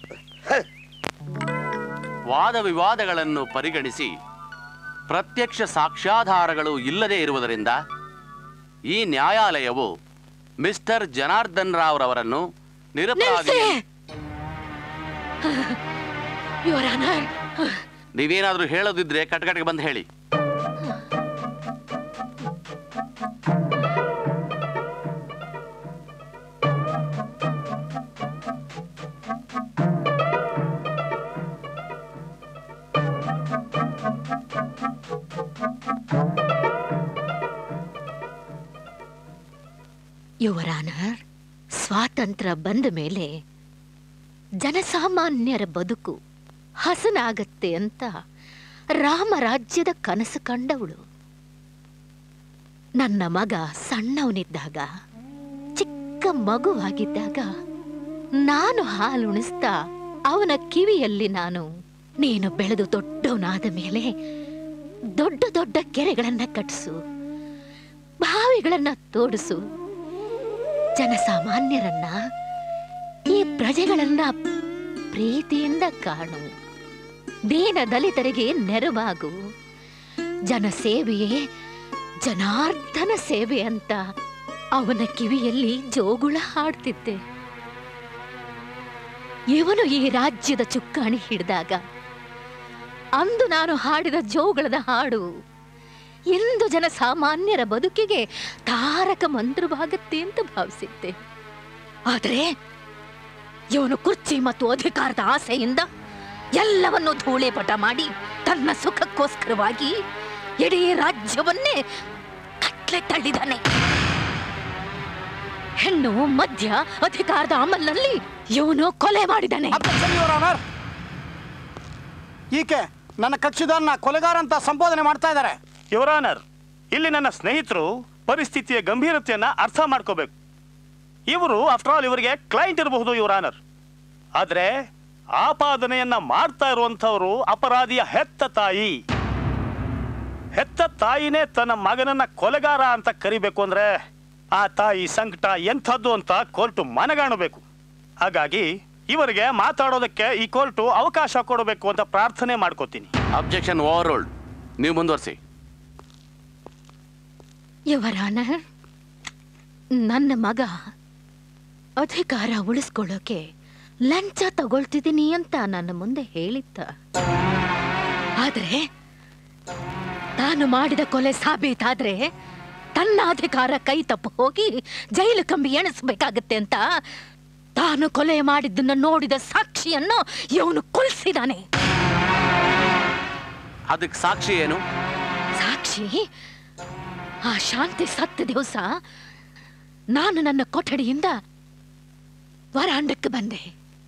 Speaker 15: ವಾದ ವಿವಾದಗಳನ್ನು ಪರಿಗಣಿಸಿ ಪ್ರತ್ಯಕ್ಷ ಸಾಕ್ಷ್ಯಾಧಾರಗಳು ಇಲ್ಲದೆ ಇರುವುದರಿಂದ ಈ ನ್ಯಾಯಾಲಯವು ಮಿಸ್ಟರ್ ಜನಾರ್ದನ್ ರಾವ್ ರವರನ್ನು ನಿರಪರಾಧಿ ನೀವೇನಾದ್ರೂ ಹೇಳೋದಿದ್ರೆ ಕಟ್ಕಟ್ಗೆ ಬಂದು ಹೇಳಿ
Speaker 3: ಯುವರಾನರ್ ಸ್ವಾತಂತ್ರ್ಯ ಬಂದ ಮೇಲೆ ಜನಸಾಮಾನ್ಯರ ಬದುಕು ಹಸನಾಗತ್ತೆ ಅಂತ ರಾಮರಾಜ್ಯದ ಕನಸು ಕಂಡವಳು ನನ್ನ ಮಗ ಸಣ್ಣವನಿದ್ದಾಗ ಚಿಕ್ಕ ಮಗುವಾಗಿದ್ದಾಗ ನಾನು ಹಾಲುಣಿಸ್ತಾ ಅವನ ಕಿವಿಯಲ್ಲಿ ನಾನು ನೀನು ಬೆಳೆದು ದೊಡ್ಡವನಾದ ಮೇಲೆ ದೊಡ್ಡ ದೊಡ್ಡ ಕೆರೆಗಳನ್ನ ಕಟ್ಟಿಸು ಬಾವಿಗಳನ್ನ ತೋಡಿಸು ಜನಸಾಮಾನ್ಯರನ್ನ ಈ ಪ್ರಜೆಗಳನ್ನ ಪ್ರೀತಿಯಿಂದ ಕಾಣು ದೀನ ದಲಿತರಿಗೆ ನೆರವಾಗು ಜನಸೇವೆಯೇ ಜನಾರ್ದನ ಸೇವೆ ಅಂತ ಅವನ ಕಿವಿಯಲ್ಲಿ ಜೋಗುಳ ಹಾಡ್ತಿದ್ದೆ ಇವನು ಈ ರಾಜ್ಯದ ಚುಕ್ಕಾಣಿ ಹಿಡಿದಾಗ ಅಂದು ನಾನು ಹಾಡಿದ ಜೋಗುಳದ ಹಾಡು ಎಂದು ಜನಸಾಮಾನ್ಯರ ಬದುಕಿಗೆ ತಾರಕ ಮಂತ್ರವಾಗತ್ತೆ ಅಂತ ಭಾವಿಸಿದ್ದೆ ಆದರೆ ಇವನು ಕುರ್ಚಿ ಮತ್ತು ಅಧಿಕಾರದ ಆಸೆಯಿಂದ ಎಲ್ಲವನ್ನೂ ಧೂಳೆ ಪಟ ಮಾಡಿ ತನ್ನ ಸುಖಕ್ಕೋಸ್ಕರವಾಗಿ ಇಡೀ ರಾಜ್ಯವನ್ನೇ ಕಟ್ಲೆ ತಳ್ಳಿದಾನೆ ಹೆಣ್ಣು ಮದ್ಯ ಅಧಿಕಾರದ ಅಮಲ್ನಲ್ಲಿ ಇವನು ಕೊಲೆ ಮಾಡಿದಾನೆ
Speaker 2: ಈಕೆ ನನ್ನ ಕಕ್ಷಿದಾರನ ಕೊಲೆಗಾರ ಅಂತ ಸಂಬೋಧನೆ ಮಾಡ್ತಾ ಇದ್ದಾರೆ
Speaker 16: ಯುವರಾನರ್ ಇಲ್ಲಿ ನನ್ನ ಸ್ನೇಹಿತರು ಪರಿಸ್ಥಿತಿಯ ಗಂಭೀರತೆಯನ್ನ ಅರ್ಥ ಮಾಡ್ಕೋಬೇಕು ಇವರು ಆಫ್ಟರ್ ಆಲ್ ಇವರಿಗೆ ಕ್ಲೈಂಟ್ ಇರಬಹುದು ಯುವರಾನರ್ ಆದ್ರೆ ಆಪಾದನೆಯನ್ನ ಮಾಡ್ತಾ ಇರುವಂತವರು ಅಪರಾಧಿಯ ಹೆತ್ತ ತಾಯಿ ಹೆತ್ತ ತಾಯಿನೇ ತನ್ನ ಮಗನನ್ನ ಕೊಲೆಗಾರ ಅಂತ ಕರಿಬೇಕು ಅಂದ್ರೆ ಆ ತಾಯಿ ಸಂಕಟ ಎಂಥದ್ದು ಅಂತ ಕೋರ್ಟು ಮನಗಾಣಬೇಕು ಹಾಗಾಗಿ ಇವರಿಗೆ ಮಾತಾಡೋದಕ್ಕೆ ಈ ಕೋರ್ಟು ಅವಕಾಶ ಕೊಡಬೇಕು ಅಂತ ಪ್ರಾರ್ಥನೆ ಮಾಡ್ಕೋತೀನಿ
Speaker 15: ಅಬ್ಜೆಕ್ಷನ್ ಓವರ್ ನೀವು ಮುಂದುವರಿಸಿ
Speaker 3: ಯವರಾನ ನನ್ನ ಮಗ ಅಧಿಕಾರ ಉಳಿಸ್ಕೊಳ್ಳೋಕೆ ಲಂಚ ತಗೊಳ್ತಿದ್ದೀನಿ ಅಂತ ನನ್ನ ಮುಂದೆ ಹೇಳಿದ್ದ ಆದ್ರೆ ತಾನು ಮಾಡಿದ ಕೊಲೆ ಸಾಬೀತಾದ್ರೆ ತನ್ನ ಅಧಿಕಾರ ಕೈ ತಪ್ಪು ಹೋಗಿ ಜೈಲು ಕಂಬಿ ಎಣಿಸ್ಬೇಕಾಗತ್ತೆ ಅಂತ ತಾನು ಕೊಲೆ ಮಾಡಿದ್ದನ್ನ ನೋಡಿದ ಸಾಕ್ಷಿಯನ್ನು ಇವನು ಕೊಲ್ಸಿದಾನೆ
Speaker 15: ಅದಕ್ಕೆ ಸಾಕ್ಷಿ ಏನು
Speaker 3: ಸಾಕ್ಷಿ ಆ ಶಾಂತಿ ಸತ್ತ ದಿವಸ ನಾನು ನನ್ನ ಕೊಠಡಿಯಿಂದ ವರಾಂಡಕ್ಕೆ ಬಂದೆ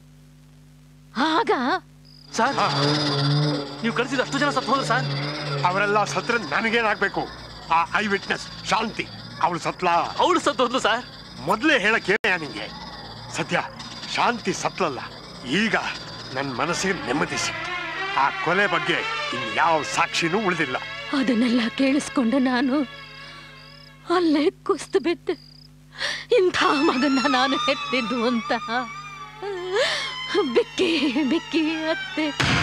Speaker 3: ಆಗ
Speaker 15: ಸರ್ ನೀವು ಕಳಿಸಿದ ಅಷ್ಟು ಜನ ಸತ್ತು ಹೋದ್ರು ಸರ್
Speaker 5: ಅವರೆಲ್ಲ ಸತ್ರ ನನಗೇನಾಗ್ಬೇಕು ಆ ಐ ವಿಟ್ನೆಸ್ ಶಾಂತಿ ಅವಳು ಸತ್ಲಾ
Speaker 15: ಅವಳು ಸತ್ತು ಹೋದ್ಲು ಸರ್
Speaker 5: ಮೊದಲೇ ಹೇಳಕ್ಕೆ ನಿಂಗೆ ಸದ್ಯ ಶಾಂತಿ ಸತ್ಲಲ್ಲ ಈಗ ನನ್ನ ಮನಸ್ಸಿಗೆ ನೆಮ್ಮದಿ ಸಿಕ್ತು ಆ ಕೊಲೆ ಬಗ್ಗೆ ಇನ್ಯಾವ ಸಾಕ್ಷಿನೂ ಉಳಿದಿಲ್ಲ
Speaker 3: ಅದನ್ನೆಲ್ಲ ಕೇಳಿಸ್ಕೊಂಡು ನಾನು ಅಲ್ಲೇ ಕುಸ್ತು ಬಿದ್ದೆ ಇಂಥ ಮಗನ್ನ ನಾನು ಹೆತ್ತಿದ್ದು ಅಂತ ಬಿಕ್ಕಿ ಬಿಕ್ಕಿ ಅತ್ತೆ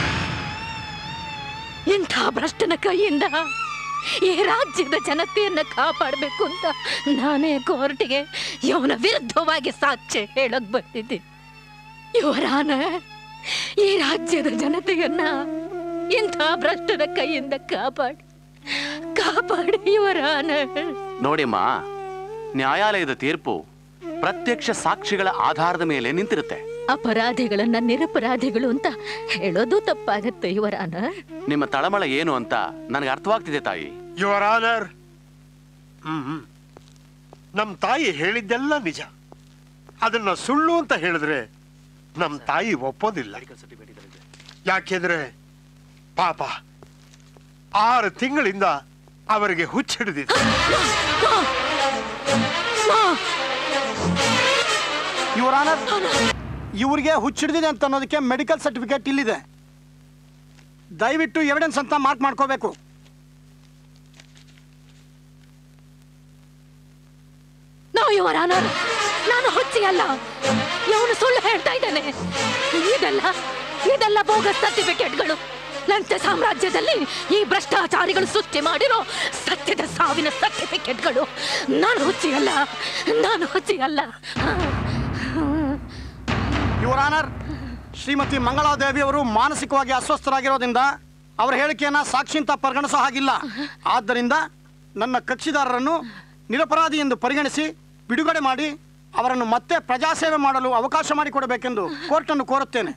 Speaker 3: ಇಂಥ ಭ್ರಷ್ಟನ ಕೈಯಿಂದ ಈ ರಾಜ್ಯದ ಜನತೆಯನ್ನ ಕಾಪಾಡಬೇಕು ಅಂತ ನಾನೇ ಕೋರ್ಟ್ಗೆ ಇವನ ವಿರುದ್ಧವಾಗಿ ಸಾಕ್ಷ್ಯ ಹೇಳಕ್ ಬಂದಿದ್ದೆ ಇವರಾನ ಈ ರಾಜ್ಯದ ಜನತೆಯನ್ನ ಇಂಥ ಭ್ರಷ್ಟನ ಕೈಯಿಂದ ಕಾಪಾಡಿ ಕಾಪಾಡಿ ಇವರಾನ
Speaker 15: ನೋಡಿಮ್ಮ ನ್ಯಾಯಾಲಯದ ತೀರ್ಪು ಪ್ರತ್ಯಕ್ಷ ಸಾಕ್ಷಿಗಳ ಆಧಾರದ ಮೇಲೆ ನಿಂತಿರುತ್ತೆ
Speaker 3: ಅಪರಾಧಿಗಳನ್ನ ನಿರಪರಾಧಿಗಳು ಅಂತ ಹೇಳೋದು ತಪ್ಪಾಗತ್ತೆ ಇವರಾನ
Speaker 15: ನಿಮ್ಮ ತಳಮಳ ಏನು ಅಂತ ನನಗೆ ಅರ್ಥವಾಗ್ತಿದೆ ತಾಯಿ
Speaker 5: ಯುವರ್ ಆನರ್ ಹ್ಮ್ ನಮ್ಮ ತಾಯಿ ಹೇಳಿದ್ದೆಲ್ಲ ನಿಜ ಅದನ್ನ ಸುಳ್ಳು ಅಂತ ಹೇಳಿದ್ರೆ ನಮ್ಮ ತಾಯಿ ಒಪ್ಪೋದಿಲ್ಲ ಯಾಕೆಂದ್ರೆ ಪಾಪ ಆರು ತಿಂಗಳಿಂದ ಅವರಿಗೆ ಹುಚ್ಚಿಡಿದಿದೆ
Speaker 2: ಇವರ ಇವ್ರಿಗೆ ಹುಚ್ಚಿಡ್ದಿದೆ ಅಂತ ಅನ್ನೋದಕ್ಕೆ ಮೆಡಿಕಲ್ ಸರ್ಟಿಫಿಕೇಟ್ ಇಲ್ಲಿದೆ ದಯವಿಟ್ಟು ಎವಿಡೆನ್ಸ್ ಅಂತ ಮಾರ್ಕ್ ಮಾಡ್ಕೋಬೇಕು
Speaker 3: ನಾವು ಇವರಾನ ನಾನು ಹುಚ್ಚಿ ಅಲ್ಲ ಇವನು ಸುಳ್ಳು ಹೇಳ್ತಾ ಇದ್ದಾನೆ ಇದೆಲ್ಲ ಇದೆಲ್ಲ ಬೋಗಸ್ ಸರ್ಟಿಫಿಕೇಟ್ಗಳು ಲಂಚ ಸಾಮ್ರಾಜ್ಯದಲ್ಲಿ ಈ ಭ್ರಷ್ಟಾಚಾರಿಗಳು ಸೃಷ್ಟಿ ಮಾಡಿರೋ ಸತ್ಯದ ಸಾವಿನ ಸರ್ಟಿಫಿಕೇಟ್ಗಳು ನಾನು ಹುಚ್ಚಿ ಅಲ್ಲ ನಾನು ಹುಚ್ಚಿ ಅಲ್ಲ
Speaker 2: ಯುವರ್ ಆನರ್ ಶ್ರೀಮತಿ ಮಂಗಳಾದೇವಿ ಅವರು ಮಾನಸಿಕವಾಗಿ ಅಸ್ವಸ್ಥರಾಗಿರೋದ್ರಿಂದ ಅವರ ಹೇಳಿಕೆಯನ್ನ ಸಾಕ್ಷಿ ಅಂತ ಪರಿಗಣಿಸೋ ಹಾಗಿಲ್ಲ ಆದ್ದರಿಂದ ನನ್ನ ಕಕ್ಷಿದಾರರನ್ನು ನಿರಪರಾಧಿ ಎಂದು ಪರಿಗಣಿಸಿ ಬಿಡುಗಡೆ ಮಾಡಿ ಅವರನ್ನು ಮತ್ತೆ ಪ್ರಜಾಸೇವೆ ಮಾಡಲು ಅವಕಾಶ ಮಾಡಿಕೊಡಬೇಕೆಂದು ಕೋರ್ಟನ್ನು ಕೋರುತ್ತೇನೆ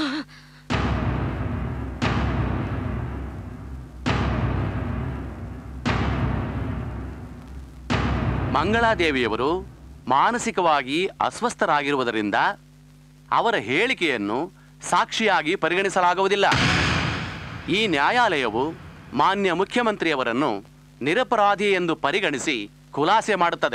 Speaker 15: ಮಂಗಳಾದೇವಿಯವರು ಮಾನಸಿಕವಾಗಿ ಅಸ್ವಸ್ಥರಾಗಿರುವುದರಿಂದ ಅವರ ಹೇಳಿಕೆಯನ್ನು ಸಾಕ್ಷಿಯಾಗಿ ಪರಿಗಣಿಸಲಾಗುವುದಿಲ್ಲ ಈ ನ್ಯಾಯಾಲಯವು ಮಾನ್ಯ ಮುಖ್ಯಮಂತ್ರಿಯವರನ್ನು ನಿರಪರಾಧಿ ಎಂದು ಪರಿಗಣಿಸಿ ಖುಲಾಸೆ ಮಾಡುತ್ತದೆ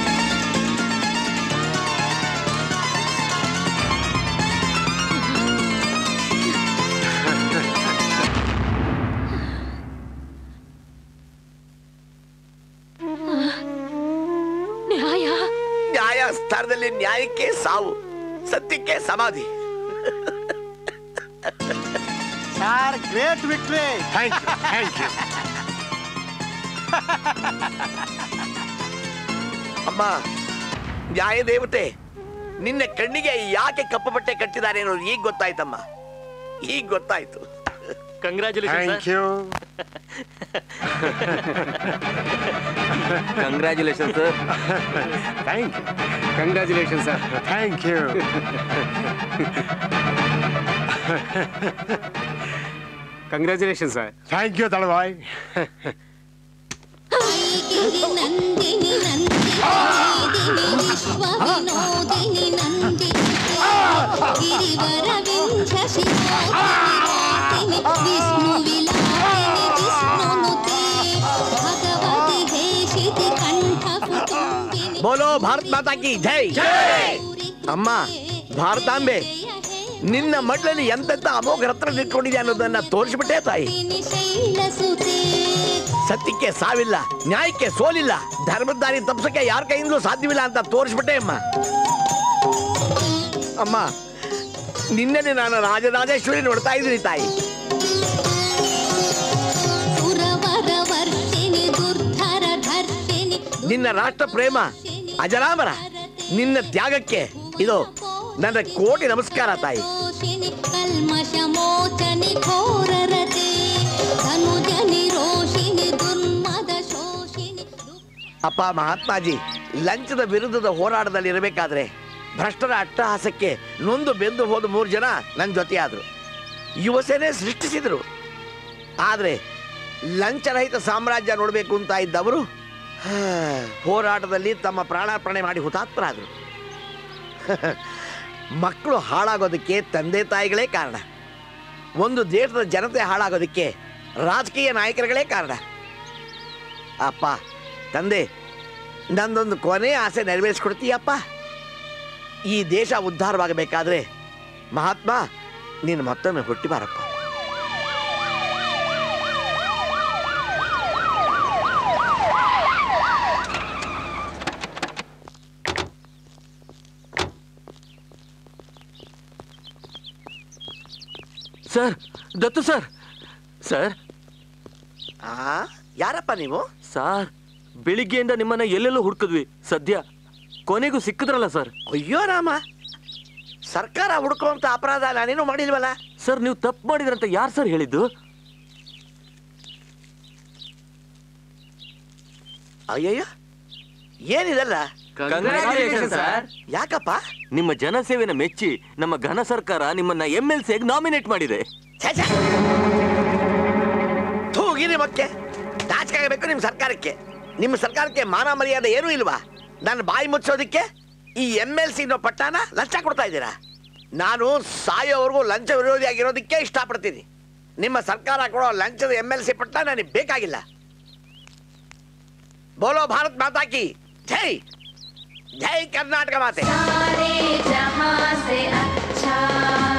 Speaker 3: ನ್ಯಾಯ
Speaker 11: ನ್ಯಾಯ ಸ್ಥಾನದಲ್ಲಿ ನ್ಯಾಯಕ್ಕೆ ಸಾವು ಸತ್ಯಕ್ಕೆ ಸಮಾಧಿ
Speaker 2: sir great victory
Speaker 5: thank you thank you
Speaker 11: ಅಮ್ಮ ನ್ಯಾಯ ದೇವತೆ ನಿನ್ನ ಕಣ್ಣಿಗೆ ಯಾಕೆ ಕಪ್ಪು ಬಟ್ಟೆ ಕಟ್ಟಿದ್ದಾರೆ ಅನ್ನೋದು ಈಗ ಗೊತ್ತಾಯ್ತಮ್ಮ ಈಗ ಗೊತ್ತಾಯ್ತು
Speaker 5: thank you
Speaker 24: congratulation sir
Speaker 5: thank you
Speaker 24: congratulation sir
Speaker 5: thank you
Speaker 24: congratulation sir
Speaker 5: thank you ದಳವಾಯ್
Speaker 17: ನಂದಿನಿ ನಂದಿನಿ ವಿಶ್ವವಿನೋದಿನಿ ನಂದಿನಿ ಗಿರಿವರ ವಿಂಧ್ಯ ಶಿರೋಧಾರಿಣಿ ವಿಷ್ಣು ವಿಲಾಸಿನಿ ವಿಷ್ಣುನುತೆ ಭಗವತಿ ಹೇಷಿತಿ ಕಂಠ ಕುಟುಂಬಿನಿ
Speaker 11: ಬೋಲೋ ಭಾರತ್ ಮಾತಾ ಕಿ ಜೈ ಅಮ್ಮ ಭಾರತಾಂಬೆ ನಿನ್ನ ಮಡ್ಲಲ್ಲಿ ಎಂತೆಂತ ಅಮೋಘ ರತ್ನ ನಿಂತ್ಕೊಂಡಿದೆ ಅನ್ನೋದನ್ನ ತೋರಿಸ್ಬಿಟ್ಟೆ ತಾಯಿ
Speaker 17: ಶೈಲಸುತೆ
Speaker 11: ಸತ್ಯಕ್ಕೆ ಸಾವಿಲ್ಲ ನ್ಯಾಯಕ್ಕೆ ಸೋಲಿಲ್ಲ ಧರ್ಮದಾರಿ ತಪ್ಸಕ್ಕೆ ಯಾರ ಕೈಯಿಂದಲೂ ಸಾಧ್ಯವಿಲ್ಲ ಅಂತ ತೋರಿಸ್ಬಿಟ್ಟೆ ಅಮ್ಮ ಅಮ್ಮ ನಿನ್ನೆ ನಾನು ರಾಜರಾಜೇಶ್ವರಿ ನೋಡ್ತಾ ಇದ್ದೀನಿ ತಾಯಿ
Speaker 17: ಸುರವರ ವರ್ಷಿಣಿ ದುರ್ಧರ ಧರ್ಷಿಣಿ
Speaker 11: ನಿನ್ನ ರಾಷ್ಟ್ರ ಪ್ರೇಮ ಅಜರಾಮರ ನಿನ್ನ ತ್ಯಾಗಕ್ಕೆ ಇದು ನನ್ನ ಕೋಟಿ ನಮಸ್ಕಾರ ತಾಯಿ
Speaker 17: ಕಲ್ಮಶ ಮೋಚನೆ ಘೋರರತೆ ಧನುಜನಿ ರೋಷಿಣಿ ದುರ್ಮದ ಶೋಷಿಣಿ
Speaker 11: ಅಪ್ಪ ಮಹಾತ್ಮಾಜಿ ಲಂಚದ ವಿರುದ್ಧದ ಹೋರಾಟದಲ್ಲಿ ಇರಬೇಕಾದ್ರೆ ಭ್ರಷ್ಟರ ಅಟ್ಟಹಾಸಕ್ಕೆ ನೊಂದು ಬೆಂದು ಹೋದ ಮೂರು ಜನ ನನ್ನ ಜೊತೆಯಾದರು ಯುವಸೇನೆ ಸೃಷ್ಟಿಸಿದರು ಆದರೆ ಲಂಚರಹಿತ ಸಾಮ್ರಾಜ್ಯ ನೋಡಬೇಕು ಅಂತ ಇದ್ದವರು ಹಾ, ಹೋರಾಟದಲ್ಲಿ ತಮ್ಮ ಪ್ರಾಣಾರ್ಪಣೆ ಮಾಡಿ ಹುತಾತ್ಮರಾದರು ಮಕ್ಕಳು ಹಾಳಾಗೋದಕ್ಕೆ ತಂದೆ ತಾಯಿಗಳೇ ಕಾರಣ ಒಂದು ದೇಶದ ಜನತೆ ಹಾಳಾಗೋದಕ್ಕೆ ರಾಜಕೀಯ ನಾಯಕರುಗಳೇ ಕಾರಣ ಅಪ್ಪ ತಂದೆ ನಂದೊಂದು ಕೊನೆ ಆಸೆ ನೆರವೇರಿಸ್ಕೊಡ್ತೀಯಪ್ಪ ಈ ದೇಶ ಉದ್ಧಾರವಾಗಬೇಕಾದ್ರೆ ಮಹಾತ್ಮ ನೀನು ಮತ್ತೊಮ್ಮೆ ಹುಟ್ಟಿ ಬಾರಪ್ಪ
Speaker 13: ಸರ್ ದತ್ತು ಸರ್ ಸರ್
Speaker 11: ಆ ಯಾರಪ್ಪ ನೀವು
Speaker 13: ಸರ್ ಬೆಳಿಗ್ಗೆಯಿಂದ ನಿಮ್ಮನ್ನ ಎಲ್ಲೆಲ್ಲೋ ಹುಡುಕಿದ್ವಿ ಸದ್ಯ ಕೊನೆಗೂ ಸಿಕ್ಕಿದ್ರಲ್ಲ ಸರ್
Speaker 11: ಅಯ್ಯೋ ರಾಮ ಸರ್ಕಾರ ಹುಡ್ಕುವಂತ ಅಪರಾಧ ನಾನೇನು ಮಾಡಿಲ್ವಲ್ಲ
Speaker 13: ಸರ್ ನೀವು ತಪ್ಪು ಮಾಡಿದ್ರಂತ ಯಾರು ಸರ್ ಹೇಳಿದ್ದು
Speaker 11: ಅಯ್ಯಯ್ಯೋ ಏನಿದಲ್ಲ
Speaker 13: Congratulations, sir.
Speaker 11: ಯಾಕಪ್ಪ
Speaker 13: ನಿಮ್ಮ ಜನಸೇವೆನ ಮೆಚ್ಚಿ ನಮ್ಮ ಘನ ಸರ್ಕಾರ ನಿಮ್ಮನ್ನ ಎಂ ಎಲ್ ಸಿಗೆ ನಾಮಿನೇಟ್ ಮಾಡಿದೆ
Speaker 11: ಥೂಗಿರಿ ಮಕ್ಕೆ ನಾಚಿಕಾಗಬೇಕು ನಿಮ್ಮ ಸರ್ಕಾರಕ್ಕೆ ನಿಮ್ಮ ಸರ್ಕಾರಕ್ಕೆ ಮಾನ ಮರ್ಯಾದೆ ಏನೂ ಇಲ್ವಾ ನನ್ನ ಬಾಯಿ ಮುಚ್ಚೋದಕ್ಕೆ ಈ ಎಮ್ ಎಲ್ ಸಿ ಅನ್ನೋ ಪಟ್ಟಾನ ಲಂಚ ಕೊಡ್ತಾ ಇದ್ದೀರಾ ನಾನು ಸಾಯೋವರೆಗೂ ಲಂಚ ವಿರೋಧಿ ಆಗಿರೋದಕ್ಕೆ ಇಷ್ಟಪಡ್ತೀನಿ ನಿಮ್ಮ ಸರ್ಕಾರ ಕೊಡೋ ಲಂಚದ ಎಮ್ ಎಲ್ ಸಿ ಪಟ್ಟ ನನಗೆ ಬೇಕಾಗಿಲ್ಲ ಬೋಲೋ ಭಾರತ್ ಮಾತಾ ಕಿ ಜೈ ಜೈ ಕರ್ನಾಟಕ ಮಾತೆ
Speaker 17: सारे जहां से अच्छा